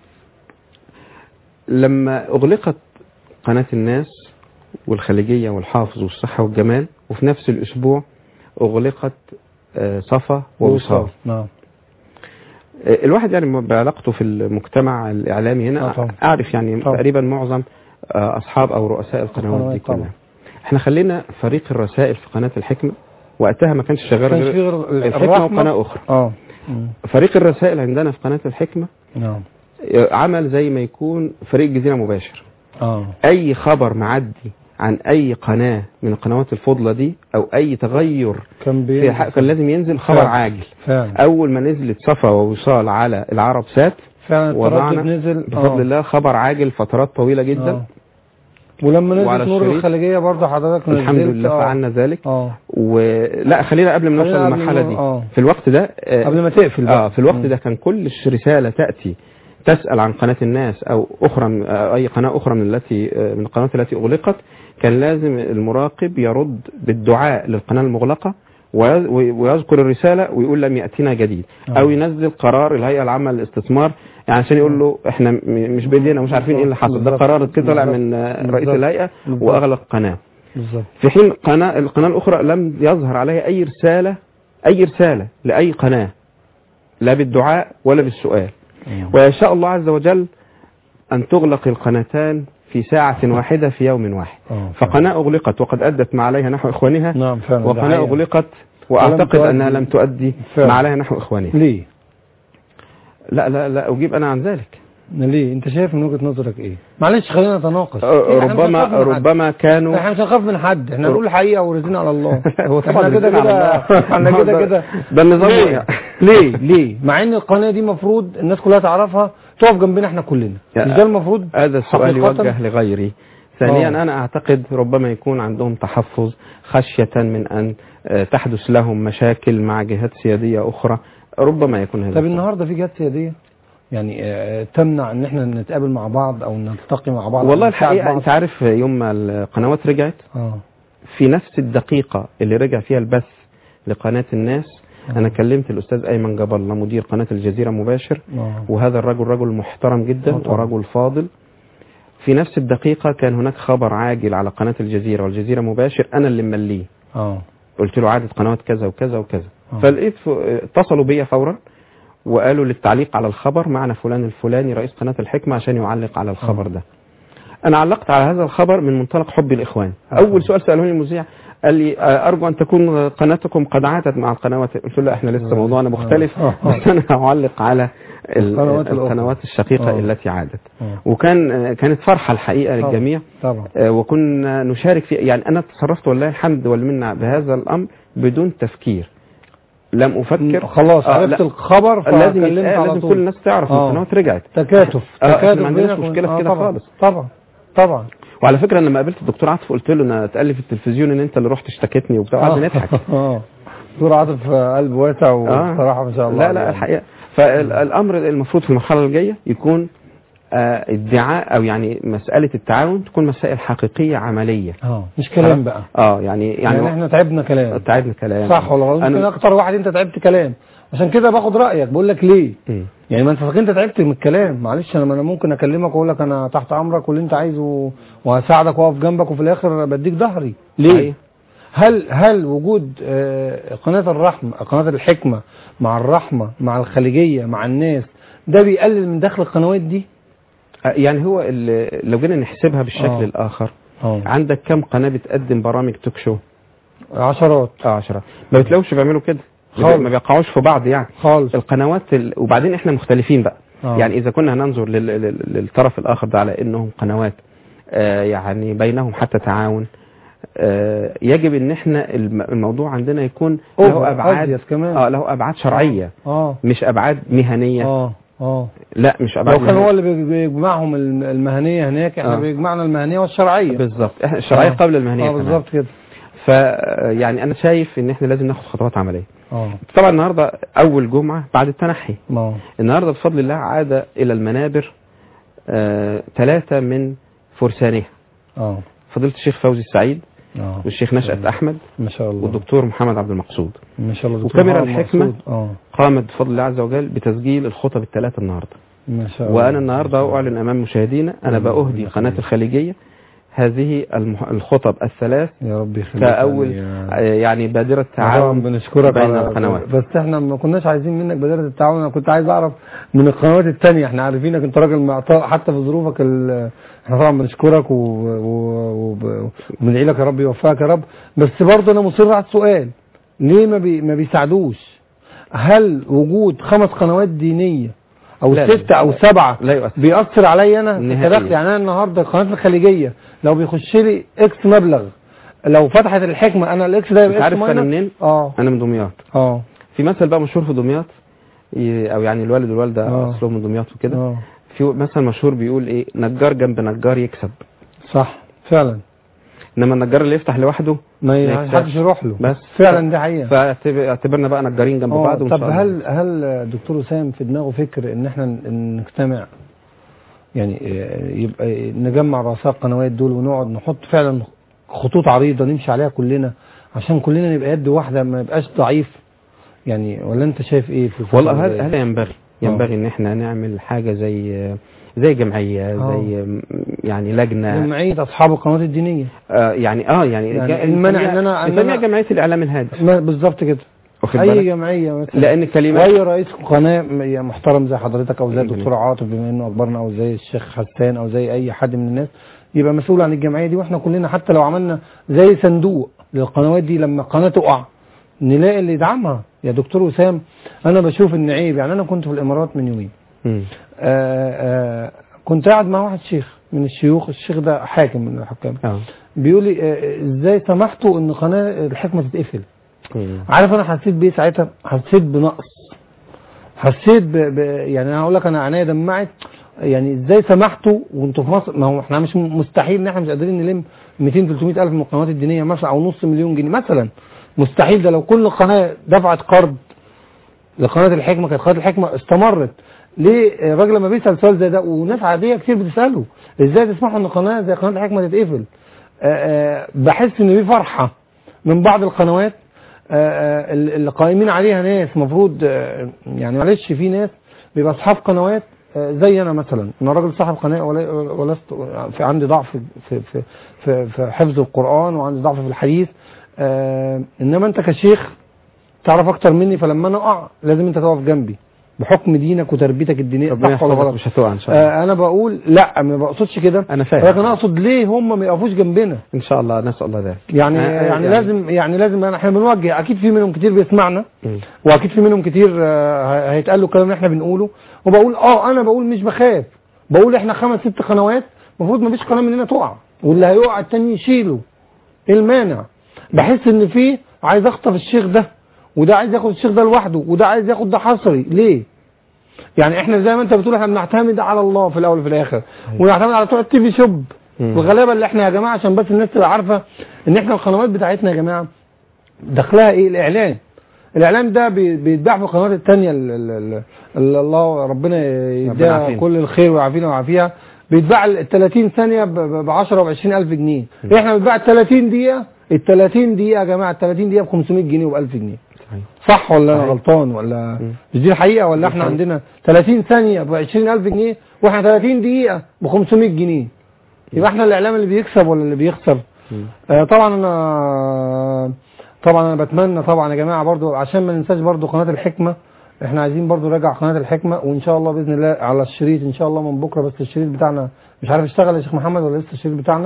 [SPEAKER 3] لما أغلقت قناة الناس والخليجية والحافظ والصحة والجمال وفي نفس الأسبوع أغلقت آه، صفا ووصال
[SPEAKER 2] نعم
[SPEAKER 3] آه، الواحد يعني بعلاقته في المجتمع الإعلامي
[SPEAKER 2] آه
[SPEAKER 3] هنا
[SPEAKER 2] طبعا.
[SPEAKER 3] أعرف يعني
[SPEAKER 2] طبعا.
[SPEAKER 3] تقريبا معظم آه، أصحاب أو رؤساء القنوات دي
[SPEAKER 2] القنوات طبعا.
[SPEAKER 3] كلها احنا خلينا فريق الرسائل في قناة الحكمة وقتها ما كانش شغال
[SPEAKER 2] كانش في
[SPEAKER 3] غير
[SPEAKER 2] غير
[SPEAKER 3] الحكمة
[SPEAKER 2] الرحمة.
[SPEAKER 3] وقناة أخرى
[SPEAKER 2] اه مم.
[SPEAKER 3] فريق الرسائل عندنا في قناة الحكمة
[SPEAKER 2] نعم
[SPEAKER 3] آه، عمل زي ما يكون فريق جزيرة مباشر
[SPEAKER 2] اه
[SPEAKER 3] اي خبر معدي عن اي قناة من القنوات الفضلة دي او اي تغير
[SPEAKER 2] كان بين
[SPEAKER 3] في حق كان لازم ينزل خبر
[SPEAKER 2] فعلا.
[SPEAKER 3] عاجل
[SPEAKER 2] فعلا
[SPEAKER 3] اول ما نزلت صفا ووصال على العرب سات
[SPEAKER 2] فعلا
[SPEAKER 3] وضعنا
[SPEAKER 2] التردد نزل
[SPEAKER 3] بفضل
[SPEAKER 2] آه.
[SPEAKER 3] الله خبر عاجل فترات طويلة جدا
[SPEAKER 2] آه. ولما
[SPEAKER 3] وعلى
[SPEAKER 2] نزلت نور
[SPEAKER 3] الشريط.
[SPEAKER 2] الخليجيه برضه حضرتك
[SPEAKER 3] الحمد
[SPEAKER 2] نزلت
[SPEAKER 3] لله
[SPEAKER 2] آه.
[SPEAKER 3] فعلنا ذلك
[SPEAKER 2] اه
[SPEAKER 3] ولا خلينا قبل ما
[SPEAKER 2] خلينا
[SPEAKER 3] نوصل
[SPEAKER 2] قبل
[SPEAKER 3] للمرحلة
[SPEAKER 2] ما-
[SPEAKER 3] دي
[SPEAKER 2] آه.
[SPEAKER 3] في الوقت ده آه،
[SPEAKER 2] قبل ما تقفل بقى
[SPEAKER 3] اه في الوقت
[SPEAKER 2] مم.
[SPEAKER 3] ده كان كل رسالة تأتي تسأل عن قناة الناس أو أخرى من- آه، أي قناة أخرى من التي آه، من القنوات التي أغلقت كان لازم المراقب يرد بالدعاء للقناة المغلقة وي- وي- ويذكر الرسالة ويقول لم يأتينا جديد
[SPEAKER 2] آه.
[SPEAKER 3] أو ينزل قرار الهيئة العامة للاستثمار يعني عشان يقول له احنا م- مش بايدينا مش عارفين ايه اللي حصل ده
[SPEAKER 2] بالظبط.
[SPEAKER 3] قرار كده طلع
[SPEAKER 2] بالظبط.
[SPEAKER 3] من آه، رئيس
[SPEAKER 2] بالظبط.
[SPEAKER 3] الهيئة
[SPEAKER 2] بالظبط.
[SPEAKER 3] وأغلق قناة
[SPEAKER 2] بالظبط
[SPEAKER 3] في حين قناة القناة الأخرى لم يظهر عليها أي رسالة أي رسالة لأي قناة لا بالدعاء ولا بالسؤال ويشاء الله عز وجل أن تغلق القناتان في ساعة واحدة في يوم واحد
[SPEAKER 2] آه.
[SPEAKER 3] فقناة أغلقت وقد أدت ما عليها نحو إخوانها
[SPEAKER 2] نعم فعلا ده
[SPEAKER 3] وقناة
[SPEAKER 2] حقيقة.
[SPEAKER 3] أغلقت وأعتقد
[SPEAKER 2] تؤدي.
[SPEAKER 3] أنها لم تؤدي
[SPEAKER 2] فعلا.
[SPEAKER 3] ما عليها نحو إخوانها
[SPEAKER 2] ليه
[SPEAKER 3] لا لا لا أجيب أنا عن ذلك
[SPEAKER 2] ليه انت شايف من وجهه نظرك ايه معلش خلينا نتناقش
[SPEAKER 3] أه،
[SPEAKER 2] إحنا مش
[SPEAKER 3] ربما
[SPEAKER 2] هنخاف من حد.
[SPEAKER 3] ربما كانوا
[SPEAKER 2] احنا مش هنخاف من حد احنا نقول الحقيقه ورزقنا على الله
[SPEAKER 3] هو طبعا
[SPEAKER 2] احنا كده
[SPEAKER 3] رزقنا على
[SPEAKER 2] كده
[SPEAKER 3] الله.
[SPEAKER 2] احنا كده
[SPEAKER 3] ده-
[SPEAKER 2] كده
[SPEAKER 3] ده النظام
[SPEAKER 2] ليه ليه ليه مع ان القناه دي المفروض الناس كلها تعرفها تقف جنبنا احنا كلنا
[SPEAKER 3] يا-
[SPEAKER 2] مش ده المفروض
[SPEAKER 3] هذا السؤال
[SPEAKER 2] حقيقة؟
[SPEAKER 3] يوجه لغيري ثانيا
[SPEAKER 2] آه.
[SPEAKER 3] أنا أعتقد ربما يكون عندهم تحفظ خشية من أن آه، تحدث لهم مشاكل مع جهات سيادية أخرى ربما يكون هذا
[SPEAKER 2] طب
[SPEAKER 3] السبب.
[SPEAKER 2] النهارده في جهات سياديه يعني آه، تمنع ان احنا نتقابل مع بعض او نلتقي مع بعض
[SPEAKER 3] والله
[SPEAKER 2] أو نساعد
[SPEAKER 3] الحقيقة
[SPEAKER 2] بعض؟
[SPEAKER 3] أنت عارف يوم ما القنوات رجعت
[SPEAKER 2] اه
[SPEAKER 3] في نفس الدقيقة اللي رجع فيها البث لقناة الناس
[SPEAKER 2] آه.
[SPEAKER 3] أنا كلمت الأستاذ أيمن جاب الله مدير قناة الجزيرة مباشر
[SPEAKER 2] اه
[SPEAKER 3] وهذا الرجل رجل محترم جدا
[SPEAKER 2] آه طبعا.
[SPEAKER 3] ورجل فاضل في نفس الدقيقة كان هناك خبر عاجل على قناة الجزيرة والجزيرة مباشر أنا اللي ممليه
[SPEAKER 2] اه
[SPEAKER 3] قلت له عدد قنوات كذا وكذا وكذا
[SPEAKER 2] آه.
[SPEAKER 3] فلقيت ف- اتصلوا بيا فورا وقالوا للتعليق على الخبر معنا فلان الفلاني رئيس قناة الحكمة عشان يعلق على الخبر ده انا علقت على هذا الخبر من منطلق حبي الاخوان
[SPEAKER 2] آه.
[SPEAKER 3] اول سؤال سالوني المذيع قال لي آه، ارجو ان تكون قناتكم قد عادت مع القنوات قلت له لا احنا لسه
[SPEAKER 2] آه.
[SPEAKER 3] موضوعنا مختلف
[SPEAKER 2] آه.
[SPEAKER 3] بس انا هعلق على ال-
[SPEAKER 2] القنوات الأخرى.
[SPEAKER 3] القنوات الشقيقة
[SPEAKER 2] آه.
[SPEAKER 3] التي عادت
[SPEAKER 2] آه.
[SPEAKER 3] وكان آه، كانت فرحة الحقيقة
[SPEAKER 2] طبعا.
[SPEAKER 3] للجميع
[SPEAKER 2] طبعا
[SPEAKER 3] آه، وكنا نشارك في يعني انا تصرفت والله الحمد والمنه بهذا الامر بدون تفكير لم افكر
[SPEAKER 2] خلاص
[SPEAKER 3] آه،
[SPEAKER 2] عرفت
[SPEAKER 3] لا.
[SPEAKER 2] الخبر
[SPEAKER 3] لازم
[SPEAKER 2] فكلمت
[SPEAKER 3] يتقال
[SPEAKER 2] على
[SPEAKER 3] لازم
[SPEAKER 2] طول
[SPEAKER 3] كل الناس تعرف ان
[SPEAKER 2] آه.
[SPEAKER 3] القنوات رجعت
[SPEAKER 2] تكاتف
[SPEAKER 3] آه، إحنا
[SPEAKER 2] تكاتف
[SPEAKER 3] ما عندناش
[SPEAKER 2] بينك وبين-
[SPEAKER 3] مشكلة في
[SPEAKER 2] آه،
[SPEAKER 3] كده
[SPEAKER 2] طبعا.
[SPEAKER 3] خالص.
[SPEAKER 2] طبعا طبعا
[SPEAKER 3] وعلى فكره أنا لما قابلت الدكتور عاطف قلت له انا اتقال في التلفزيون ان انت اللي رحت اشتكيتني وبتاع وقعدنا نضحك
[SPEAKER 2] اه دكتور عاطف قلب واسع وبصراحه ما شاء الله
[SPEAKER 3] لا
[SPEAKER 2] عليه
[SPEAKER 3] لا
[SPEAKER 2] يعني.
[SPEAKER 3] الحقيقه فالامر المفروض في المرحله الجايه يكون آه، ادعاء او يعني مساله التعاون تكون مسائل حقيقيه عمليه
[SPEAKER 2] اه مش كلام بقى
[SPEAKER 3] اه يعني
[SPEAKER 2] يعني,
[SPEAKER 3] يعني,
[SPEAKER 2] احنا تعبنا كلام
[SPEAKER 3] تعبنا كلام
[SPEAKER 2] صح ولا غلط يمكن
[SPEAKER 3] أنا-
[SPEAKER 2] اكتر واحد انت تعبت كلام عشان كده باخد رايك بقول لك ليه
[SPEAKER 3] مم.
[SPEAKER 2] يعني ما انت فاكر انت تعبت من الكلام معلش انا ما انا ممكن اكلمك واقول لك انا تحت امرك واللي انت عايزه وهساعدك واقف جنبك وفي الاخر بديك ظهري ليه
[SPEAKER 3] أيوة.
[SPEAKER 2] هل هل وجود آه، قناه الرحمه قناه الحكمه مع الرحمه مع الخليجيه مع الناس ده بيقلل من دخل القنوات دي
[SPEAKER 3] آه، يعني هو ال- لو جينا نحسبها بالشكل
[SPEAKER 2] آه.
[SPEAKER 3] الاخر
[SPEAKER 2] اه
[SPEAKER 3] عندك كم قناه بتقدم برامج توك شو
[SPEAKER 2] عشرات
[SPEAKER 3] اه 10 ما بتلاقوش بيعملوا كده
[SPEAKER 2] خالص.
[SPEAKER 3] ما بيقعوش في بعض يعني
[SPEAKER 2] خالص
[SPEAKER 3] القنوات ال... وبعدين احنا مختلفين بقى
[SPEAKER 2] آه.
[SPEAKER 3] يعني اذا كنا هننظر لل... لل... للطرف الاخر ده على انهم قنوات آه يعني حتى تعاون آه يجب ان احنا الم... الموضوع عندنا يكون له
[SPEAKER 2] أوفر،
[SPEAKER 3] ابعاد
[SPEAKER 2] أزيد كمان.
[SPEAKER 3] اه له ابعاد شرعيه
[SPEAKER 2] اه
[SPEAKER 3] مش ابعاد مهنيه
[SPEAKER 2] اه اه
[SPEAKER 3] لا مش ابعاد
[SPEAKER 2] لو كان هو
[SPEAKER 3] مهنية.
[SPEAKER 2] اللي بيج- بيجمعهم الم- المهنيه هناك احنا
[SPEAKER 3] آه.
[SPEAKER 2] بيجمعنا المهنيه والشرعيه
[SPEAKER 3] بالظبط إحنا الشرعيه
[SPEAKER 2] آه.
[SPEAKER 3] قبل المهنيه
[SPEAKER 2] اه
[SPEAKER 3] كمان.
[SPEAKER 2] بالظبط كده
[SPEAKER 3] ف يعني انا شايف ان احنا لازم ناخد خطوات عمليه
[SPEAKER 2] اه
[SPEAKER 3] طبعا النهارده اول جمعه بعد التنحي
[SPEAKER 2] ما
[SPEAKER 3] النهارده بفضل الله عاد الى المنابر ثلاثه من فرسانها
[SPEAKER 2] اه
[SPEAKER 3] فضيله الشيخ فوزي السعيد
[SPEAKER 2] اه
[SPEAKER 3] والشيخ نشأت احمد
[SPEAKER 2] ما شاء الله
[SPEAKER 3] والدكتور محمد عبد المقصود
[SPEAKER 2] ما شاء الله دكتور
[SPEAKER 3] وكاميرا
[SPEAKER 2] محمد
[SPEAKER 3] الحكمة.
[SPEAKER 2] مقصود. اه
[SPEAKER 3] قامت بفضل الله عز وجل بتسجيل الخطب الثلاثه النهارده
[SPEAKER 2] ما شاء الله
[SPEAKER 3] وانا النهارده اعلن امام مشاهدينا انا
[SPEAKER 2] الله
[SPEAKER 3] باهدي
[SPEAKER 2] يخليك.
[SPEAKER 3] قناه الخليجيه هذه المح- الخطب الثلاث
[SPEAKER 2] يا رب يخليك
[SPEAKER 3] كاول
[SPEAKER 2] يعني
[SPEAKER 3] يعني بادره
[SPEAKER 2] طبعا
[SPEAKER 3] تعاون
[SPEAKER 2] بنشكرك
[SPEAKER 3] بين
[SPEAKER 2] على
[SPEAKER 3] القنوات
[SPEAKER 2] بس احنا ما كناش عايزين منك بادرة التعاون انا كنت عايز اعرف من القنوات التانية احنا عارفينك انت راجل معطاء حتى في ظروفك ال... احنا طبعا بنشكرك و... و... وب- وبندعي لك يا رب يوفقك يا رب بس برضه انا مصر على السؤال ليه ما بي... ما بيساعدوش هل وجود خمس قنوات دينية او
[SPEAKER 3] لا، لا،
[SPEAKER 2] ستة او سبعة
[SPEAKER 3] لا يؤثر
[SPEAKER 2] بيأثر عليا انا في
[SPEAKER 3] نهائياً.
[SPEAKER 2] تدخل يعني انا النهارده القناه الخليجيه لو بيخش لي اكس مبلغ لو فتحت الحكمه انا الاكس ده
[SPEAKER 3] انت
[SPEAKER 2] يبقى
[SPEAKER 3] عارف
[SPEAKER 2] اكس
[SPEAKER 3] انا
[SPEAKER 2] ماينس
[SPEAKER 3] منين
[SPEAKER 2] اه
[SPEAKER 3] انا من دمياط
[SPEAKER 2] اه
[SPEAKER 3] في مثل بقى مشهور في دمياط ي- او يعني الوالد والوالده
[SPEAKER 2] آه.
[SPEAKER 3] اصلهم من دمياط وكده
[SPEAKER 2] اه
[SPEAKER 3] في مثل مشهور بيقول ايه نجار جنب نجار يكسب
[SPEAKER 2] صح فعلا
[SPEAKER 3] انما النجار اللي يفتح لوحده
[SPEAKER 2] ما ي-
[SPEAKER 3] يكسبش.
[SPEAKER 2] حدش يروح له
[SPEAKER 3] بس
[SPEAKER 2] فعلا دي حقيقه
[SPEAKER 3] فاعتبرنا بقى نجارين جنب
[SPEAKER 2] آه،
[SPEAKER 3] بعض وإن
[SPEAKER 2] طب
[SPEAKER 3] شاء الله.
[SPEAKER 2] هل هل دكتور وسام في دماغه فكر ان احنا ن- نجتمع يعني آه، يبقى نجمع رؤساء القنوات دول ونقعد نحط فعلا خطوط عريضه نمشي عليها كلنا عشان كلنا نبقى يد واحده ما يبقاش ضعيف يعني ولا انت شايف ايه في الفترة
[SPEAKER 3] والله
[SPEAKER 2] اللي
[SPEAKER 3] هذا
[SPEAKER 2] جاية؟
[SPEAKER 3] هذا ينبغي
[SPEAKER 2] آه.
[SPEAKER 3] ينبغي ان احنا نعمل حاجه زي زي جمعيه
[SPEAKER 2] آه.
[SPEAKER 3] زي م- يعني لجنه
[SPEAKER 2] جمعيه اصحاب القنوات الدينيه
[SPEAKER 3] آه يعني اه يعني,
[SPEAKER 2] يعني
[SPEAKER 3] جا-
[SPEAKER 2] المنع
[SPEAKER 3] نسميها-
[SPEAKER 2] إن أنا- إن
[SPEAKER 3] نسميها
[SPEAKER 2] أنا-
[SPEAKER 3] جمعيه الاعلام الهادف
[SPEAKER 2] ما- بالظبط كده
[SPEAKER 3] واخد
[SPEAKER 2] اي
[SPEAKER 3] بالك
[SPEAKER 2] جمعيه مثلا
[SPEAKER 3] لان كلمات
[SPEAKER 2] واي رئيس قناه م- محترم زي حضرتك او زي
[SPEAKER 3] ربنا
[SPEAKER 2] الدكتور عاطف بما انه اكبرنا او زي الشيخ حسان او زي اي حد من الناس يبقى مسؤول عن الجمعيه دي واحنا كلنا حتى لو عملنا زي صندوق للقنوات دي لما قناه تقع نلاقي اللي يدعمها يا دكتور وسام انا بشوف ان عيب يعني انا كنت في الامارات من يومين
[SPEAKER 3] مم.
[SPEAKER 2] آآ آآ كنت قاعد مع واحد شيخ من الشيوخ الشيخ ده حاكم من الحكام
[SPEAKER 3] اه
[SPEAKER 2] بيقول لي آه، ازاي سمحتوا ان قناه الحكمه تتقفل
[SPEAKER 3] مم.
[SPEAKER 2] عارف انا حسيت بايه ساعتها حسيت بنقص حسيت ب... ب... يعني انا هقول لك انا عينيا دمعت يعني ازاي سمحتوا وانتوا في مصر ما هو احنا مش مستحيل ان احنا مش قادرين نلم 200 300 الف من القنوات الدينيه مثلا او نص مليون جنيه مثلا مستحيل ده لو كل قناه دفعت قرض لقناه الحكمه كانت قناه الحكمه استمرت ليه الراجل لما بيسال سؤال زي ده وناس عاديه كتير بتساله ازاي تسمحوا ان قناه زي قناه الحكمه تتقفل آه، آه، بحس ان في فرحه من بعض القنوات آه، آه، اللي قائمين عليها ناس مفروض آه، يعني معلش في ناس بيبقى اصحاب قنوات آه، زي انا مثلا انا راجل صاحب قناه ولا- ولست في عندي ضعف في في في, في حفظ القران وعندي ضعف في الحديث آه، انما انت كشيخ تعرف اكتر مني فلما انا اقع لازم انت تقف جنبي بحكم دينك وتربيتك الدينيه
[SPEAKER 3] ربنا
[SPEAKER 2] صح ولا
[SPEAKER 3] يحفظك
[SPEAKER 2] غلط
[SPEAKER 3] مش هتقع ان شاء الله
[SPEAKER 2] آه، انا بقول لا ما بقصدش كده
[SPEAKER 3] انا فاهم
[SPEAKER 2] لكن اقصد ليه هم ما يقفوش جنبنا
[SPEAKER 3] ان شاء الله نسال الله ذلك
[SPEAKER 2] يعني
[SPEAKER 3] آه، آه،
[SPEAKER 2] يعني,
[SPEAKER 3] يعني-
[SPEAKER 2] لازم يعني لازم احنا بنوجه اكيد في منهم كتير بيسمعنا
[SPEAKER 3] مم.
[SPEAKER 2] واكيد في منهم كتير آه، هيتقال له الكلام اللي احنا بنقوله وبقول اه انا بقول مش بخاف بقول احنا خمس ست قنوات المفروض ما فيش قناه مننا تقع واللي هيقع التاني يشيله ايه المانع بحس ان في عايز اخطف الشيخ ده وده عايز ياخد الشيخ ده لوحده وده عايز ياخد ده حصري ليه يعني احنا زي ما انت بتقول احنا بنعتمد على الله في الاول وفي الاخر ونعتمد على بتوع التي في شوب
[SPEAKER 3] مم.
[SPEAKER 2] الغلابه اللي احنا يا جماعه عشان بس الناس تبقى عارفه ان احنا القنوات بتاعتنا يا جماعه دخلها ايه الاعلان الاعلان ده بي- بيتباع في القنوات الثانيه اللي الله ربنا يديها
[SPEAKER 3] يعافينا.
[SPEAKER 2] كل الخير ويعافينا ويعافيها بيتباع ال 30 ثانيه ب 10 و 20 الف جنيه احنا بنباع ال 30 دقيقه ال 30 دقيقه يا جماعه ال 30 دقيقه ب 500 جنيه وب 1000 جنيه
[SPEAKER 3] صحيح.
[SPEAKER 2] صح ولا انا
[SPEAKER 3] صحيح.
[SPEAKER 2] غلطان ولا
[SPEAKER 3] مم.
[SPEAKER 2] مش دي الحقيقه ولا
[SPEAKER 3] دي
[SPEAKER 2] احنا
[SPEAKER 3] الحقيقة.
[SPEAKER 2] عندنا 30 ثانيه ب 20000 جنيه واحنا 30 دقيقه ب 500 جنيه يبقى احنا الاعلام اللي بيكسب ولا اللي بيخسر
[SPEAKER 3] مم.
[SPEAKER 2] آه طبعا انا طبعا انا بتمنى طبعا يا جماعه برضو عشان ما ننساش برضو قناه الحكمه احنا عايزين برضو نراجع قناه الحكمه وان شاء الله باذن الله على الشريط ان شاء الله من بكره بس الشريط بتاعنا مش عارف اشتغل يا شيخ محمد ولا لسه الشريط بتاعنا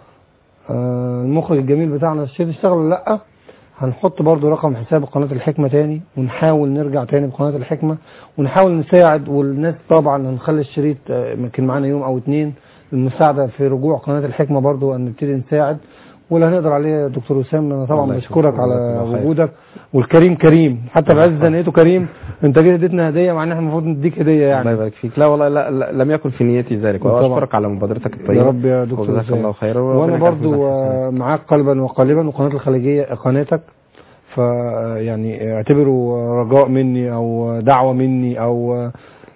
[SPEAKER 2] آه المخرج الجميل بتاعنا الشريط اشتغل ولا لا هنحط برضو رقم حساب قناة الحكمة تاني ونحاول نرجع تاني بقناة الحكمة ونحاول نساعد والناس طبعا هنخلي الشريط آه، يمكن معانا يوم او اتنين المساعدة في رجوع قناة الحكمة برضو ان نبتدي نساعد واللي هنقدر عليه يا دكتور وسام انا طبعا
[SPEAKER 3] الله
[SPEAKER 2] بشكرك
[SPEAKER 3] يكرمك.
[SPEAKER 2] على
[SPEAKER 3] جزاك الله خير.
[SPEAKER 2] وجودك والكريم كريم حتى بعز زنقته كريم انت جيت اديتنا هدية مع ان احنا المفروض نديك هدية
[SPEAKER 3] الله
[SPEAKER 2] يعني
[SPEAKER 3] يبارك فيك لا والله لا, لا لم يكن في نيتي ذلك
[SPEAKER 2] طبعا.
[SPEAKER 3] واشكرك على مبادرتك الطيبه
[SPEAKER 2] يا رب يا دكتور
[SPEAKER 3] وجزاك
[SPEAKER 2] وسام.
[SPEAKER 3] الله خيرا
[SPEAKER 2] وانا
[SPEAKER 3] وربنا يجعلك
[SPEAKER 2] برضو
[SPEAKER 3] في ميزان
[SPEAKER 2] آه، معاك قلبا وقالبا وقناة الخليجية قناتك ف يعني اعتبره رجاء مني او دعوة مني او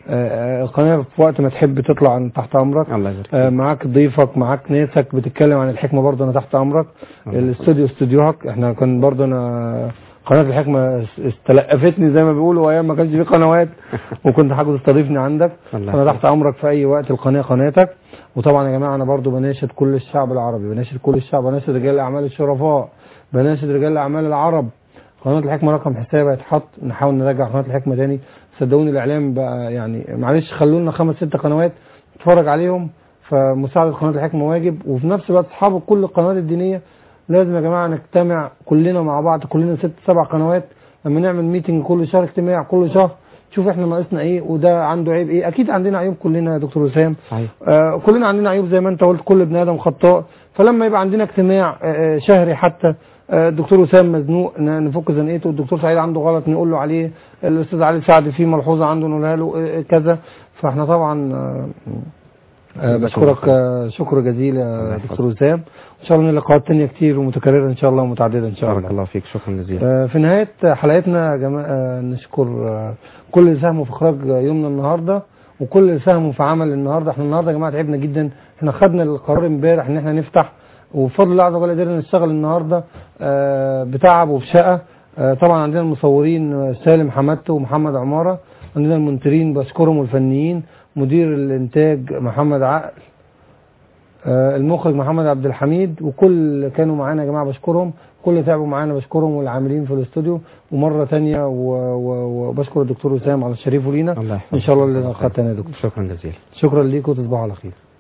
[SPEAKER 2] آه، آه، القناه في وقت ما تحب تطلع أنا تحت امرك
[SPEAKER 3] الله يبارك
[SPEAKER 2] آه،
[SPEAKER 3] فيك.
[SPEAKER 2] معاك ضيفك معاك ناسك بتتكلم عن الحكمه برضه انا تحت امرك
[SPEAKER 3] الله
[SPEAKER 2] الاستوديو استوديوهك احنا كان برضه انا قناه الحكمه استلقفتني زي ما بيقولوا ايام ما كانش في قنوات وكنت حاجه تستضيفني عندك
[SPEAKER 3] الله
[SPEAKER 2] انا
[SPEAKER 3] يخليك.
[SPEAKER 2] تحت امرك في اي وقت القناه قناتك وطبعا يا جماعه انا برضو بناشد كل الشعب العربي بناشد كل الشعب بناشد رجال الاعمال الشرفاء بناشد رجال الاعمال العرب قناه الحكمه رقم حساب هيتحط نحاول نرجع قناه الحكمه تاني صدقوني الاعلام بقى يعني معلش خلوا لنا خمس ست قنوات نتفرج عليهم فمساعده قناه الحكمه واجب وفي نفس الوقت اصحاب كل القنوات الدينيه لازم يا جماعه نجتمع كلنا مع بعض كلنا ست سبع قنوات لما نعمل ميتنج كل شهر اجتماع كل شهر شوف احنا ناقصنا ايه وده عنده عيب ايه اكيد عندنا عيوب كلنا يا دكتور وسام
[SPEAKER 3] صحيح
[SPEAKER 2] آه كلنا عندنا عيوب زي ما انت قلت كل ابن ادم خطاء فلما يبقى عندنا اجتماع آه آه، شهري حتى آه، الدكتور وسام مزنوق ن- نفك زنقته الدكتور سعيد عنده غلط نقول له عليه الاستاذ علي سعد فيه ملحوظه عنده نقولها له آه، آه، كذا فاحنا طبعا آه، آه، بشكرك آه، شكر جزيل
[SPEAKER 3] الله
[SPEAKER 2] يا
[SPEAKER 3] يحفظك.
[SPEAKER 2] دكتور وسام ان شاء الله لنا لقاءات تانية كتير ومتكرره ان شاء الله ومتعدده ان شاء
[SPEAKER 3] بارك
[SPEAKER 2] الله
[SPEAKER 3] الله فيك شكرا جزيلا
[SPEAKER 2] آه، في نهاية حلقتنا يا جماعة آه، نشكر آه، كل اللي ساهموا في إخراج يومنا النهاردة وكل اللي ساهموا في عمل النهاردة احنا النهاردة يا جماعة تعبنا جدا احنا خدنا القرار امبارح ان احنا نفتح وبفضل الله عز وجل قدرنا نشتغل النهاردة آه، بتعب وبشقة آه، طبعا عندنا المصورين آه، سالم حمدته ومحمد عمارة عندنا المنترين بشكرهم والفنيين مدير الانتاج محمد عقل آه، المخرج محمد عبد الحميد وكل اللي كانوا معانا يا جماعه بشكرهم كل اللي تعبوا معانا بشكرهم والعاملين في الاستوديو ومره تانية و- و- وبشكر الدكتور وسام على الشريف لينا
[SPEAKER 3] الله يحفظك
[SPEAKER 2] ان شاء الله اللي تاني يا دكتور
[SPEAKER 3] شكرا جزيلا
[SPEAKER 2] شكرا ليكم وتصبحوا على خير